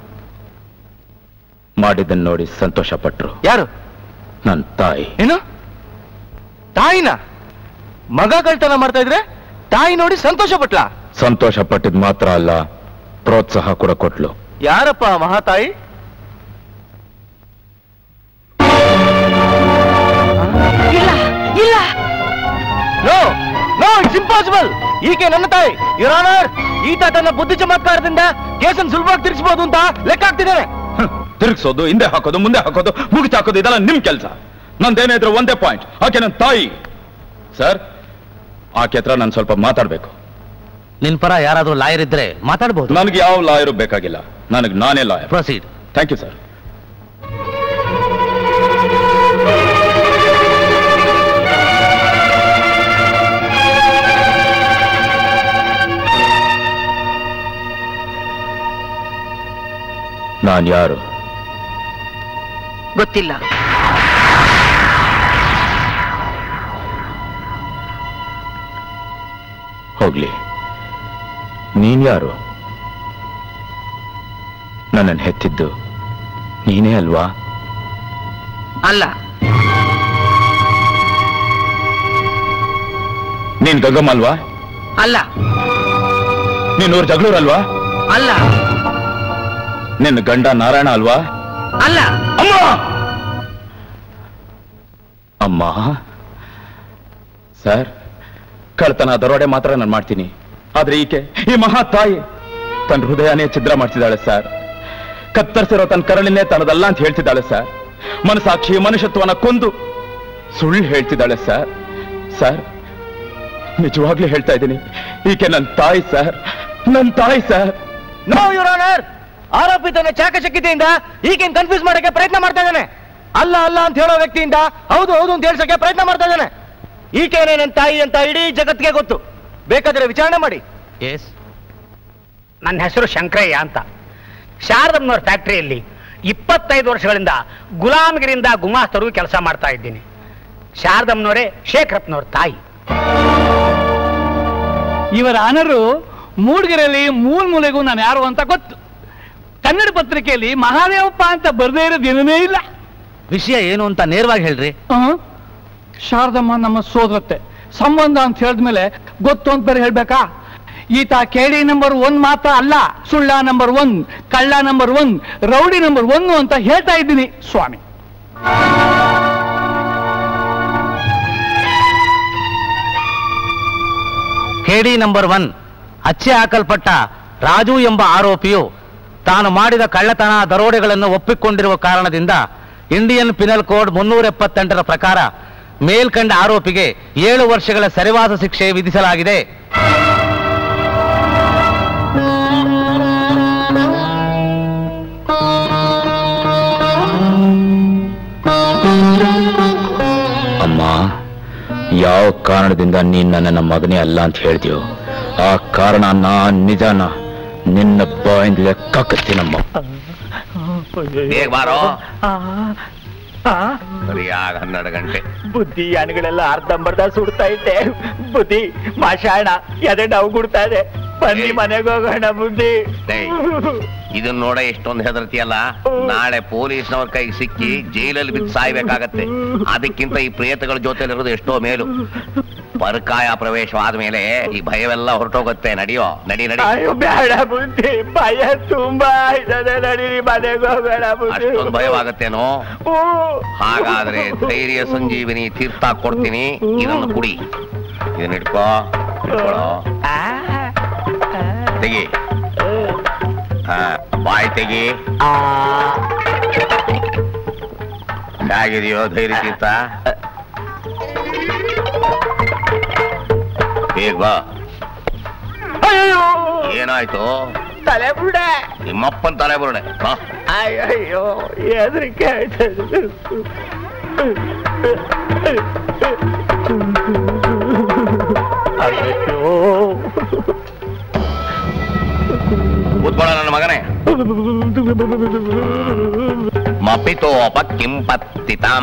S9: ಮಾಡಿದ್ದನ್ನ ನೋಡಿ ಸಂತೋಷ ಪಟ್ರು
S13: ಯಾರು
S9: ನನ್ ತಾಯಿ
S13: ಏನು ತಾಯಿನ ಮಗ ಕಳ್ತನ ಮಾಡ್ತಾ ಇದ್ರೆ ತಾಯಿ ನೋಡಿ ಸಂತೋಷ ಪಟ್ಲಾ
S9: ಸಂತೋಷ ಪಟ್ಟಿದ್ ಮಾತ್ರ ಅಲ್ಲ ಪ್ರೋತ್ಸಾಹ ಕೂಡ ಕೊಟ್ಲು
S13: ಯಾರಪ್ಪ ಆ ಮಹಾತಾಯಿ
S3: ಇಲ್ಲ ಇಲ್ಲ
S13: ನೋ ನೋ ಇಟ್ಸ್ ಇಂಪಾಸಿಬಲ್ ಈಕೆ ನನ್ನ ತಾಯಿ ಯುವರ್ ಆನರ್ ಈತ ತನ್ನ ಬುದ್ಧಿ ಚಮತ್ಕಾರದಿಂದ ಕೇಸನ್ ಸುಲಭವಾಗಿ ತಿರ್ಗಿಸಬಹುದು ಅಂತ ಲೆಕ್ಕ ಹಾಕ್ತಿದ್ದಾನೆ
S9: ತಿರುಗಿಸೋದು ಹಿಂದೆ ಹಾಕೋದು ಮುಂದೆ ಹಾಕೋದು ಮುಗಿಚ್ ಹಾಕೋದು ಇದೆಲ್ಲ ನಿಮ್ ಕೆಲಸ ನಂದೇನೇ ಇದ್ರು ಒಂದೇ ಪಾಯಿಂಟ್ ಆಕೆ ನನ್ನ ತಾಯಿ ಸರ್ ಆಕೆ ಹತ್ರ ನಾನು ಸ್ವಲ್ಪ ಮಾತಾಡ್ಬೇಕು
S1: ನಿನ್ ಪರ ಯಾರಾದ್ರೂ ಲಾಯರ್ ಇದ್ರೆ ಮಾತಾಡ್ಬೋದು
S9: ನನಗೆ ಯಾವ ಲಾಯರು ಬೇಕಾಗಿಲ್ಲ ನನಗೆ ನಾನೇ lawyer
S1: proceed
S9: thank you sir ನಾನು ಯಾರು
S3: ಗೊತ್ತಿಲ್ಲ
S9: ಹೋಗ್ಲಿ ನೀನ್ ಯಾರು ನನ್ನನ್ನು ಹೆತ್ತಿದ್ದು ನೀನೇ ಅಲ್ವಾ
S3: ಅಲ್ಲ
S9: ನೀನ್ ಗಂಗಮ್ಮ ಅಲ್ವಾ
S3: ಅಲ್ಲ
S9: ನೀನ್ ಊರ್ ಜಗಳೂರಲ್ವಾ
S3: ಅಲ್ಲ
S9: ನಿನ್ನ ಗಂಡ ನಾರಾಯಣ ಅಲ್ವಾ
S3: ಅಲ್ಲ
S9: ಅಮ್ಮ ಅಮ್ಮ ಸರ್ ಕಳ್ತನ ದರೋಡೆ ಮಾತ್ರ ನಾನು ಮಾಡ್ತೀನಿ ಆದ್ರೆ ಈಕೆ ಈ ಮಹಾ ತಾಯಿ ತನ್ನ ಹೃದಯನೇ ಛಿದ್ರ ಮಾಡ್ತಿದ್ದಾಳೆ ಸರ್ ಕತ್ತರಿಸಿರೋ ತನ್ನ ಕರಳಿನೇ ತನ್ನದಲ್ಲ ಅಂತ ಹೇಳ್ತಿದ್ದಾಳೆ ಸರ್ ಮನಸಾಕ್ಷಿ ಮನುಷ್ಯತ್ವನ ಕೊಂದು ಸುಳ್ಳು ಹೇಳ್ತಿದ್ದಾಳೆ ಸರ್ ಸರ್ ನಿಜವಾಗ್ಲೂ ಹೇಳ್ತಾ ಇದ್ದೀನಿ ಈಕೆ ನನ್ನ ತಾಯಿ ಸರ್ ನನ್ನ ತಾಯಿ ಸರ್
S13: ನೋ ಯುವರ್ ಆನರ್ ಆರೋಪಿ ತನ್ನ ಚಾಕಚಕ್ಯತೆಯಿಂದ ಈಗೇನ್ ಕನ್ಫ್ಯೂಸ್ ಮಾಡಕ್ಕೆ ಪ್ರಯತ್ನ ಮಾಡ್ತಾ ಇದ್ದಾನೆ ಅಲ್ಲ ಅಲ್ಲ ಅಂತ ಹೇಳೋ ವ್ಯಕ್ತಿಯಿಂದ ಹೌದು ಹೌದು ಅಂತ ಹೇಳ್ಸಕ್ಕೆ ಪ್ರಯತ್ನ ಮಾಡ್ತಾ ಇದ್ದಾನೆ ಈಕೆನೇ ನನ್ನ ತಾಯಿ ಅಂತ ಇಡೀ ಜಗತ್ತಿಗೆ ಗೊತ್ತು ಬೇಕಾದ್ರೆ ವಿಚಾರಣೆ ಮಾಡಿ
S1: ಎಸ್
S6: ನನ್ನ ಹೆಸರು ಶಂಕರಯ್ಯ ಅಂತ ಶಾರದಮ್ಮನವ್ರ ಫ್ಯಾಕ್ಟರಿಯಲ್ಲಿ ಇಪ್ಪತ್ತೈದು ವರ್ಷಗಳಿಂದ ಗುಲಾಮಗಿರಿಂದ ಗುಮಾಸ್ತರು ಕೆಲಸ ಮಾಡ್ತಾ ಇದ್ದೀನಿ ಶಾರದಮ್ಮನವರೇ ಶೇಖರಪ್ಪನವ್ರ ತಾಯಿ
S11: ಇವರ ಆನರು ಮೂಡ್ಗೆರೆಯಲ್ಲಿ ಮೂಲ್ ಮೂಲೆಗೂ ನಾನು ಯಾರು ಅಂತ ಗೊತ್ತು ಕನ್ನಡ ಪತ್ರಿಕೆಯಲ್ಲಿ ಮಹಾದೇವಪ್ಪ ಅಂತ ಬರ್ದೇ ಇರೋ ದಿನನೇ ಇಲ್ಲ
S1: ವಿಷಯ ಏನು ಅಂತ ನೇರವಾಗಿ ಹೇಳ್ರಿ
S11: ಆ? ಶಾರದಮ್ಮ ನಮ್ಮ ಸೋದರತ್ತೆ ಸಂಬಂಧ ಅಂತ ಹೇಳಿದ್ಮೇಲೆ ಗೊತ್ತು ಅಂತ ಬೇರೆ ಹೇಳ್ಬೇಕಾ
S1: ಈತ ಕೇಳಿ ನಂಬರ್ ಒನ್ ಮಾತ್ರ ಅಲ್ಲ ಸುಳ್ಳ ನಂಬರ್ ಒನ್ ಕಳ್ಳ number one rowdy number one ಅಂತ ಹೇಳ್ತಾ ಇದ್ದೀನಿ ಸ್ವಾಮಿ
S14: ಕೆಡಿ ನಂಬರ್ ಒನ್ ಅಚ್ಚೆ ಹಾಕಲ್ಪಟ್ಟ ರಾಜು ಎಂಬ ಆರೋಪಿಯು ತಾನು ಮಾಡಿದ ಕಳ್ಳತನ ದರೋಡೆಗಳನ್ನು ಒಪ್ಪಿಕೊಂಡಿರುವ ಕಾರಣದಿಂದ ಇಂಡಿಯನ್ ಪಿನಲ್ ಕೋಡ್ ಮುನ್ನೂರ ಎಪ್ಪತ್ತೆಂಟರ ಪ್ರಕಾರ ಮೇಲ್ಕಂಡ ಆರೋಪಿಗೆ ಏಳು ವರ್ಷಗಳ ಸೆರೆವಾಸ ಶಿಕ್ಷೆ ವಿಧಿಸಲಾಗಿದೆ
S9: ಅಮ್ಮ ಯಾವ ಕಾರಣದಿಂದ ನೀನ್ ನನ್ನ ಮಗನೇ ಅಲ್ಲ ಅಂತ ಹೇಳ್ತೀಯೋ ಆ ಕಾರಣನ ನಿಜಾನ ನಿನ್ನ ಬಾಯಿಂದಲೇ ಕಕ್ಕತ್ತೀನಮ್ಮ
S8: ಬೇಗ ಬಾರೋ ಸರಿಯಾಗ ಹನ್ನೆರಡು ಗಂಟೆ
S6: ಬುದ್ಧಿ ಅನುಗಳೆಲ್ಲ ಅರ್ಧಂಬರ್ಧ ಸುಡ್ತಾ ಇದ್ದೆ ಬುದ್ಧಿ ಮಾಷಾಣ ಎದೆ ನಾವು ಗುಡ್ತಾ ಇದೆ ಬನ್ನಿ ಮನೆಗೆ ಹೋಗೋಣ ಬುದ್ಧಿ
S8: ಡೇಯ್, ಇದನ್ನ ನೋಡ ಎಷ್ಟೊಂದು ಹೆದರ್ತಿಯಲ್ಲ ನಾಳೆ ಪೊಲೀಸ್ನವ್ರ ಕೈಗೆ ಸಿಕ್ಕಿ ಜೈಲಲ್ಲಿ ಬಿದ್ದು ಸಾಯ್ಬೇಕಾಗತ್ತೆ ಅದಕ್ಕಿಂತ ಈ ಪ್ರೇತಗಳ ಜೊತೆಲಿರೋದು ಎಷ್ಟೋ ಮೇಲು ಪರಕಾಯ ಪ್ರವೇಶವಾದ ಮೇಲೆ ಈ ಭಯವೆಲ್ಲ ಹೊರಟೋಗುತ್ತೆ ನಡಿಯೋ ನಡಿ ನಡಿ
S6: ಅಯ್ಯೋ ಬೇಡ ಬುದ್ಧಿ ಭಯ ತುಂಬಾ ಇದೆ ನಡೀರಿ ಮನೆಗೆ ಹೋಗೋಣ ಬುದ್ಧಿ
S8: ಅಷ್ಟೊಂದು ಭಯವಾಗತ್ತೇನೋ ಹಾಗಾದ್ರೆ ಧೈರ್ಯ ಸಂಜೀವಿನಿ ತೀರ್ಥ ಕೊಡ್ತೀನಿ ಇದನ್ನು ಕುಡಿ ಇದನ್ನ ಇಟ್ಕೋ ಇಟ್ಕೊಳ್ಳೋ ತೆಗಿ ಹಾ ಬಾಯ್ ತೆಗಿ ಹೇಗಿದೆಯೋ ಧೈರ್ಯ ತೀರ್ಥ ಬೇಗ ಬಾ ಏನಾಯ್ತು
S6: ತಲೆ ಬಿಡ
S8: ನಿಮ್ಮಪ್ಪನ್ ತಲೆ ಬರೋಡೆ ಬಾ
S6: ಅಯ್ಯೋ ಹೆದರಿಕೆ ಆಯ್ತದೆ ಅಯ್ಯೋ
S8: ಕೂತ್ಕೊಳ್ಳ ನನ್ನ ಮಗನೇ ಮಪಿತೋಪ ಕಿಂಪತ್ತಿತಂ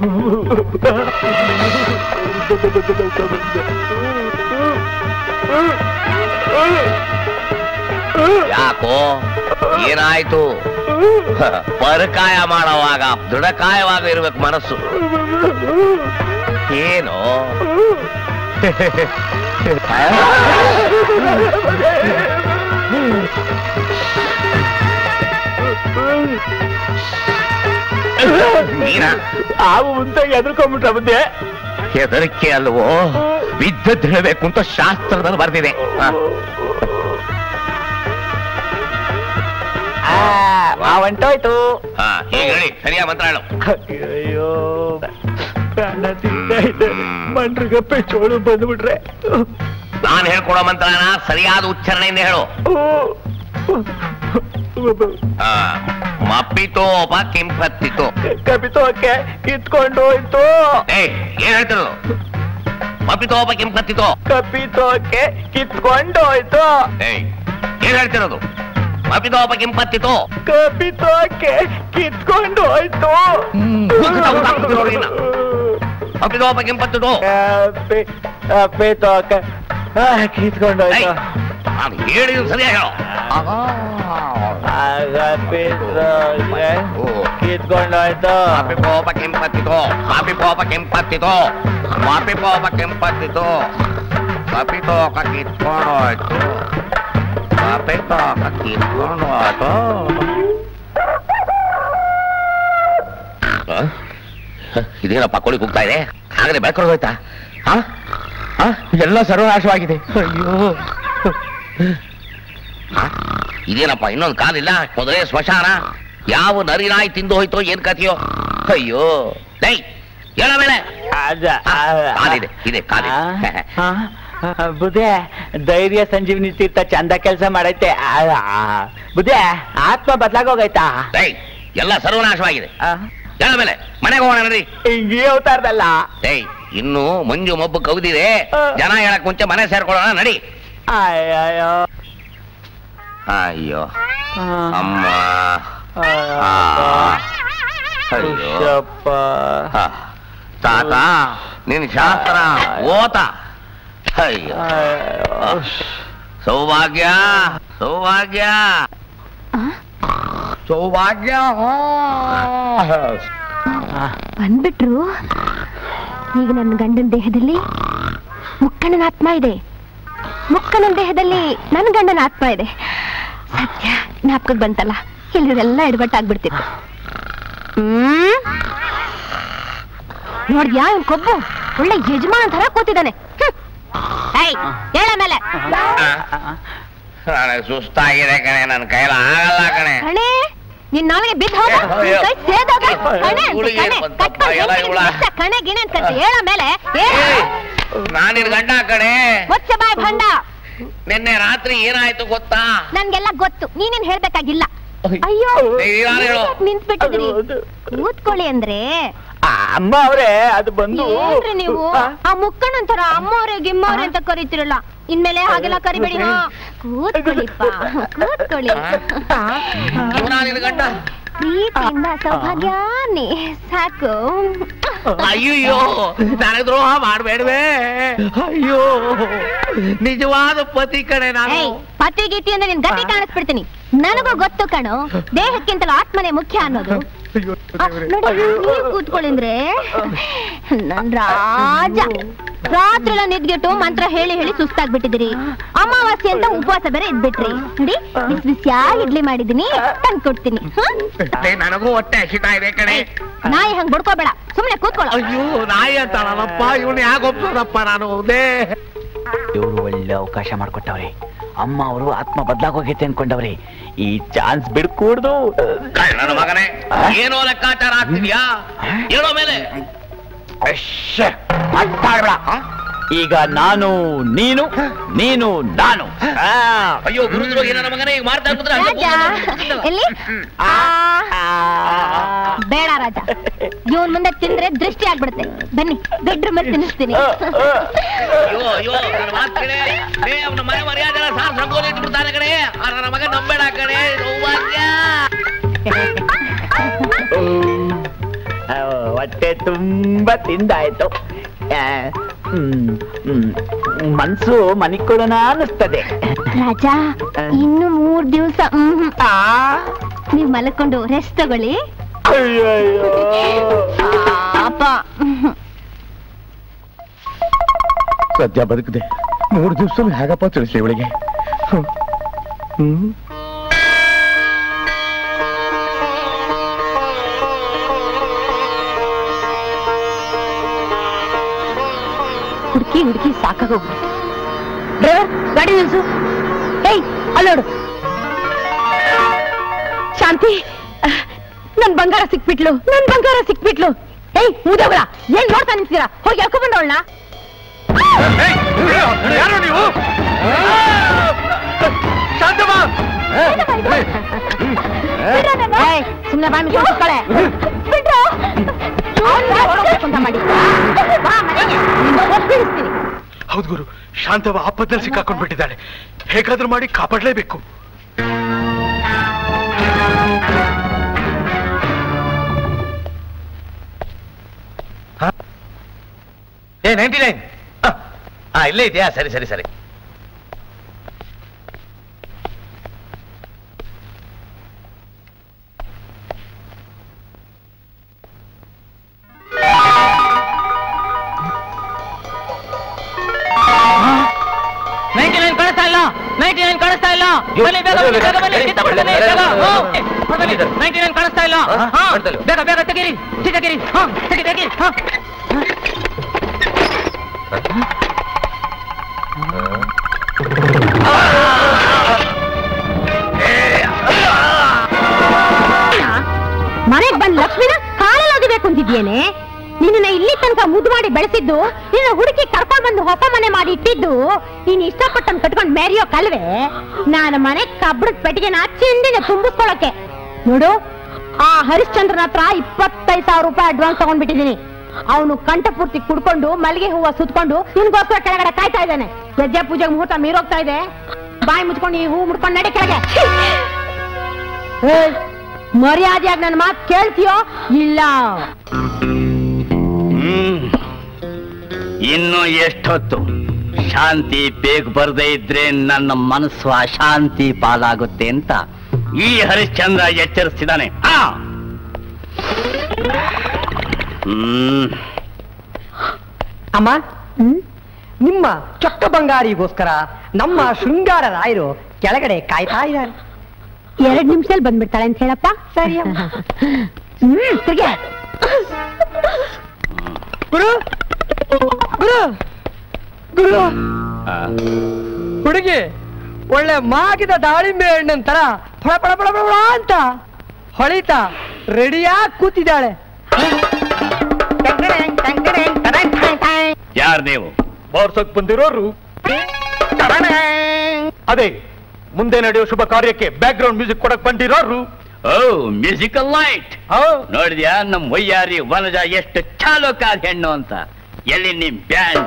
S8: ಯಾಕೋ ಏನಾಯ್ತು ಹ, ಪರಕಾಯ ಮಾಡುವಾಗ ದೃಢಕಾಯವಾಗ ಇರ್ಬೇಕು ಮನಸ್ಸು ಏನು ನೀನಾ
S6: ಆವು ಮುಂದೆ ಎದ್ರಕೊಂಡ್ಬಿಟ್ರ ಬುದ್ಧಿ
S8: ಹೆದರಿಕೆ ಅಲ್ವೋ ವಿದ್ಯುತ್ ಹೇಳಬೇಕು ಅಂತ ಶಾಸ್ತ್ರದಲ್ಲಿ ಬರ್ದಿದೆ ಹ.
S6: ಆ ಹೊಂಟೋಯ್ತು
S8: ಹಾ ಹೀಗೆ ಹೇಳಿ ಸರಿಯಾ ಮಂತ್ರ ಹೇಳು
S6: ಅಯ್ಯೋ ಪ್ರಾಣ ತಿಂತಾ ಇದೆ ಮಂಡ್ರಿಗಪ್ಪೆ ಚೋಳು ಬಂದ್ಬಿಟ್ರೆ
S8: ನಾನು ಹೇಳ್ಕೊಡೋ ಮಂತ್ರನ ಸರಿಯಾದ ಉಚ್ಚಾರಣೆಯಿಂದ ಹೇಳು ಹಾ ಮಪ್ಪಿತೋಪ ಕಿಂಪತ್ತಿತು
S6: ಕಪಿತೋಕೆ ಕಿತ್ಕೊಂಡು ಹೋಯ್ತು
S8: ಏಯ್ ಏನ್ ಹೇಳ್ತಿರೋದು ಮಪ್ಪಿತೋಪ ಕಿಂಪತ್ತಿತು
S6: ಕಪಿತೋಕೆ ಕಿತ್ಕೊಂಡು ಹೋಯ್ತು
S8: ಏಯ್ ಏನ್ ಹೇಳ್ತಿರೋದು ಮಪ್ಪಿತೋಪ ಕಿಂಪತ್ತಿತು
S6: ಕಪಿತೋಕೆ ಕಿತ್ಕೊಂಡು ಹೋಯ್ತು
S8: ಮಪ್ಪಿತೋಪ ಕಿಂಪತ್ತಿತು
S6: ಕಪಿ ಕಪಿತೋಕೆ ಕಿತ್ಕೊಂಡು ಹೋಯ್ತು
S8: ನಾನು ಹೇಳಿದ್ರು ಸರಿಯಾಗಿ ಹೇಳು
S6: ಕಪಿತೋಕೆ ಕಿತ್ಕೊಂಡು ಹೋಯ್ತು
S8: ಮಪ್ಪಿಪೋಪ ಕೆಂಪತ್ತಿತು ಮಪ್ಪಿಪೋಪ ಕೆಂಪತ್ತಿತು ಮಪ್ಪಿಪೋಪ ಕೆಂಪತ್ತಿತು ಮಪ್ಪಿತೋಕ ಕಿತ್ಕೊಂಡು ಹೋಯ್ತು ಮಪ್ಪಿತೋಕ ಕಿತ್ಕೊಂಡು ಹೋಯ್ತು ಆ? ಇದೇನಪ್ಪ ಕೋಳಿ ಕೂಗ್ತಾ ಇದೆ ಆಗಲೇ ಬೆಳ್ಕೊಂಡು ಹೋಯ್ತಾ ಹಾ ಹಾ ಎಲ್ಲ ಸರ್ವನಾಶವಾಗಿದೆ ಅಯ್ಯೋ ಆ? ಇದೇನಪ್ಪ ಇನ್ನೊಂದು ಕಾಲಿಲ್ಲ ಮೊದಲೇ ಸ್ಮಶಾನ ಯಾವ ನರಿನಾಯಿ ತಿಂದು ಹೋಯ್ತೋ ಏನ್ ಕಥೆಯೋ ಅಯ್ಯೋ ಡೈ ಹೇಳ ಮೇಲೆ ಕಾಲಿದೆ ಇದೆ ಕಾಲಿದೆ
S6: ಬುದ್ಧೆ ಧೈರ್ಯ ಸಂಜೀವಿನಿ ತೀರ್ಥ ಚಂದ ಕೆಲಸ ಮಾಡೈತೆ ಬುದ್ಧೆ ಆತ್ಮ ಬದ್ಲಾಗೋಗೈತಾ
S8: ಡೈ ಎಲ್ಲ ಸರ್ವನಾಶವಾಗಿದೆ ಹೇಳ ಮೇಲೆ ಮನೆಗೆ ಹೋಗೋಣ ನಡಿ
S6: ಹಿಂಗೇ ಅವತಾರದಲ್ಲ
S8: ಡೈ ಇನ್ನು ಮಂಜು ಮಬ್ಬು ಕವಿದಿದೆ ಜನ ಹೇಳಕ್ ಮುಂಚೆ ಮನೆ ಸೇರ್ಕೊಳ್ಳೋಣ ನಡಿ
S6: ಅಯ್ಯೋ
S8: ಅಯ್ಯೋ ಅಮ್ಮ ಆ. ಅಯ್ಯೋ ಹ. ತಾತ ನಿನ್ ಶಾಸ್ತ್ರ ಓತ ಅಯ್ಯೋ ಸೌಭಾಗ್ಯ ಸೌಭಾಗ್ಯ ಸೌಭಾಗ್ಯ
S2: ಬಂದ್ಬಿಟ್ರು ಈಗ ನನ್ನ ಗಂಡನ ದೇಹದಲ್ಲಿ ಮುಕ್ಕಣ್ಣನ ಆತ್ಮ ಇದೆ ಮುಕ್ಕನ ದೇಹದಲ್ಲಿ ನನ್ನ ಗಂಡನ ಆತ್ಮ ಇದೆ ಸತ್ಯ ಜ್ಞಾಪಕಕ್ಕೆ ಬಂತಲ್ಲ ಇಲ್ಲಿದೆಲ್ಲ ಎಡವಟ್ಟಾಗ್ಬಿಡ್ತಿತ್ತು ಹ್ಮ್ ನೋಡ್ದ್ಯಾ ಇವ್ನ್ ಕೊಬ್ಬು ಒಳ್ಳೆ ಯಜಮಾನ್ ತರ ಕೂತಿದ್ದಾನೆ ಹ್ಮ್. ಏಯ್ ಹೇಳ ಮೇಲೆ
S8: ನನಗೆ ಸುಸ್ತಾಗಿದೆ ಕಣೆ ನನ್ನ ಕೈಲ ಆಗಲ್ಲ ಕಣೆ
S2: ಕಣೆ ನಿನ್ ನಾಳೆಗೆ ಬಿದ್ದು ಹೋಗ ನಿನ್ ಕೈ ಸೇದೋಗ ಕಣೆ ಅಂತೆ,
S8: ಹುಡುಗಿ
S2: ಕಣೆ
S8: ಬಂತ
S2: ಕಟ್ಕೊಂಡು
S8: ಎಲ್ಲ
S2: ಹೆಂಗೆ
S8: ಇವಳ.
S2: ನಿನ್ನ ಕಣೆ ಗಿಣೆ ಅಂತ ಕರ್ತಿ. ಹೇಳ ಮೇಲೆ ಹೇಳ
S8: ನಾನು ನಿನ್ ಗಂಡ ಕಣೆ
S2: ಮುಚ್ಚ ಬಾಯ್ ಭಂಡ
S8: ನಿನ್ನೆ ರಾತ್ರಿ ಏನಾಯ್ತು ಗೊತ್ತಾ
S2: ನನ್ಗೆಲ್ಲ ಗೊತ್ತು ನೀನೇನ್ ಹೇಳ್ಬೇಕಾಗಿಲ್ಲ ಅಯ್ಯೋ
S8: ನೀನ್ ಹೇಳು.
S2: ನಿಂತ್ಬಿಟ್ಟಿದ್ರಿ ಕೂತ್ಕೊಳ್ಳಿ ಅಂದ್ರೆ
S1: ಅಮ್ಮ ಅವರೇ ಅದು ಬಂದು
S2: ಏನ್ರಿ ನೀವು ಆ ಮುಕ್ಕಣ್ಣಂತರ ಅಮ್ಮವ್ರೆ ಗಿಮ್ಮವ್ರೆ ಅಂತ ಕರಿತಿರಲ್ಲ ಇನ್ಮೇಲೆ ಹಾಗೆಲ್ಲ ಕರಿಬೇಡಿ ಹಾ. ಕೂತ್ಕೊಳ್ಳಿಪ್ಪ ಕೂತ್ಕೊಳ್ಳಿ
S8: ಇವನಾ ನಿನ್ ಗಂಡ
S2: ಪ್ರೀತಿಯಿಂದ ಸೌಭಾಗ್ಯಾನಿ ಸಾಕು
S8: ಅಯ್ಯಯ್ಯೋ ನನಗೆ ದ್ರೋಹ ಮಾಡ್ಬೇಡ್ವೇ ಅಯ್ಯೋ ನಿಜವಾದ ಪತಿ ಕಣೆ ನಾನು
S2: ಏಯ್ ಪತಿ ಗೀತಿ ಅಂದ್ರೆ ನಿನ್ ಗತಿ ಕಾಣಿಸ್ಬಿಡ್ತೀನಿ ನನಗೂ ಗೊತ್ತು ಕಣು ದೇಹಕ್ಕಿಂತಲೂ ಆತ್ಮನೇ ಮುಖ್ಯ ಅನ್ನೋದು ಆ, ನೋಡಿ ನೀವು ಕೂತ್ಕೊಳ್ಳಿಂದ್ರೆ ನನ್ ರಾಜ ರಾತ್ರಿ ಎಲ್ಲ ನಿದ್ಗೆಟ್ಟು ಮಂತ್ರ ಹೇಳಿ ಹೇಳಿ ಸುಸ್ತಾಗ್ಬಿಟ್ಟಿದಿರಿ ಅಮಾವಾಸ್ಯೆ ಅಂತ ಉಪವಾಸ ಬೇರೆ ಇದ್ಬಿಟ್ರಿ ನೋಡಿ ಬಿಸಿ ಬಿಸಿಯಾಗಿ ಇಡ್ಲಿ ಮಾಡಿದೀನಿ ತಂದ್ಕೊಡ್ತೀನಿ ಹ್ಮ್?
S8: ಲೇ, ನನಗೂ ಹೊಟ್ಟೆ ಹಸಿತಾ ಇದೆ ಕಣೆ
S2: ನಾಯಿ ಹಂಗ್ ಬಡ್ಕೋಬೇಡ ಸುಮ್ನೆ ಕೂತ್ಕೊಳ್ಳೋ
S8: ಅಯ್ಯೋ ನಾಯಿ ಅಂತಾಳಲ್ಲಪ್ಪ ಇವನು ಯಾಕೆ ಒಪ್ಸೋದಪ್ಪ ನಾನು ದೇ
S1: ಇವರು ಒಳ್ಳೆ ಅವಕಾಶ ಮಾಡ್ಕೊಟ್ಟವ್ರೆ ಅಮ್ಮ ಅವರು ಆತ್ಮ ಬದಲಾಗೋಗೈತೆ ಅನ್ಕೊಂಡವ್ರೆ ಈ ಚಾನ್ಸ್ ಬಿಡ್ಕೂಡ್ದು
S8: ನನ್ನ ಮಗನೇ ಏನೋ ಲೆಕ್ಕಾಚಾರ ಆಗ್ತಿದ್ಯಾ ಹೇಳೋ ಮೇಲೆ
S1: ಅಶ್ಶ, ಮಾತಾಡ್ಬೇಡ. ಈಗ ನಾನು ನೀನು ನೀನು ನಾನು ಆ,
S8: ಅಯ್ಯೋ ಗುರುದ್ರೋಹಿ ನನ್ನ ಮಗನೇ ಈಗ ಮಾಡ್ತಾ ಇರ್ಬಿಟ್ರೆ ಅಲ್ಲೇ
S2: ರಾಜ ಎಲ್ಲಿ ಆ. ಬೇಡ ರಾಜ ಇವನ್ ಮುಂದೆ ತಿಂದ್ರೆ ದೃಷ್ಟಿ ಆಗ್ಬಿಡುತ್ತೆ ಬನ್ನಿ ದೊಡ್ಡ ಮೇಲೆ ತಿನ್ನಿಸ್ತೀನಿ
S8: ಅಯ್ಯೋ ಅಯ್ಯೋ ನನ್ನ ಮಾತು ಕಣೆ ಲೇ ಅವನ ಮನೆ ಮರ್ಯಾದೆ ಎಲ್ಲ ಸಾರ್ ಸಂಗೋಲಿ ಇಟ್ಬಿಡ್ತಾನೆ ಕಣೆ ಆ ನನ್ನ ಮಗ ನಂಬೇಡ ಕಣೆ ಸೌಭಾಗ್ಯ
S1: ಆ, ಹೊಟ್ಟೆ ತುಂಬಾ ತಿಂದಾಯ್ತು ಆ, ಹ್ಮ್, ಹ್ಮ್, ಮನ್ಸು ಮನಿಕೊಡೋಣ ಅನ್ನಿಸ್ತದೆ
S2: ರಾಜ ಇನ್ನು ಮೂರ್ ದಿವ್ಸ ಹ್ಮ್ ನೀವ್ ಮಲ್ಕೊಂಡು ರೆಸ್ಟ್ ತಗೊಳ್ಳಿ ಪಾಪ
S10: ಸದ್ಯ ಬದುಕದೆ ಮೂರು ದಿವಸ ಹೇಗಪ್ಪ ತಿಳಿಸಿ ಇವಳಿಗೆ ಹ್ಮ್. ಹ್ಮ್
S2: ಹುಡುಕಿ ಹುಡುಕಿ ಸಾಕಾಗೋಗ್ಬಿಡ್ತು ಡ್ರೈವರ್ ಗಾಡಿ ನಿಲ್ಸು ಏಯ್ ಅಲ್ಲೋಡು ಶಾಂತಿ ಅಹ್, ನನ್ ಬಂಗಾರ ಸಿಕ್ಬಿಟ್ಲು ನನ್ ಬಂಗಾರ ಸಿಕ್ಬಿಟ್ಲು ಏಯ್ ಮುದಗಳ ಏನ್ ನೋಡ್ತಾ ನಿಂತೀರಾ ಹೋಗಿ ಎಳ್ಕೊಂಡ್ಬಂದವಳನ್ನ
S12: ಯಾರು ನೀವು
S2: ಸುಮ್ನೆ ಬಾಯಿ ಮುಚ್ಕೊಂಡು ಕೂತ್ಕೊಳ್ಳೆ. ಬಿಡ್ರು. ಅವ್ನ್ಗೆ ಹೊರಡ್ಬೇಕು ಅಂತ ಮಾಡಿ ಬಾ ಮನೆಗೆ ನಿನ್ನ ಒಪ್ಪಿಸ್ತೀನಿ
S11: ಹೌದು ಗುರು ಶಾಂತವ ಆಪತ್ತಲ್ಲಿ ಸಿಕ್ಕಾಕೊಂಡ್ಬಿಟ್ಟಿದ್ದಾಳೆ ಹೇಗಾದ್ರೂ ಮಾಡಿ ಕಾಪಾಡಲೇಬೇಕು
S14: ಏ ನೈಂಟಿ ನೈನ್ ಹಾ ಇಲ್ಲೇ ಇದೆಯಾ ಸರಿ ಸರಿ ಸರಿ
S4: ನೈಂಟಿ ನೈನ್ ಕಾಣಿಸ್ತಾ ಇಲ್ಲ ನೈಂಟಿ ನೈನ್ ಕಾಣಿಸ್ತಾ ಇಲ್ಲ ಬನ್ನಿ ಬೇಗ ಬನ್ನಿ, ಬೇಗ ಬನ್ನಿ ಚಿತ್ತ ಬಿಡ್ತಾನೆ ಬೇಗ ನೈಂಟಿ ನೈನ್ ಕಾಣಿಸ್ತಾ ಇಲ್ಲ ಹಾ, ಬೇಗ ಬೇಗ ತೆಗೀರಿ ಚೀಟಿ ತೆಗೀರಿ ಹಾ ತೆಗಿ ತೆಗಿ ಹಾ
S2: ಮನೆಗ್ ಬಂದ್ ಲಕ್ಷ್ಮಿನ ಕಾಲಲ್ಲಿ ಒದಿಬೇಕು ಅಂತಿದ್ಯೇನೆ ನಿನ್ನ ಇಲ್ಲಿ ತನಕ ಮುದ್ದು ಮಾಡಿ ಬೆಳೆಸಿದ್ದು ನಿನ್ನ ಹುಡುಕಿ ಕರ್ಕೊಂಡ್ ಬಂದು ಹೊಸ ಮನೆ ಮಾಡಿ ಇಟ್ಟಿದ್ದು ನೀನ್ ಇಷ್ಟಪಟ್ಟನ್ ಕಟ್ಕೊಂಡ್ ಮೇರಿಯೋ ಕಲ್ವೆ ನಾನು ಮನೆ ಕಬ್ಬಡದ ಪೆಟ್ಟಿಗೆನ ಚಿಂದಿನ ತುಂಬಿಸ್ಕೊಳಕ್ಕೆ ನೋಡು ಆ ಹರಿಶ್ಚಂದ್ರನ ಹತ್ರ ಇಪ್ಪತ್ತೈದು ಸಾವಿರ ರೂಪಾಯಿ ಅಡ್ವಾನ್ಸ್ ತಗೊಂಡ್ಬಿಟ್ಟಿದೀನಿ ಅವನು ಕಂಠ ಪೂರ್ತಿ ಕುಡ್ಕೊಂಡು ಮಲ್ಲಿಗೆ ಹೂವ ಸುತ್ಕೊಂಡು ನಿನ್ಗೋಸ್ಕರ ಕೆಳಗಡೆ ಕಾಯ್ತಾ ಇದ್ದಾನೆ ಗಜ್ಜೆ ಪೂಜೆಗೆ ಮುಹೂರ್ತ ಮೀರೋಗ್ತಾ ಇದೆ ಬಾಯಿ ಮುಚ್ಕೊಂಡು ಈ ಹೂ ಮುಡ್ಕೊಂಡು ನಡಿ ಕೆಳಗೆ ಏಯ್, ಮರ್ಯಾದೆಯಾಗಿ ನನ್ನ ಮಾತು ಕೇಳ್ತೀಯೋ ಇಲ್ಲ
S14: ಹ್ಮ್ ಇನ್ನು ಎಷ್ಟೊತ್ತು ಶಾಂತಿ ಬೇಗ ಬರ್ದೇ ಇದ್ರೆ ನನ್ನ ಮನಸ್ಸು ಅಶಾಂತಿ ಪಾಲಾಗುತ್ತೆ ಅಂತ ಈ ಹರಿಶ್ಚಂದ್ರ ಎಚ್ಚರಿಸ್ತಿದ್ದಾನೆ ಆ! ಹ್ಮ್
S3: ಅಮ್ಮ ನಿಮ್ಮ ಚೊಕ್ಕ ಬಂಗಾರಿಗೋಸ್ಕರ ನಮ್ಮ ಶೃಂಗಾರ ರಾಯರು ಕೆಳಗಡೆ ಕಾಯ್ತಾ ಇದ್ದಾರೆ
S2: ಎರಡ್ ನಿಮಿಷದಲ್ಲಿ ಬಂದ್ಬಿಡ್ತಾಳೆ ಅಂತ ಹೇಳಪ್ಪ
S3: ಸರಿ
S2: ಹ್ಮ್ ತಿರ್ಗಿ
S3: ಗುರು ಗುರು ಗುರು ಹುಡುಗಿ ಒಳ್ಳೆ ಮಾಗಿದ ದಾಳಿಂಬೆ ಹಣ್ಣಿನ ತರ ಫಳ ಫಳ ಫಳ ಫಳ ಅಂತ ಹೊಳಿತಾ ರೆಡಿಯಾಗಿ ಕೂತಿದ್ದಾಳೆ
S8: ಯಾರು ನೀವು
S1: ಬಾರ್ಸಕ್ ಬಂದಿರೋರು ಅದೇ ಮುಂದೆ ನಡೆಯೋ ಶುಭ ಕಾರ್ಯಕ್ಕೆ ಬ್ಯಾಕ್ ಗ್ರೌಂಡ್ ಮ್ಯೂಸಿಕ್ ಕೊಡಕ್ ಬಂದಿರೋರು
S8: ಓ ಮ್ಯೂಸಿಕಲ್ ಲೈಟ್ ನೋಡಿದ್ಯಾ ನಮ್ ವಯ್ಯಾರಿ ವನಜ ಎಷ್ಟು ಚಾಲೋಕಾದ ಹೆಣ್ಣು ಅಂತ ಎಲ್ಲಿ ನಿಮ್ band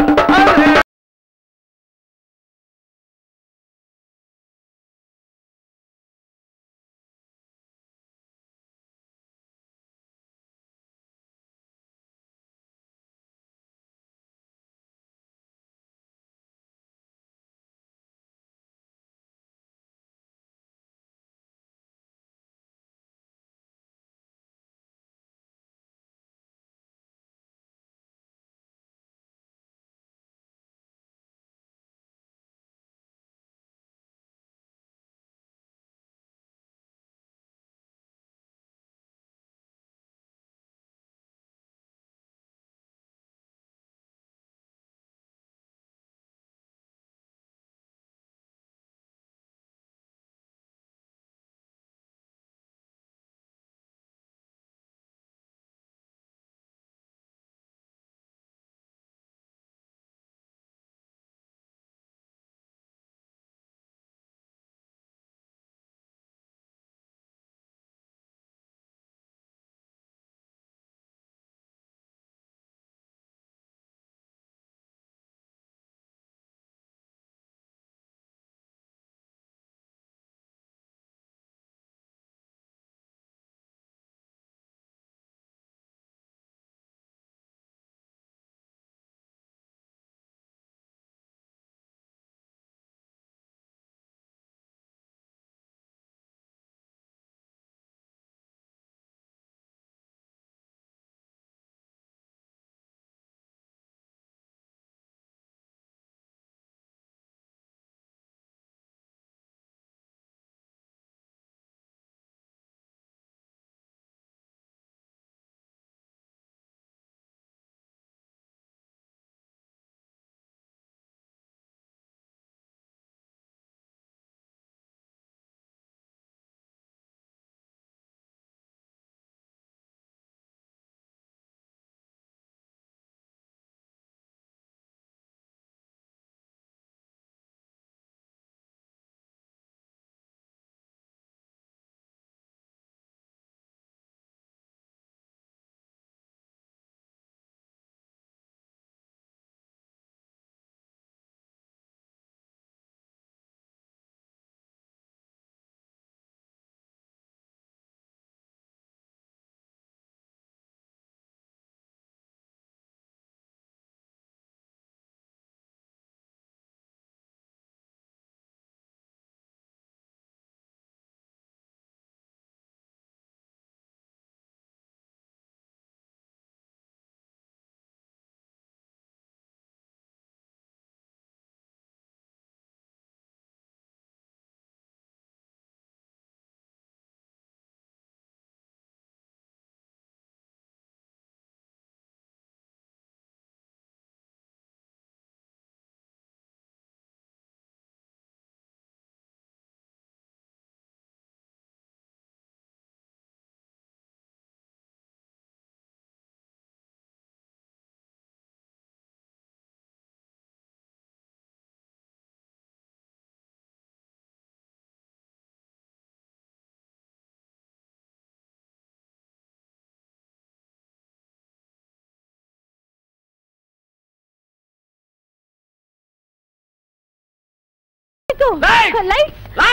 S2: light light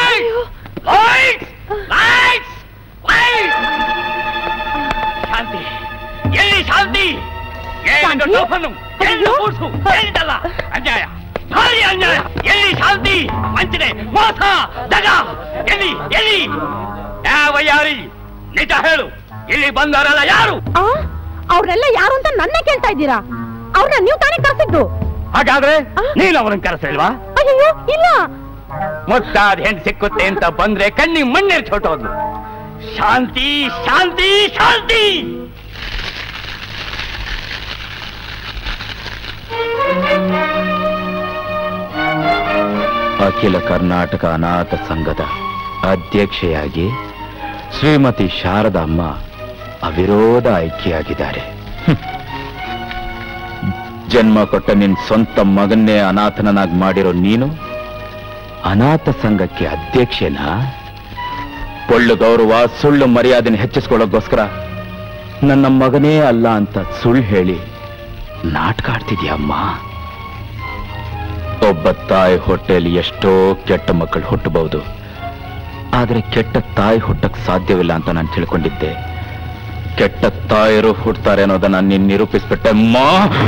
S8: lights lights lights Shanti ಎಲ್ಲಿ ಶಾಂತಿ ಏನು ಟೋಫನು ಏನು ಕೂಸು ಏನಿದಲ್ಲ ಅನ್ಯಾಯ ಭಾರಿ ಅನ್ಯಾಯ ಎಲ್ಲಿ ಶಾಂತಿ ವಂಚನೆ ಮೋಸ ದಗ ಎಲ್ಲಿ ಎಲ್ಲಿ ಯಾವ ಯಾರಿ ನಿಜ ಹೇಳು ಇಲ್ಲಿ ಬಂದವರಲ್ಲ ಯಾರು
S2: ಅವ್ರನ್ನೆಲ್ಲ ಯಾರು ಅಂತ ನನ್ನ ಕೇಳ್ತಾ ಇದ್ದೀರಾ ಅವ್ರನ್ನ ನೀವು ತಾನೇ ಕರ್ಸಿದ್ದು
S6: ಹಾಗಾದ್ರೆ ನೀನು ಅವನನ್ನ ಕರೆಸಲ್ವಾ
S2: ಅಯ್ಯೋ ಇಲ್ಲ
S6: ಮುತ್ತಾದ ಹೆಣ್ಣು ಸಿಕ್ಕುತ್ತೆ ಅಂತ ಬಂದ್ರೆ ಕಣ್ಣಿಗೆ ಮಣ್ಣೆರ್ ಹೊಟ್ಟೋದ್ಲು ಶಾಂತಿ ಶಾಂತಿ ಶಾಂತಿ
S9: ಅಖಿಲ ಕರ್ನಾಟಕ ಅನಾಥ ಸಂಘದ ಅಧ್ಯಕ್ಷೆಯಾಗಿ ಶ್ರೀಮತಿ ಶಾರದಮ್ಮ ಅವಿರೋಧ ಆಯ್ಕೆಯಾಗಿದ್ದಾರೆ ಹ್ಮ್. ಜನ್ಮ ಕೊಟ್ಟ ನಿನ್ ಸ್ವಂತ ಮಗನ್ನೇ ಅನಾಥನನ್ನಾಗಿ ಮಾಡಿರೋ ನೀನು ಅನಾಥ ಸಂಘಕ್ಕೆ ಅಧ್ಯಕ್ಷೆನಾ ಒಳ್ಳು ಗೌರವ ಸುಳ್ಳು ಮರ್ಯಾದೆನ ಹೆಚ್ಚಿಸ್ಕೊಳ್ಳೋಕ್ಕೋಸ್ಕರ ನನ್ನ ಮಗನೇ ಅಲ್ಲ ಅಂತ ಸುಳ್ಳು ಹೇಳಿ ನಾಟಕ ಆಡ್ತಿದ್ಯಮ್ಮ ಒಬ್ಬ ತಾಯಿ ಹೊಟ್ಟೆಯಲ್ಲಿ ಎಷ್ಟೋ ಕೆಟ್ಟ ಮಕ್ಕಳು ಹುಟ್ಟಬಹುದು ಆದರೆ ಕೆಟ್ಟ ತಾಯಿ ಹುಟ್ಟಕ್ ಸಾಧ್ಯವಿಲ್ಲ ಅಂತ ನಾನು ತಿಳ್ಕೊಂಡಿದ್ದೆ ಕೆಟ್ಟ ತಾಯರು ಹುಡ್ತಾರೆ ಅನ್ನೋದನ್ನ ನೀನ್ ನಿರೂಪಿಸ್ಬಿಟ್ಟೆ ಅಮ್ಮಾ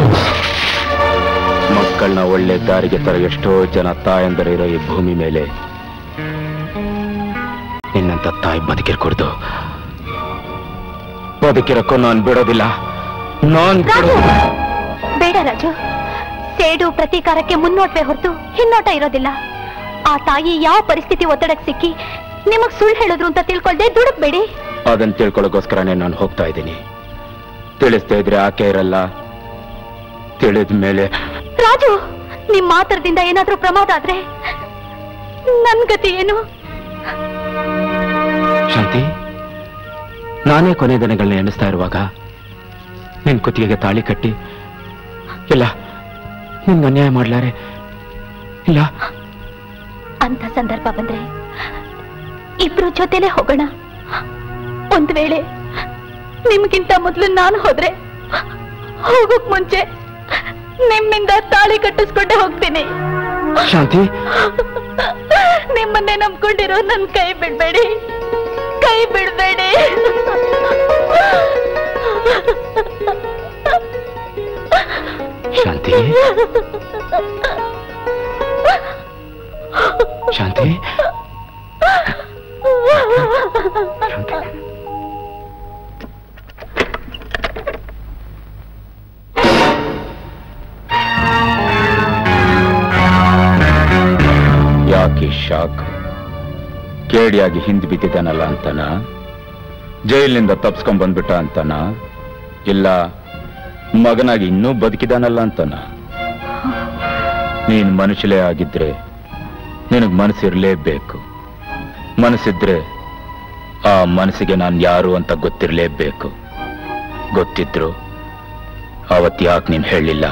S9: ಮಕ್ಕಳನ್ನ ಒಳ್ಳೆ ದಾರಿಗೆ ತರ ಎಷ್ಟೋ ಜನ ತಾಯಂದರೆ ಇರೋ ಈ ಭೂಮಿ ಮೇಲೆ ನಿನ್ನಂತ ತಾಯಿ ಬದುಕಿರ್ಕೊಡ್ದು ಬದುಕಿರಕ್ಕೂ ನಾನು ಬಿಡೋದಿಲ್ಲ ನಾನ್
S2: ರಾಜು ಬೇಡ ರಾಜು ಸೇಡು ಪ್ರತೀಕಾರಕ್ಕೆ ಮುನ್ನೋಟವೇ ಹೊರತು ಹಿನ್ನೋಟ ಇರೋದಿಲ್ಲ ಆ ತಾಯಿ ಯಾವ ಪರಿಸ್ಥಿತಿ ಒತ್ತಡಕ್ಕೆ ಸಿಕ್ಕಿ ನಿಮಗ್ ಸುಳ್ಳು ಹೇಳಿದ್ರು ಅಂತ ತಿಳ್ಕೊಳ್ದೆ ದುಡುಕ್ಬೇಡಿ
S9: ಅದನ್ನ ತಿಳ್ಕೊಳ್ಳೋಕೋಸ್ಕರನೇ ನಾನು ಹೋಗ್ತಾ ಇದ್ದೀನಿ ತಿಳಿಸ್ತಾ ಇದ್ರೆ ಆಕೆ ಇರಲ್ಲ ತಿಳಿದ ಮೇಲೆ
S2: ರಾಜು ನಿಮ್ ಮಾತರದಿಂದ ಏನಾದ್ರೂ ಪ್ರಮಾದ ಆದ್ರೆ ನನ್ ಗತಿ ಏನು
S9: ಶಾಂತಿ ನಾನೇ ಕೊನೆ ದಿನಗಳನ್ನ ಎಣಿಸ್ತಾ ಇರುವಾಗ ನಿನ್ ಕುತ್ತಿಗೆಗೆ ತಾಳಿ ಕಟ್ಟಿ ಇಲ್ಲ ನಿನ್ಗೆ ಅನ್ಯಾಯ ಮಾಡ್ಲಾರೆ ಇಲ್ಲ
S2: ಅಂತ ಸಂದರ್ಭ ಬಂದ್ರೆ ಇಬ್ರು ಜೊತೆಲೆ ಹೋಗೋಣ ಒಂದ್ ವೇಳೆ ನಿಮ್ಗಿಂತ ಮೊದ್ಲು ನಾನು ಹೋದ್ರೆ ಹೋಗೋಕ್ ಮುಂಚೆ ನಿಮ್ಮಿಂದ ತಾಳಿ ಕಟ್ಟಿಸ್ಕೊಂಡೆ ಹೋಗ್ತೀನಿ
S9: ಶಾಂತಿ
S2: ನಿಮ್ಮನ್ನೇ ನಂಬ್ಕೊಂಡಿರೋ ನನ್ ಕೈ ಬಿಡ್ಬೇಡಿ ಕೈ ಬಿಡ್ಬೇಡಿ
S9: ಶಾಂತಿ ಶಾಂತಿ ಯಾಕೆ ಶಾಕ್ ಕೇಡಿಯಾಗಿ ಹಿಂದ್ ಬಿದ್ದಿದ್ದಾನಲ್ಲ ಅಂತನ ಜೈಲಿನಿಂದ ತಪ್ಸ್ಕೊಂಡ್ ಬಂದ್ಬಿಟ್ಟ ಅಂತನ ಇಲ್ಲ ಮಗನಾಗಿ ಇನ್ನೂ ಬದುಕಿದಾನಲ್ಲ ಅಂತನ ನೀನ್ ಮನುಷ್ಯಲೇ ಆಗಿದ್ರೆ ನಿನಗ್ ಮನಸ್ಸಿರ್ಲೇಬೇಕು ಮನಸ್ಸಿದ್ರೆ ಆ ಮನಸ್ಸಿಗೆ ನಾನು ಯಾರು ಅಂತ ಗೊತ್ತಿರ್ಲೇಬೇಕು ಗೊತ್ತಿದ್ರು ಅವತ್ ಯಾಕೆ ನೀನ್ ಹೇಳಿಲ್ಲ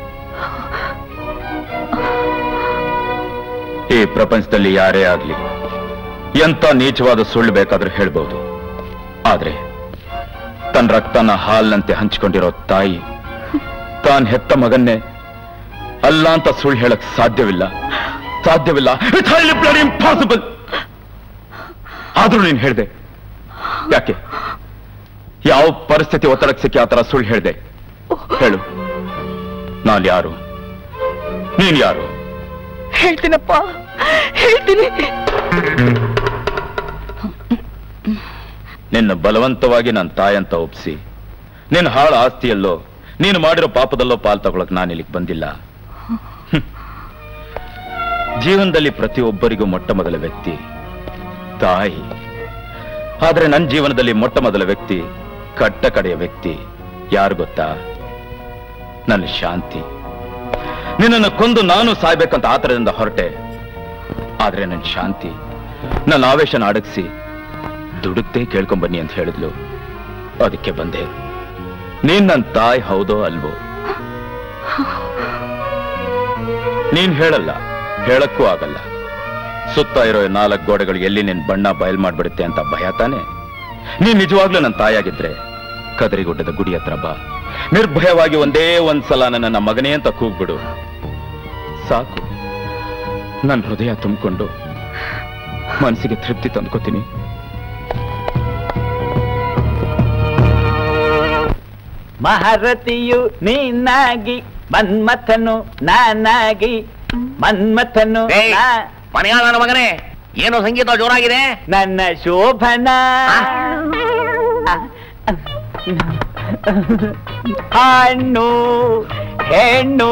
S9: ಈ ಪ್ರಪಂಚದಲ್ಲಿ ಯಾರೇ ಆಗ್ಲಿ ಎಂತ ನೀಚವಾದ ಸುಳ್ಳು ಬೇಕಾದ್ರೂ ಹೇಳ್ಬೋದು ಆದ್ರೆ ತನ್ನ ರಕ್ತನ ಹಾಲ್ನಂತೆ ಹಂಚಿಕೊಂಡಿರೋ ತಾಯಿ ತಾನ್ ಹೆತ್ತ ಮಗನ್ನೇ ಅಲ್ಲ ಅಂತ ಸುಳ್ಳು ಹೇಳಕ್ ಸಾಧ್ಯವಿಲ್ಲ ಸಾಧ್ಯವಿಲ್ಲ ಇಟ್ಸ್ ಹೈಲಿ ಬ್ಲಡ್ ಇಂಪಾಸಿಬಲ್ ಆದ್ರೂ ನೀನ್ ಹೇಳ್ದೆ ಯಾಕೆ ಯಾವ ಪರಿಸ್ಥಿತಿ ಒತ್ತಡಕ್ಕೆ ಸಿಕ್ಕಿ ಆ ತರ ಸುಳ್ಳು ಹೇಳ್ದೆ ಹೇಳು ನಾನು ಯಾರು ನೀನ್ ಯಾರು
S3: ಹೇಳ್ತೀನಪ್ಪ ಹೇಳ್ತೀನಿ
S9: ನಿನ್ನ ಬಲವಂತವಾಗಿ ನನ್ನ ತಾಯಂತ ಒಪ್ಸಿ ನಿನ್ನ ಹಾಳ ಆಸ್ತಿಯಲ್ಲೋ ನೀನು ಮಾಡಿರೋ ಪಾಪದಲ್ಲೋ ಪಾಲ್ ತಗೊಳಕ್ ನಾನು ಇಲ್ಲಿಗೆ ಬಂದಿಲ್ಲ ಹ್ಮ್. ಜೀವನದಲ್ಲಿ ಪ್ರತಿಯೊಬ್ಬರಿಗೂ ಮೊಟ್ಟ ಮೊದಲ ವ್ಯಕ್ತಿ ತಾಯಿ ಆದ್ರೆ ನನ್ನ ಜೀವನದಲ್ಲಿ ಮೊಟ್ಟ ಮೊದಲ ವ್ಯಕ್ತಿ ಕಟ್ಟ ಕಡೆಯ ವ್ಯಕ್ತಿ ಯಾರು ಗೊತ್ತಾ ನನ್ನ ಶಾಂತಿ ನಿನ್ನನ್ನು ಕೊಂದು ನಾನು ಸಾಯ್ಬೇಕಂತ ಆತರದಿಂದ ಹೊರಟೆ ಆದ್ರೆ ನನ್ನ ಶಾಂತಿ ನನ್ನ ಆವೇಶನ ಅಡಗಿಸಿ ದುಡುಕ್ತೆ ಕೇಳ್ಕೊಂಬನ್ನಿ ಅಂತ ಹೇಳಿದ್ಲು ಅದಕ್ಕೆ ಬಂದೆ ನೀನ್ ನನ್ನ ತಾಯಿ ಹೌದೋ ಅಲ್ವೋ ನೀನ್ ಹೇಳಲ್ಲ ಹೇಳಕ್ಕೂ ಆಗಲ್ಲ ಸುತ್ತ ಇರೋ ಈ ನಾಲ್ಕು ಗೋಡೆಗಳು ಎಲ್ಲಿ ನಿನ್ ಬಣ್ಣ ಬಯಲ್ ಮಾಡ್ಬಿಡುತ್ತೆ ಅಂತ ಭಯ ತಾನೆ ನೀನ್ ನಿಜವಾಗ್ಲೂ ನನ್ನ ತಾಯಾಗಿದ್ರೆ ಕದರಿಗುಡ್ಡದ ಗುಡಿ ಹತ್ರ ಬಾ ನಿರ್ಭಯವಾಗಿ ಒಂದೇ ಒಂದ್ಸಲ ನನ್ನ ಮಗನೇ ಅಂತ ಕೂಗ್ಬಿಡು ಸಾಕು ನನ್ನ ಹೃದಯ ತುಂಬಿಕೊಂಡು ಮನಸ್ಸಿಗೆ ತೃಪ್ತಿ ತಂದ್ಕೋತೀನಿ
S15: ಮಹಾರಥಿಯು ನೀನಾಗಿ ಮನ್ಮಥನು ನಾನಾಗಿ ಮನ್ಮಥನು
S8: ಏಯ್, ಮನೆಯಾಳ ನನ್ನ ಮಗನೇ ಏನೋ ಸಂಗೀತ ಜೋರಾಗಿದೆ
S15: ನನ್ನ ಶೋಭನ ಹಣ್ಣು ಹೆಣ್ಣು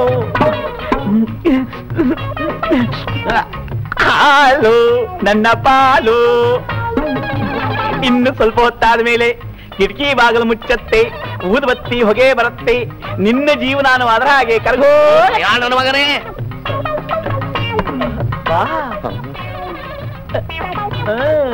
S15: ಹಾಲು ನನ್ನ ಪಾಲು ಇನ್ನು ಸ್ವಲ್ಪ ಹೊತ್ತಾದ ಮೇಲೆ ಕಿಟಕಿ ಬಾಗಿಲು ಮುಚ್ಚತ್ತೆ ಊದುಬತ್ತಿ ಹೊಗೆ ಬರುತ್ತೆ ನಿನ್ನ ಜೀವನಾನು ಅದರ ಹಾಗೆ ಕರಗೋ
S8: ಯಾರ್ ನನ್ನ ಮಗನೇ
S15: ಬಾ. ಆ.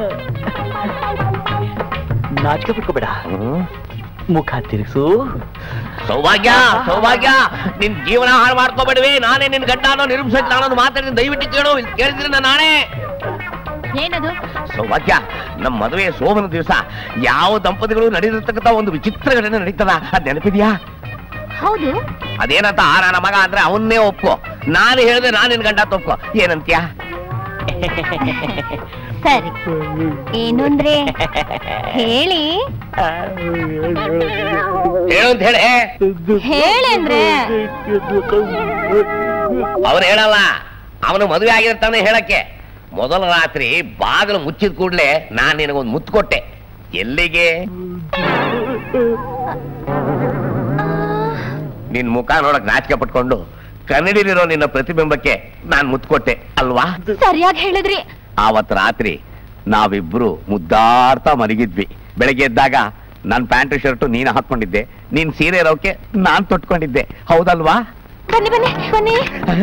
S15: ನಾಚಿಕೆ ಬಿಟ್ಕೋಬೇಡ ಮುಖ ತಿರುಗಿಸು
S8: ಸೌಭಾಗ್ಯ ಸೌಭಾಗ್ಯ ನಿನ್ ಜೀವನ ಹಾಳು ಮಾಡ್ಕೋಬೇಡವೆ ನಾನೇ ನಿನ್ ಗಂಡ ಅನ್ನೋ ನಿರೂಪಿಸಕ್ ನಾನೊಂದು ಮಾತಾಡಿದ ದಯವಿಟ್ಟು ಕೇಳು ಇಲ್ಲಿ ಕೇಳಿದ್ರೆ ನಾನು ನಾನೇ
S5: ಏನದು
S8: ಸೌಭಾಗ್ಯ ನಮ್ಮ ಮದುವೆ ಸೋಮನ ದಿವಸ ಯಾವ ದಂಪತಿಗಳು ನಡೆದಿರ್ತಕ್ಕಂಥ ಒಂದು ವಿಚಿತ್ರ ಘಟನೆ ನಡೀತದ ಅದ್ ನೆನಪಿದ್ಯಾ
S5: ಹೌದು
S8: ಅದೇನಂತ ಆ ನನ್ನ ಮಗ ಅಂದ್ರೆ ಅವನ್ನೇ ಒಪ್ಕೋ ನಾನು ಹೇಳಿದೆ ನಾನು ನಿನ್ ಗಂಡ ಒಪ್ಕೋ ಏನಂತ್ಯಾ
S5: ಸರಿ ಏನು ಅಂದ್ರೆ ಹೇಳಿ
S8: ಹೇಳು ಅಂತ ಹೇಳಿ
S5: ಹೇಳಿ ಅಂದ್ರೆ
S8: ಅವನು ಹೇಳಲ್ಲ ಅವನು ಮದುವೆ ಆಗಿರ್ತಾನೆ ಹೇಳಕ್ಕೆ ಮೊದಲ ರಾತ್ರಿ ಬಾಗಿಲು ಮುಚ್ಚಿದ ಕೂಡ್ಲೆ ನಾನ್ ನಿನಗೊಂದು ಮುತ್ತು ಕೊಟ್ಟೆ ಎಲ್ಲಿಗೆ ನಿನ್ ಮುಖ ನೋಡಕ್ ನಾಚಿಕೆ ಪಟ್ಕೊಂಡು ಕನ್ನಡಿಲಿರೋ ನಿನ್ನ ಪ್ರತಿಬಿಂಬಕ್ಕೆ ನಾನ್ ಮುತ್ತು ಕೊಟ್ಟೆ ಅಲ್ವಾ
S5: ಸರಿಯಾಗಿ ಹೇಳಿದ್ರಿ
S8: ಆವತ್ ರಾತ್ರಿ ನಾವಿಬ್ರು ಮುದ್ದಾಡ್ತಾ ಮಲಗಿದ್ವಿ ಬೆಳಗ್ಗೆ ಎದ್ದಾಗ ನನ್ ಪ್ಯಾಂಟ್ ಶರ್ಟು ನೀನು ಹಾಕೊಂಡಿದ್ದೆ ನೀನ್ ಸೀರೆ ಇರೋಕೆ ನಾನ್ ತೊಟ್ಕೊಂಡಿದ್ದೆ ಹೌದಲ್ವಾ
S5: ಬನ್ನಿ ಬನ್ನಿ ಬನ್ನಿ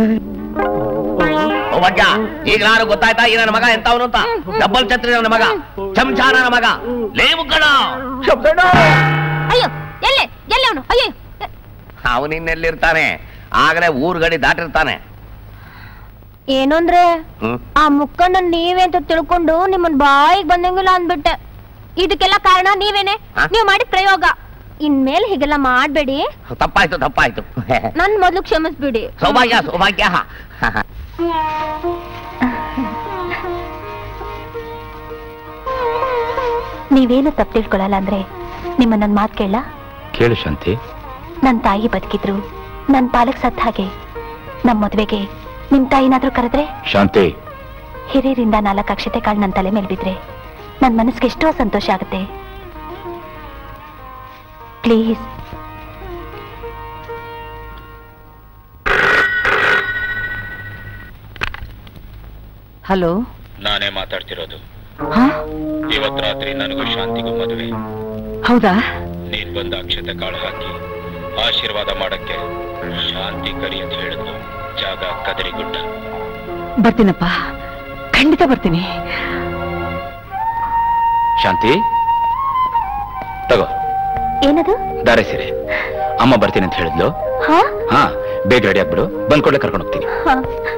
S8: ಹೋಗ್ಯ ಈಗ ನಾನು ಗೊತ್ತಾಯ್ತಾ ಈ ನನ್ನ ಮಗ ಎಂತವನು ಅಂತ ಡಬ್ಬಲ್ ಛತ್ರಿ ನನ್ನ ಮಗ ಚಮಚ ನನ್ನ ಮಗ ಲೇವು ಕಣ
S5: ಅಯ್ಯೋ ಎಲ್ಲೇ ಎಲ್ಲೇ ಅವನು ಅಯ್ಯೋ
S8: ಅವನಿನ್ನೆಲ್ಲಿರ್ತಾನೆ ಆಗಲೇ ಊರ್ ಗಡಿ ದಾಟಿರ್ತಾನೆ
S5: ಏನು ಅಂದ್ರೆ
S8: ಹ್ಮ್
S5: ಆ ಮುಕ್ಕಣ್ಣ ನೀವೇ ಅಂತ ತಿಳ್ಕೊಂಡು ನಿಮ್ಮನ್ ಬಾಯಿಗೆ ಬಂದಂಗಿಲ್ಲ ಅಂದ್ಬಿಟ್ಟೆ ಇದಕ್ಕೆಲ್ಲ ಕಾರಣ ನೀವೇನೆ
S8: ಆ?
S5: ನೀವು ಮಾಡಿದ ಪ್ರಯೋಗ ಇನ್ಮೇಲೆ ಹೀಗೆಲ್ಲ ಮಾಡ್ಬೇಡಿ
S8: ತಪ್ಪಾಯ್ತು ತಪ್ಪಾಯ್ತು
S5: ನನ್ ಮೊದ್ಲು ಕ್ಷಮಿಸ್ಬಿಡಿ
S8: ಸೌಭಾಗ್ಯ ಸೌಭಾಗ್ಯ
S5: ನೀವೇನು ತಪ್ಪು ತಿಳ್ಕೊಳಲ್ಲ ಅಂದ್ರೆ ನಿಮ್ಮ ನನ್ ಮಾತ್ ಕೇಳ
S9: ಕೇಳು ಶಾಂತಿ
S5: ನನ್ ತಾಯಿ ಬದುಕಿದ್ರು ನನ್ ಪಾಲಕ್ ಸತ್ ಹಾಗೆ ನಮ್ ಮದ್ವೆಗೆ ನಿಮ್ ತಾಯಿನಾದ್ರೂ ಕರೆದ್ರೆ
S9: ಶಾಂತಿ
S5: ಹಿರಿಯರಿಂದ ನಾಲ್ಕು ಅಕ್ಷತೆ ಕಾಳು ನನ್ ತಲೆ ಮೇಲೆ ಬಿದ್ರೆ ನನ್ ಮನಸ್ಸಿಗೆ ಎಷ್ಟೋ ಸಂತೋಷ ಆಗುತ್ತೆ ಪ್ಲೀಸ್
S3: ಹಲೋ
S16: ನಾನೇ ಮಾತಾಡ್ತಿರೋದು
S3: ಹಾ
S16: ಇವತ್ ರಾತ್ರಿ ನನಗೂ ಶಾಂತಿಗೂ ಮದುವೆ
S3: ಹೌದಾ
S16: ನೀನ್ ಬಂದ ಅಕ್ಷತೆ ಕಾಳು ಹಾಕಿ ಆಶೀರ್ವಾದ ಮಾಡಕ್ಕೆ ಶಾಂತಿ ಕರಿ ಅಂತ ಹೇಳಿದ್ಲು ಜಾಗ ಕದರಿಗುಡ್ಡ
S3: ಬರ್ತೀನಪ್ಪ ಖಂಡಿತ ಬರ್ತೀನಿ
S9: ಶಾಂತಿ ತಗೋ
S5: ಏನದು
S9: ದಾರೆ ಸೀರೆ ಅಮ್ಮ ಬರ್ತೀನಿ ಅಂತ ಹೇಳಿದ್ಲು
S5: ಹಾ
S9: ಹಾ ಬೇಗ ರೆಡಿ ಆಗ್ಬಿಡು ಬಂದ್ ಕೂಡಲೇ ಕರ್ಕೊಂಡು ಹೋಗ್ತೀನಿ
S5: ಹಾ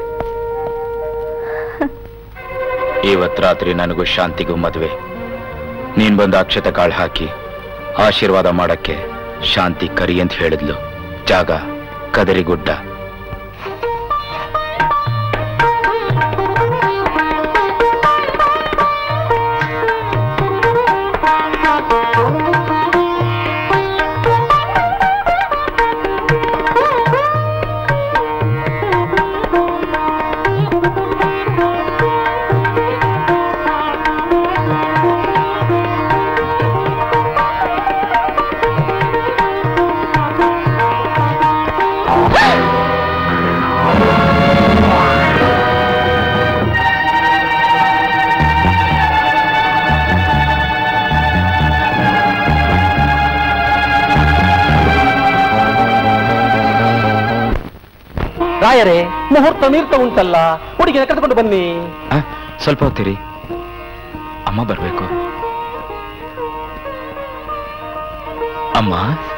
S9: ಇವತ್ ರಾತ್ರಿ ನನಗೂ ಶಾಂತಿಗೂ ಮದುವೆ ನೀನ್ ಬಂದು ಅಕ್ಷತೆ ಕಾಳು ಹಾಕಿ ಆಶೀರ್ವಾದ ಮಾಡಕ್ಕೆ ಶಾಂತಿ ಕರಿ ಅಂತ ಹೇಳಿದ್ಲು ಜಾಗ ಕದರಿಗುಡ್ಡ
S12: ರಾಯರೇ ಮುಹೂರ್ತ ಮೀರ್ತ ಉಂಟಲ್ಲ ಹುಡುಗಿನ ಕರೆದುಕೊಂಡು ಬನ್ನಿ
S9: ಆ, ಸ್ವಲ್ಪ ಹೊತ್ತಿರಿ ಅಮ್ಮ ಬರ್ಬೇಕು ಅಮ್ಮ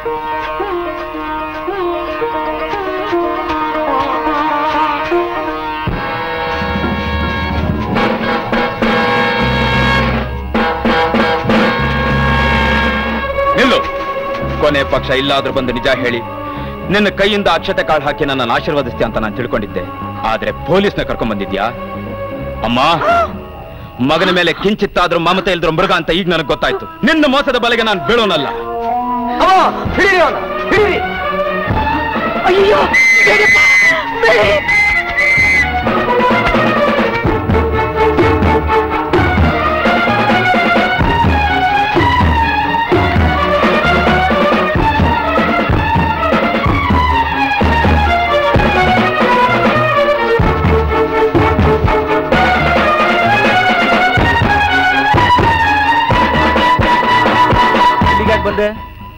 S9: ನಿಲ್ಲು ಕೊನೆ ಪಕ್ಷ ಇಲ್ಲಾದ್ರೂ ಬಂದು ನಿಜ ಹೇಳಿ ನಿನ್ನ ಕೈಯಿಂದ ಅಕ್ಷತೆ ಕಾಳು ಹಾಕಿ ನನ್ನನ್ನು ಆಶೀರ್ವದಿಸ್ತೀಯ ಅಂತ ನಾನು ತಿಳ್ಕೊಂಡಿದ್ದೆ ಆದ್ರೆ ಪೊಲೀಸ್ನ ಕರ್ಕೊಂಡ್ ಬಂದಿದ್ಯಾ ಅಮ್ಮ ಮಗನ ಮೇಲೆ ಕಿಂಚಿತ್ತಾದ್ರೂ ಮಮತೆ ಇಲ್ದ್ರು ಮೃಗ ಅಂತ ಈಗ ನನಗೆ ಗೊತ್ತಾಯ್ತು ನಿನ್ನ ಮೋಸದ ಬಲೆಗೆ ನಾನು ಬೀಳೋನಲ್ಲ
S3: ಅಯ್ಯೋ ಬೇಡಪ್ಪ, ಬೇಡಿ.
S13: ಹೇಳ್ದೆ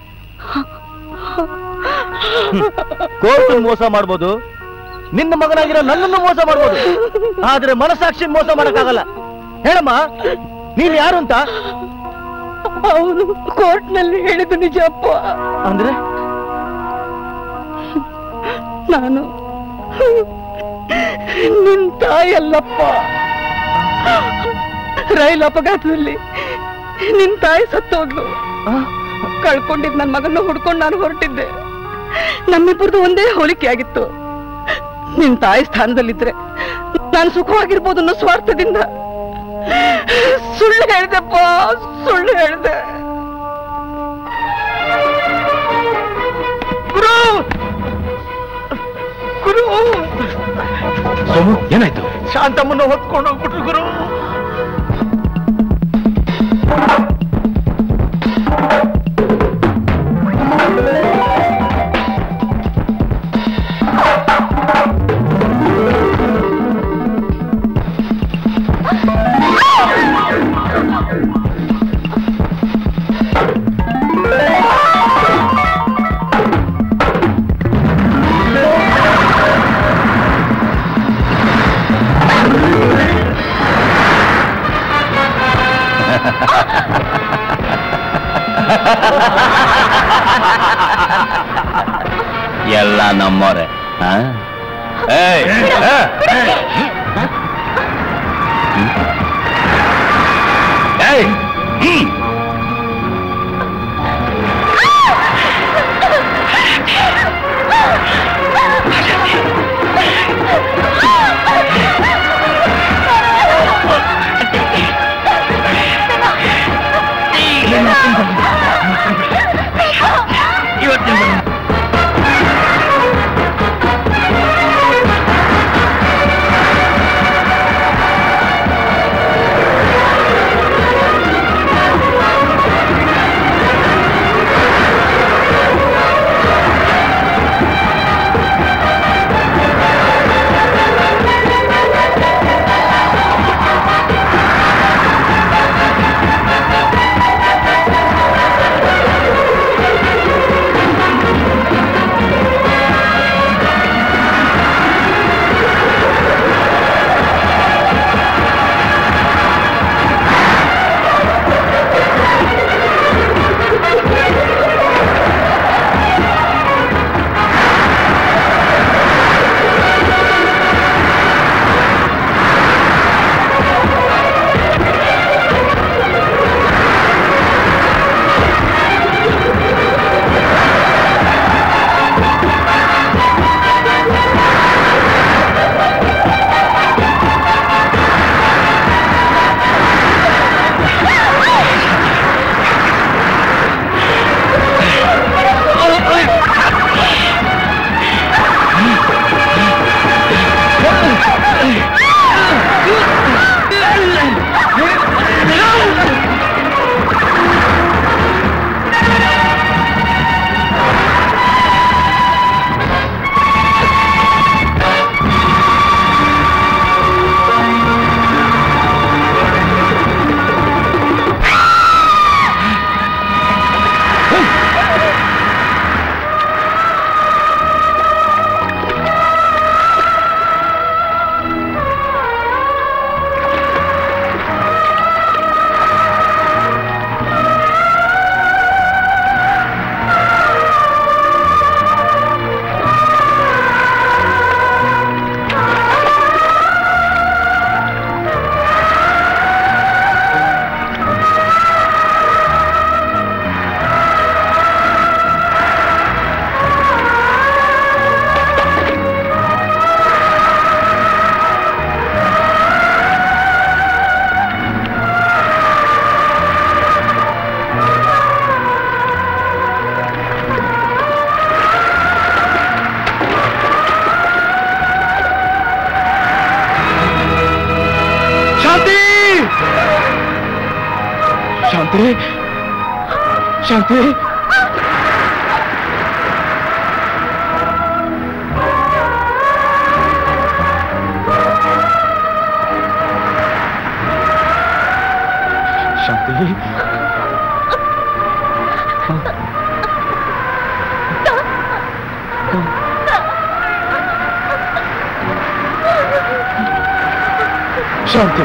S13: ಕೋರ್ಟ್ ಮೋಸ ಮಾಡ್ಬೋದು ನಿನ್ನ ಮಗನಾಗಿರೋ ನನ್ನನ್ನು ಮೋಸ ಮಾಡ್ಬೋದು ಆದ್ರೆ ಮನಸಾಕ್ಷಿ ಮೋಸ ಮಾಡಕ್ಕಾಗಲ್ಲ ಹೇಳಮ್ಮ ನೀನ್ ಯಾರು ಅಂತ
S3: ಅವನು ಕೋರ್ಟ್ನಲ್ಲಿ ಹೇಳಿದ್ದು ನಿಜಪ್ಪ
S13: ಅಂದ್ರೆ
S3: ನಾನು ನಿನ್ ತಾಯಲ್ಲಪ್ಪ ರೈಲ್ ಅಪಘಾತದಲ್ಲಿ ನಿನ್ ತಾಯಿ ಸತ್ತೋದ್ಲು ಕಳ್ಕೊಂಡಿದ್ ನನ್ ಮಗನ್ನ ಹುಡ್ಕೊಂಡು ನಾನು ಹೊರಟಿದ್ದೆ ನಮ್ಮಿಬ್ಬರದು ಒಂದೇ ಹೋಲಿಕೆ ಆಗಿತ್ತು ನಿನ್ ತಾಯಿ ಸ್ಥಾನದಲ್ಲಿದ್ರೆ ನಾನು ಸುಖವಾಗಿರ್ಬೋದು ಅನ್ನೋ ಸ್ವಾರ್ಥದಿಂದ ಸುಳ್ಳು ಹೇಳ್ದೆಪ್ಪ ಸುಳ್ಳು ಹೇಳ್ದೆ ಗುರು ಗುರು
S11: ಸೋಮು ಏನಾಯ್ತು
S13: ಶಾಂತಮ್ಮನ ಹೊತ್ಕೊಂಡು ಹೋಗ್ಬಿಟ್ರು ಗುರು
S8: ಎಲ್ಲ ನಮ್ಮೋರೆ ಆ? ಏಯ್, ಆ, ಏಯ್, ಹ್ಮ್.
S11: ಶಾಂತಿ ಶಾಂತಿ ಶಾಂತಿ ಶಾಂತಿ ಶಾಂತಿ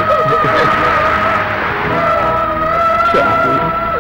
S11: ಶಾಂತಿ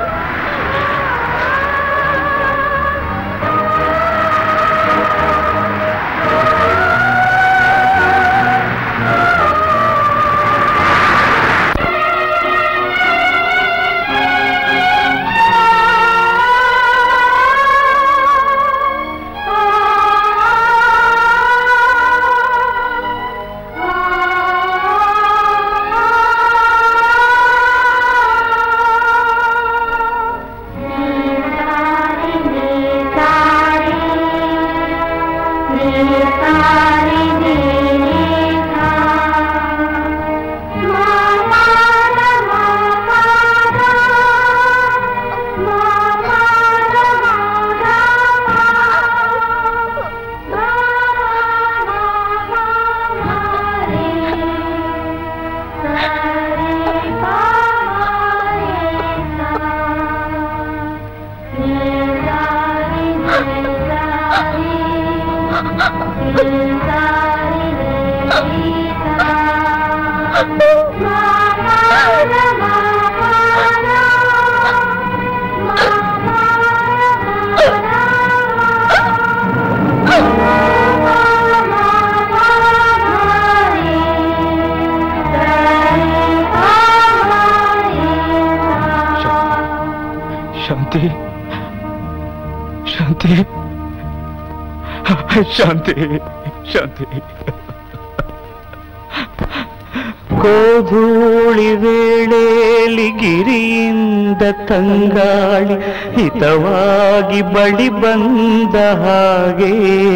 S11: ಶಾಂತಿ ಶಾಂತಿ ಶಾಂತಿ ಶಾಂತಿ
S17: ಕೋಧೂಳಿ ವೇಳೆಯಲ್ಲಿ ಗಿರಿಯಿಂದ ತಂಗಾಳಿ ಹಿತವಾಗಿ ಬಳಿ ಬಂದ ಹಾಗೆ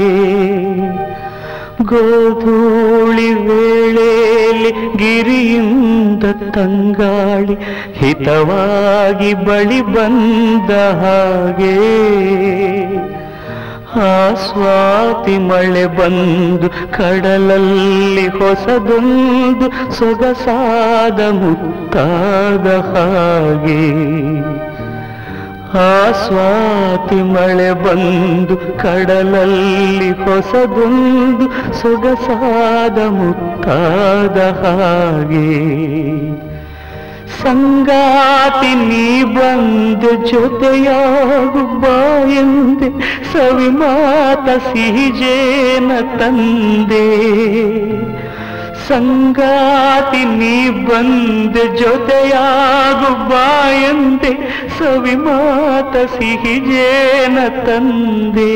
S17: ಗೋಧೂಳಿ ವೇಳೆಯಲ್ಲಿ ಗಿರಿಯಿಂದ ತಂಗಾಳಿ ಹಿತವಾಗಿ ಬಳಿ ಬಂದ ಹಾಗೆ ಆ ಸ್ವಾತಿ ಮಳೆ ಬಂದು ಕಡಲಲ್ಲಿ ಹೊಸದೊಂದು ಸೊಗಸಾದ ಮುತ್ತಾದ ಹಾಗೆ ಆ ಸ್ವಾತಿ ಮಳೆ ಬಂದು ಕಡಲಲ್ಲಿ ಹೊಸದೊಂದು ಸೊಗಸಾದ ಮುತ್ತಾದ ಹಾಗೆ ಸಂಗಾತಿ ನೀ ಬಂದು ಜೊತೆಯಾಗು ಬಾಯಂದೆ ಸವಿ ಮಾತ ಸಿಹಿಜೇನ ತಂದೆ ಸಂಗಾತಿ ನೀ ಬಂದು ಜೊತೆಯಾಗು ಬಾಯಂದೆ ಸವಿ ಮಾತ ಸಿಹಿಜೇನ ತಂದೆ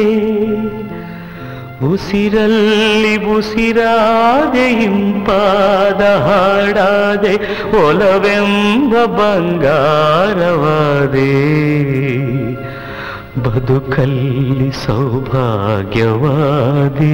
S17: ಉಸಿರಲ್ಲಿ ಉಸಿರಾದೆ ಇಂಪಾದ ಹಾಡಾದೆ ಒಲವೆಂಬ ಬಂಗಾರವಾದೆ ಬದುಕಲ್ಲಿ ಸೌಭಾಗ್ಯವಾದಿ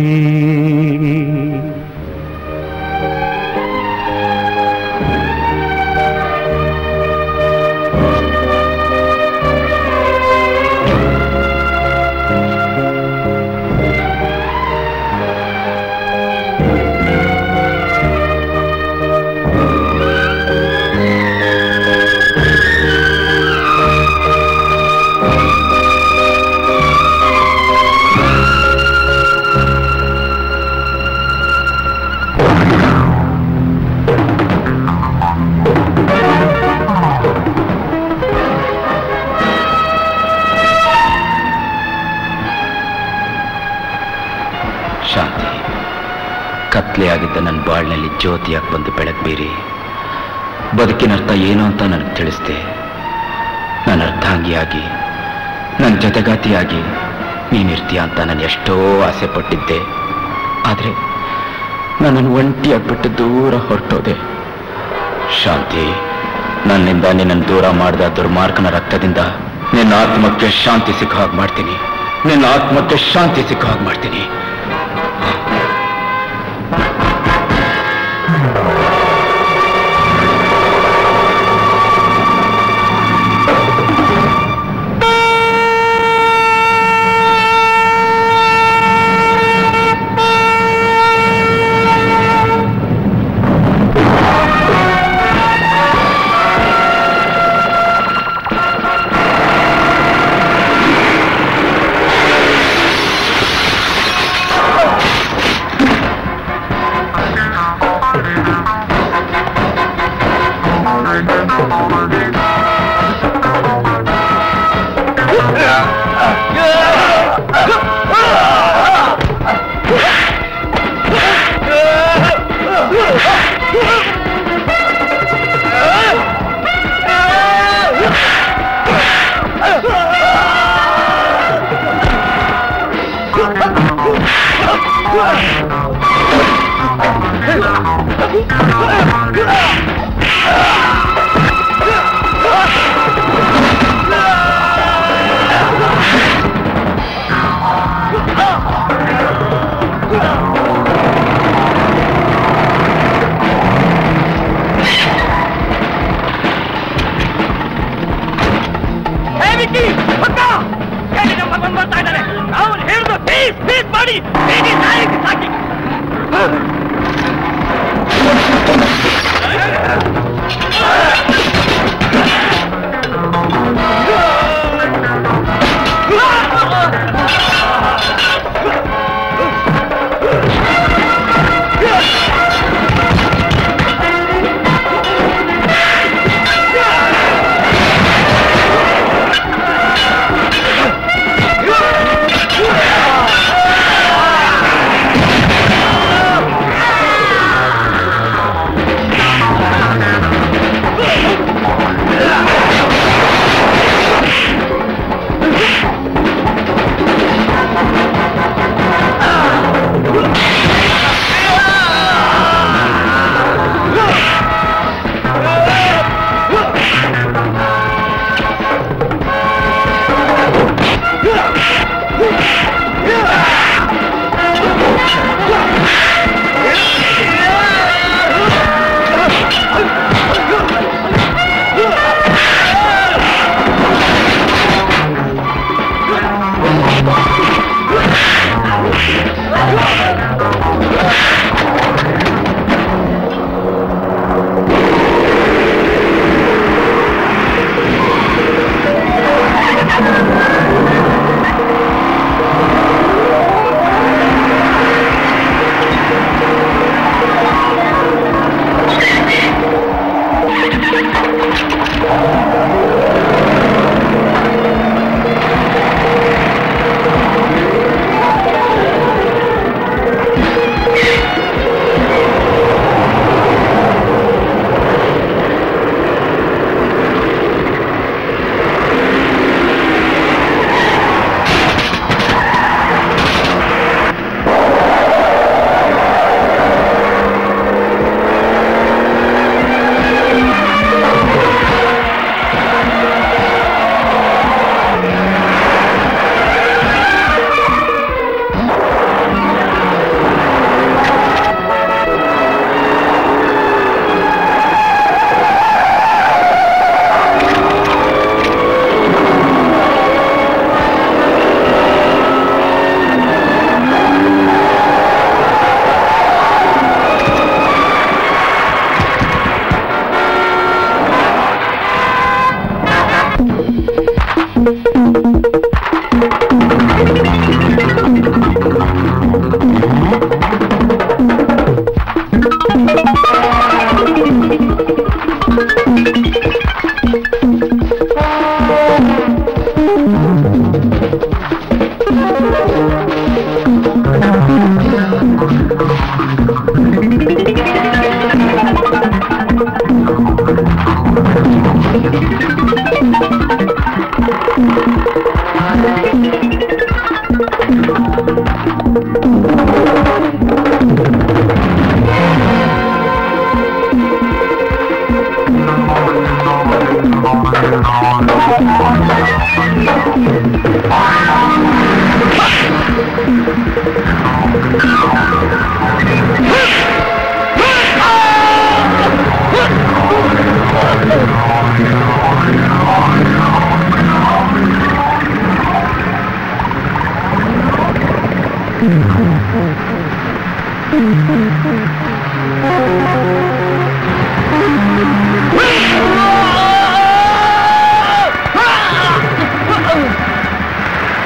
S18: ಶಾಂತಿ ಕತ್ಲೆಯಾಗಿದ್ದ ನನ್ನ ಬಾಳ್ನಲ್ಲಿ ಜ್ಯೋತಿಯಾಗಿ ಬಂದು ಬೆಳಕು ಬೀರಿ ಬದುಕಿನ ಅರ್ಥ ಏನು ಅಂತ ನನಗೆ ತಿಳಿಸ್ದೆ ನನ್ನ ಅರ್ಧಾಂಗಿಯಾಗಿ ನನ್ನ ಜೊತೆಗಾತಿಯಾಗಿ ನೀನಿರ್ತೀಯ ಅಂತ ನಾನು ಎಷ್ಟೋ ಆಸೆ ಪಟ್ಟಿದ್ದೆ ಆದರೆ ನನ್ನನ್ನು ಒಂಟಿಯಾಗ್ಬಿಟ್ಟು ದೂರ ಹೊರಟೋದೆ ಶಾಂತಿ ನನ್ನಿಂದ ನಿನ್ನನ್ನು ದೂರ ಮಾಡಿದ ದುರ್ಮಾರ್ಗನ ರಕ್ತದಿಂದ ನಿನ್ನ ಆತ್ಮಕ್ಕೆ ಶಾಂತಿ ಸಿಕ್ಕ ಹಾಗೆ ಮಾಡ್ತೀನಿ ನಿನ್ನ ಆತ್ಮಕ್ಕೆ ಶಾಂತಿ ಸಿಕ್ಕ ಹಾಗೆ ಮಾಡ್ತೀನಿ
S17: ಆ
S1: ವಿಕ್ಕಿ ಪಕ್ಕ ಹೇಳಿ ನಮ್ಮ ಬಂದ್ ಬರ್ತಾ ಇದ್ದಾರೆ ಅವ್ರು ಹೇಳಿದ್ರು ಪ್ಲೀಸ್ ಪ್ಲೀಸ್ ಮಾಡಿ ಬೇಡಿ ನಾಯಿಗೆ ಸಾಕಿ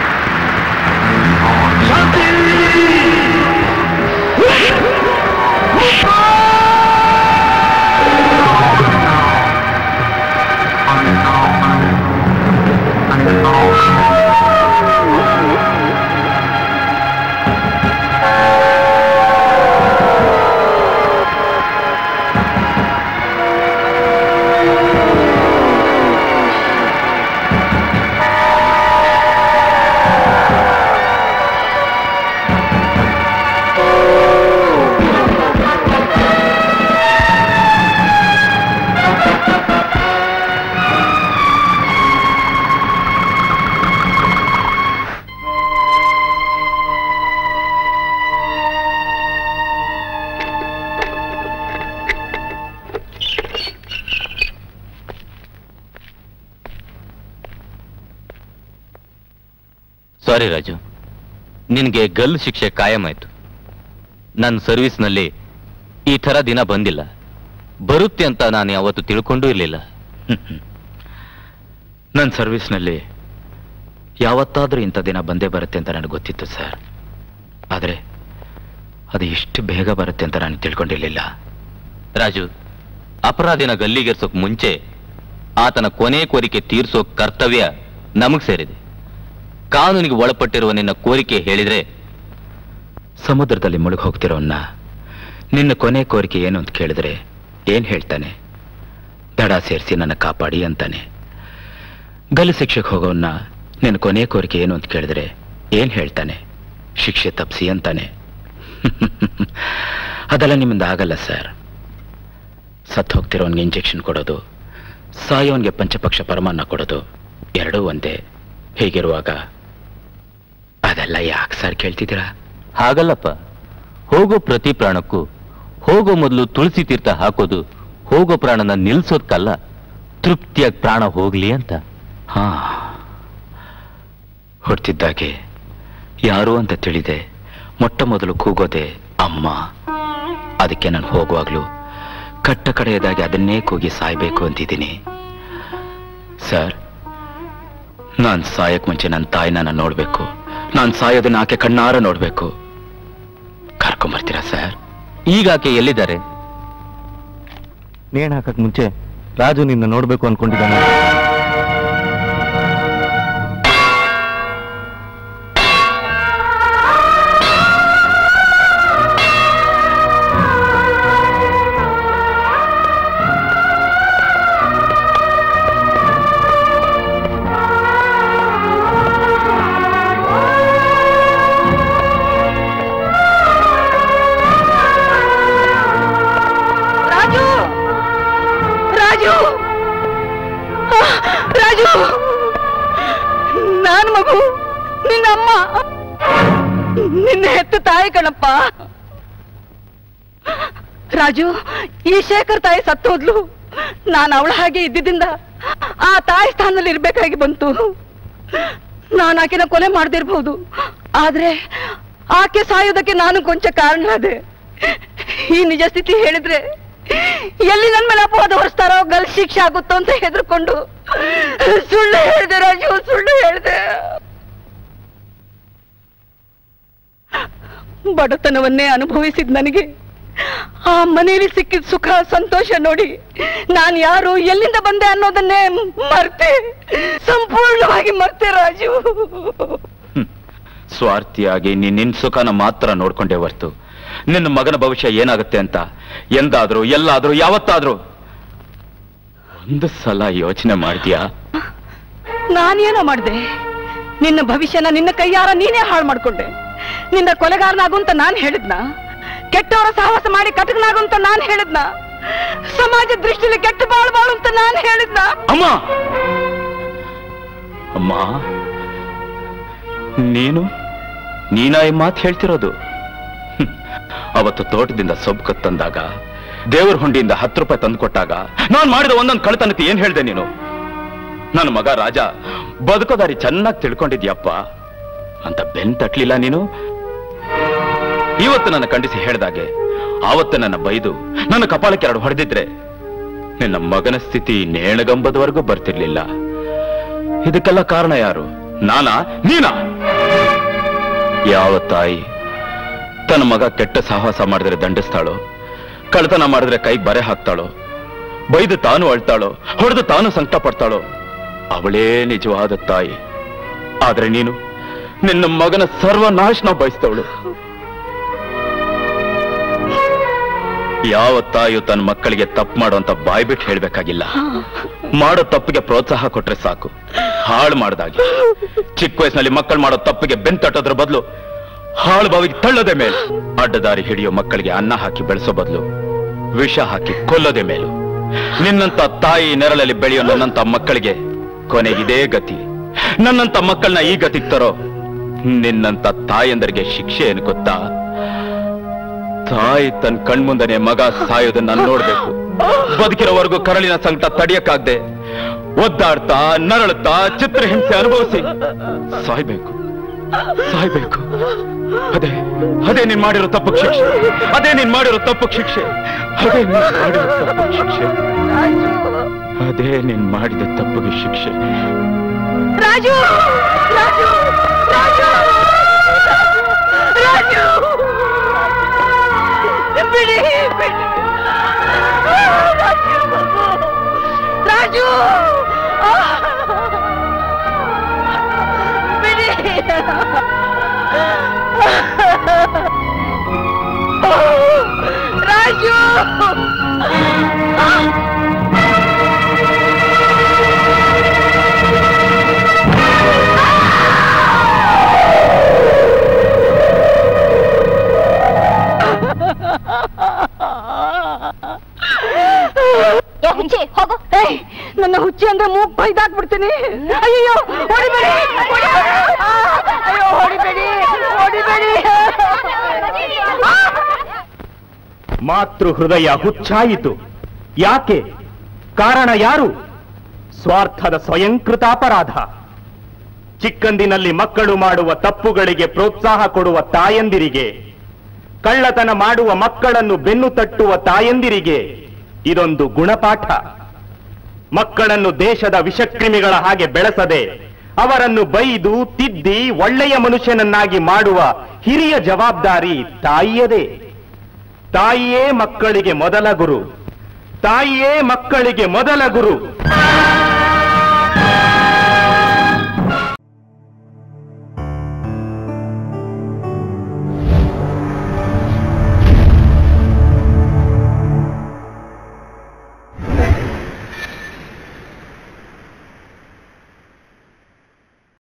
S1: ಶಾಂತಿ
S7: ಸಾರಿ ರಾಜು ನಿನಗೆ ಗಲ್ಲು ಶಿಕ್ಷೆ ಕಾಯಮಾಯ್ತು ನನ್ನ ಸರ್ವಿಸ್ನಲ್ಲಿ ಈ ಥರ ದಿನ ಬಂದಿಲ್ಲ ಬರುತ್ತೆ ಅಂತ ನಾನು ಯಾವತ್ತು ತಿಳ್ಕೊಂಡೂ ಇರಲಿಲ್ಲ
S18: ನನ್ನ ಸರ್ವಿಸ್ನಲ್ಲಿ ಯಾವತ್ತಾದ್ರೂ ಇಂಥ ದಿನ ಬಂದೇ ಬರುತ್ತೆ ಅಂತ ನನಗೆ ಗೊತ್ತಿತ್ತು ಸರ್ ಆದರೆ ಅದು ಇಷ್ಟು ಬೇಗ ಬರುತ್ತೆ ಅಂತ ನಾನು ತಿಳ್ಕೊಂಡಿರ್ಲಿಲ್ಲ
S7: ರಾಜು ಅಪರಾಧಿನ ಗಲ್ಲಿಗೇರ್ಸೋಕ್ ಮುಂಚೆ ಆತನ ಕೊನೆ ಕೋರಿಕೆ ತೀರ್ಸೋ ಕರ್ತವ್ಯ ನಮಗ್ ಸೇರಿದೆ ಕಾನೂನಿಗೆ ಒಳಪಟ್ಟಿರುವ ನಿನ್ನ ಕೋರಿಕೆ ಹೇಳಿದ್ರೆ
S18: ಸಮುದ್ರದಲ್ಲಿ ಮುಳುಗಿ ಹೋಗ್ತಿರೋನ್ನ ನಿನ್ನ ಕೊನೆ ಕೋರಿಕೆ ಏನು ಅಂತ ಕೇಳಿದ್ರೆ ಏನ್ ಹೇಳ್ತಾನೆ ದಡ ಸೇರಿಸಿ ನನ್ನ ಕಾಪಾಡಿ ಅಂತಾನೆ ಗಲ್ಲು ಶಿಕ್ಷೆಗೆ ಹೋಗೋನ್ನ ನಿನ್ನ ಕೊನೆ ಕೋರಿಕೆ ಏನು ಅಂತ ಕೇಳಿದ್ರೆ ಏನ್ ಹೇಳ್ತಾನೆ ಶಿಕ್ಷೆ ತಪ್ಪಿಸಿ ಅಂತಾನೆ ಅದೆಲ್ಲ ನಿಮ್ಮಿಂದ ಆಗಲ್ಲ ಸರ್ ಸತ್ ಹೋಗ್ತಿರೋನ್ಗೆ ಇಂಜೆಕ್ಷನ್ ಕೊಡೋದು ಸಾಯೋನ್ಗೆ ಪಂಚಪಕ್ಷ ಪರಮಾನ್ನ ಕೊಡೋದು ಎರಡೂ ಒಂದೇ ಹೀಗಿರುವಾಗ ಅದೆಲ್ಲ ಯಾಕೆ ಸರ್ ಕೇಳ್ತಿದ್ದೀರಾ
S7: ಹಾಗಲ್ಲಪ್ಪ ಹೋಗೋ ಪ್ರತಿ ಪ್ರಾಣಕ್ಕೂ ಹೋಗೋ ಮೊದಲು ತುಳಸಿ ತೀರ್ಥ ಹಾಕೋದು ಹೋಗೋ ಪ್ರಾಣನ ನಿಲ್ಸೋದ್ಕಲ್ಲ ತೃಪ್ತಿಯಾಗಿ ಪ್ರಾಣ ಹೋಗ್ಲಿ ಅಂತ
S18: ಹಾ ಹುಟ್ಟಿದ್ದಾಗೆ ಯಾರು ಅಂತ ತಿಳಿದೆ ಮೊಟ್ಟ ಮೊದಲು ಕೂಗೋದೆ ಅಮ್ಮ ಅದಕ್ಕೆ ನಾನು ಹೋಗುವಾಗ್ಲೂ ಕಟ್ಟ ಕಡೆಯದಾಗಿ ಅದನ್ನೇ ಕೂಗಿ ಸಾಯ್ಬೇಕು ಅಂತಿದ್ದೀನಿ ಸರ್ ನಾನ್ ಸಾಯಕ್ ಮುಂಚೆ ನನ್ನ ತಾಯಿನ ನಾನು ನೋಡ್ಬೇಕು ನಾನ್ ಸಾಯೋದನ್ನ ಆಕೆ ಕಣ್ಣಾರ ನೋಡ್ಬೇಕು ಕರ್ಕೊಂಬರ್ತೀರಾ ಸರ್
S7: ಈಗ ಆಕೆ ಎಲ್ಲಿದ್ದಾರೆ
S13: ನೇಣ್ ಹಾಕಕ್ ಮುಂಚೆ ರಾಜು ನಿನ್ನ ನೋಡ್ಬೇಕು ಅನ್ಕೊಂಡಿದ್ದಾನೆ
S3: ರಾಜು ರಾಜು ಆ, ರಾಜು ನಾನ್ ಮಗು ನಿನ್ನ ಅಮ್ಮ ನಿನ್ನ ಹೆತ್ತ ತಾಯಿ ಕಣಪ್ಪ ರಾಜು ಈ ಶೇಖರ್ ತಾಯಿ ಸತ್ತೋದ್ಲು ನಾನು ಅವಳ ಹಾಗೆ ಇದ್ದಿದ್ದಿಂದ ಆ ತಾಯಿ ಸ್ಥಾನದಲ್ಲಿ ಇರ್ಬೇಕಾಗಿ ಬಂತು ನಾನು ಆಕೆನ ಕೊಲೆ ಮಾಡದಿರ್ಬಹುದು ಆದ್ರೆ ಆಕೆ ಸಾಯೋದಕ್ಕೆ ನಾನು ಕೊಂಚ ಕಾರಣನಾದೆ ಈ ನಿಜ ಸ್ಥಿತಿ ಹೇಳಿದ್ರೆ ಎಲ್ಲಿ ನನ್ ಮೇಲೆ ಅಪವಾದ ಹೊರಿಸ್ತಾರೋ ಗಲ್ ಶಿಕ್ಷೆ ಆಗುತ್ತೋ ಅಂತ ಹೆದರ್ಕೊಂಡು ಸುಳ್ಳು ಹೇಳಿದೆ ರಾಜು ಸುಳ್ಳು ಹೇಳಿದೆ ಬಡತನವನ್ನೇ ಅನುಭವಿಸಿದ್ ನನಗೆ ಆ ಮನೆಯಲ್ಲಿ ಸಿಕ್ಕಿದ ಸುಖ ಸಂತೋಷ ನೋಡಿ ನಾನು ಯಾರು ಎಲ್ಲಿಂದ ಬಂದೆ ಅನ್ನೋದನ್ನೇ ಮರ್ತೆ ಸಂಪೂರ್ಣವಾಗಿ ಮರ್ತೆ ರಾಜು
S18: ಸ್ವಾರ್ಥಿಯಾಗಿ ನೀನ್ ನಿನ್ ಸುಖನ ಮಾತ್ರ ನೋಡ್ಕೊಂಡೇ ಹೊರ್ತು ನಿನ್ನ ಮಗನ ಭವಿಷ್ಯ ಏನಾಗುತ್ತೆ ಅಂತ ಎಂದಾದ್ರೂ ಎಲ್ಲಾದ್ರೂ ಯಾವತ್ತಾದ್ರೂ ಒಂದು ಸಲ ಯೋಚನೆ ಮಾಡ್ತೀಯಾ
S3: ನಾನೇನೋ ಮಾಡ್ದೆ ನಿನ್ನ ಭವಿಷ್ಯನ ನಿನ್ನ ಕೈಯಾರ ನೀನೇ ಹಾಳು ಮಾಡ್ಕೊಂಡೆ ನಿನ್ನ ಕೊಲೆಗಾರನಾಗು ಅಂತ ನಾನ್ ಹೇಳಿದ್ನ ಕೆಟ್ಟವರ ಸಹವಾಸ ಮಾಡಿ ಕಟಕನಾಗು ಅಂತ ನಾನ್ ಹೇಳಿದ್ನ ಸಮಾಜ ದೃಷ್ಟಿಲಿ ಕೆಟ್ಟ ಬಾಳು ಬಾಳು ಅಂತ ನಾನ್ ಹೇಳಿದ್ನ
S18: ಅಮ್ಮ ಅಮ್ಮ ನೀನು ನೀನಾ ಈ ಮಾತು ಹೇಳ್ತಿರೋದು ಹ್ಮ್. ಅವತ್ತು ತೋಟದಿಂದ ಸೊಪ್ಪು ಕತ್ತಂದಾಗ ದೇವರ ಹುಂಡಿಯಿಂದ ಹತ್ತು ರೂಪಾಯಿ ತಂದು ಕೊಟ್ಟಾಗ ನಾನ್ ಮಾಡಿದ ಒಂದೊಂದು ಕಳ್ತನಕ್ಕೆ ಏನ್ ಹೇಳ್ದೆ ನೀನು ನನ್ನ ಮಗ ರಾಜ ಬದುಕೋದಾರಿ ಚೆನ್ನಾಗಿ ತಿಳ್ಕೊಂಡಿದ್ಯಪ್ಪ ಅಂತ ಬೆನ್ ತಟ್ಲಿಲ್ಲ ನೀನು ಇವತ್ತು ನನ್ನ ಖಂಡಿಸಿ ಹೇಳ್ದಾಗೆ ಆವತ್ತು ನನ್ನ ಬೈದು ನನ್ನ ಕಪಾಳಕ್ಕೆ ಎರಡು ಹೊಡೆದಿದ್ರೆ ನಿನ್ನ ಮಗನ ಸ್ಥಿತಿ ನೇಣಗಂಬದವರೆಗೂ ಬರ್ತಿರ್ಲಿಲ್ಲ ಇದಕ್ಕೆಲ್ಲ ಕಾರಣ ಯಾರು ನಾನಾ ನೀನಾ ಯಾವ ತಾಯಿ ತನ್ನ ಮಗ ಕೆಟ್ಟ ಸಾಹಸ ಮಾಡಿದ್ರೆ ದಂಡಿಸ್ತಾಳೋ ಕಳ್ತನ ಮಾಡಿದ್ರೆ ಕೈಗೆ ಬರೆ ಹಾಕ್ತಾಳೋ ಬೈದು ತಾನು ಅಳ್ತಾಳೋ ಹೊಡೆದು ತಾನು ಸಂಕಟ ಪಡ್ತಾಳೋ ಅವಳೇ ನಿಜವಾದ ತಾಯಿ ಆದ್ರೆ ನೀನು ನಿನ್ನ ಮಗನ ಸರ್ವನಾಶನ ಬಯಸ್ತವಳು ಯಾವ ತಾಯಿಯು ತನ್ನ ಮಕ್ಕಳಿಗೆ ತಪ್ಪು ಮಾಡುವಂತ ಬಾಯ್ಬಿಟ್ಟು ಹೇಳ್ಬೇಕಾಗಿಲ್ಲ ಮಾಡೋ ತಪ್ಪಿಗೆ ಪ್ರೋತ್ಸಾಹ ಕೊಟ್ರೆ ಸಾಕು ಹಾಳು ಮಾಡ್ದಾಗೆ ಚಿಕ್ಕ ವಯಸ್ಸಿನಲ್ಲಿ ಮಕ್ಕಳು ಮಾಡೋ ತಪ್ಪಿಗೆ ಬೆನ್ ತಟ್ಟೋದ್ರ ಬದಲು ಹಾಳು ಬಾವಿಗೆ ತಳ್ಳೋದೇ ಮೇಲು ಅಡ್ಡದಾರಿ ಹಿಡಿಯೋ ಮಕ್ಕಳಿಗೆ ಅನ್ನ ಹಾಕಿ ಬೆಳೆಸೋ ಬದಲು ವಿಷ ಹಾಕಿ ಕೊಲ್ಲೋದೇ ಮೇಲು ನಿನ್ನಂತ ತಾಯಿ ನೆರಳಲ್ಲಿ ಬೆಳೆಯೋ ನನ್ನಂತ ಮಕ್ಕಳಿಗೆ ಕೊನೆಗಿದೇ ಗತಿ ನನ್ನಂತ ಮಕ್ಕಳನ್ನ ಈ ಗತಿಗೆ ತರೋ ನಿನ್ನಂತ ತಾಯಂದರಿಗೆ ಶಿಕ್ಷೆ ಏನು ಗೊತ್ತಾ ತಾಯಿ ತನ್ನ ಕಣ್ಮುಂದನೆ ಮಗ ಸಾಯೋದನ್ನ ನೋಡ್ಬೇಕು ಬದುಕಿರೋವರೆಗೂ ಕರಳಿನ ಸಂಕಟ ತಡಿಯಕ್ಕಾಗ್ದೆ ಒದ್ದಾಡ್ತಾ ನರಳುತ್ತಾ ಚಿತ್ರಹಿಂಸೆ ಅನುಭವಿಸಿ ಸಾಯ್ಬೇಕು
S9: ಸಾಯ್ಬೇಕು ಅದೇ ಅದೇ ನೀನ್ ಮಾಡಿರೋ ತಪ್ಪು ಶಿಕ್ಷೆ ಅದೇ ನೀನ್ ಮಾಡಿರೋ ತಪ್ಪು ಶಿಕ್ಷೆ ಅದೇ ನೀನ್ ಮಾಡಿರೋ ತಪ್ಪು ಶಿಕ್ಷೆ ಅದೇ ನೀನ್ ಮಾಡಿದ ತಪ್ಪಿಗೆ ಶಿಕ್ಷೆ
S3: ರಾಜು ರಾಜು ರಾಜು ರಾಜು ಬಿಡಿ ಬಿಡಿ ರಾಜು ರಾಜು ಬಿಡಿ ರಾಜು
S2: ಹುಚ್ಚಿ ಹೋಗು
S3: ಏಯ್ ನನ್ನ ಹುಚ್ಚಿ ಅಂದ್ರೆ ಮೂಗ್ ಬೈದಾಕ್ಬಿಡ್ತೀನಿ ಅಯ್ಯೋ ಹೊಡಿಬೇಡಿ ಹೊಡಿ- ಆ, ಅಯ್ಯೋ ಹೊಡಿಬೇಡಿ ಹೊಡಿಬೇಡಿ
S19: ಮಾತೃ ಹೃದಯ ಹುಚ್ಚಾಯಿತು ಯಾಕೆ ಕಾರಣ ಯಾರು ಸ್ವಾರ್ಥದ ಸ್ವಯಂಕೃತ ಅಪರಾಧ ಚಿಕ್ಕಂದಿನಲ್ಲಿ ಮಕ್ಕಳು ಮಾಡುವ ತಪ್ಪುಗಳಿಗೆ ಪ್ರೋತ್ಸಾಹ ಕೊಡುವ ತಾಯಂದಿರಿಗೆ ಕಳ್ಳತನ ಮಾಡುವ ಮಕ್ಕಳನ್ನು ಬೆನ್ನು ತಟ್ಟುವ ತಾಯಂದಿರಿಗೆ ಇದೊಂದು ಗುಣಪಾಠ ಮಕ್ಕಳನ್ನು ದೇಶದ ವಿಷಕ್ರಿಮಿಗಳ ಹಾಗೆ ಬೆಳೆಸದೆ ಅವರನ್ನು ಬೈದು ತಿದ್ದಿ ಒಳ್ಳೆಯ ಮನುಷ್ಯನನ್ನಾಗಿ ಮಾಡುವ ಹಿರಿಯ ಜವಾಬ್ದಾರಿ ತಾಯಿಯದೇ ತಾಯಿಯೇ ಮಕ್ಕಳಿಗೆ ಮೊದಲ ಗುರು ತಾಯಿಯೇ ಮಕ್ಕಳಿಗೆ ಮೊದಲ ಗುರು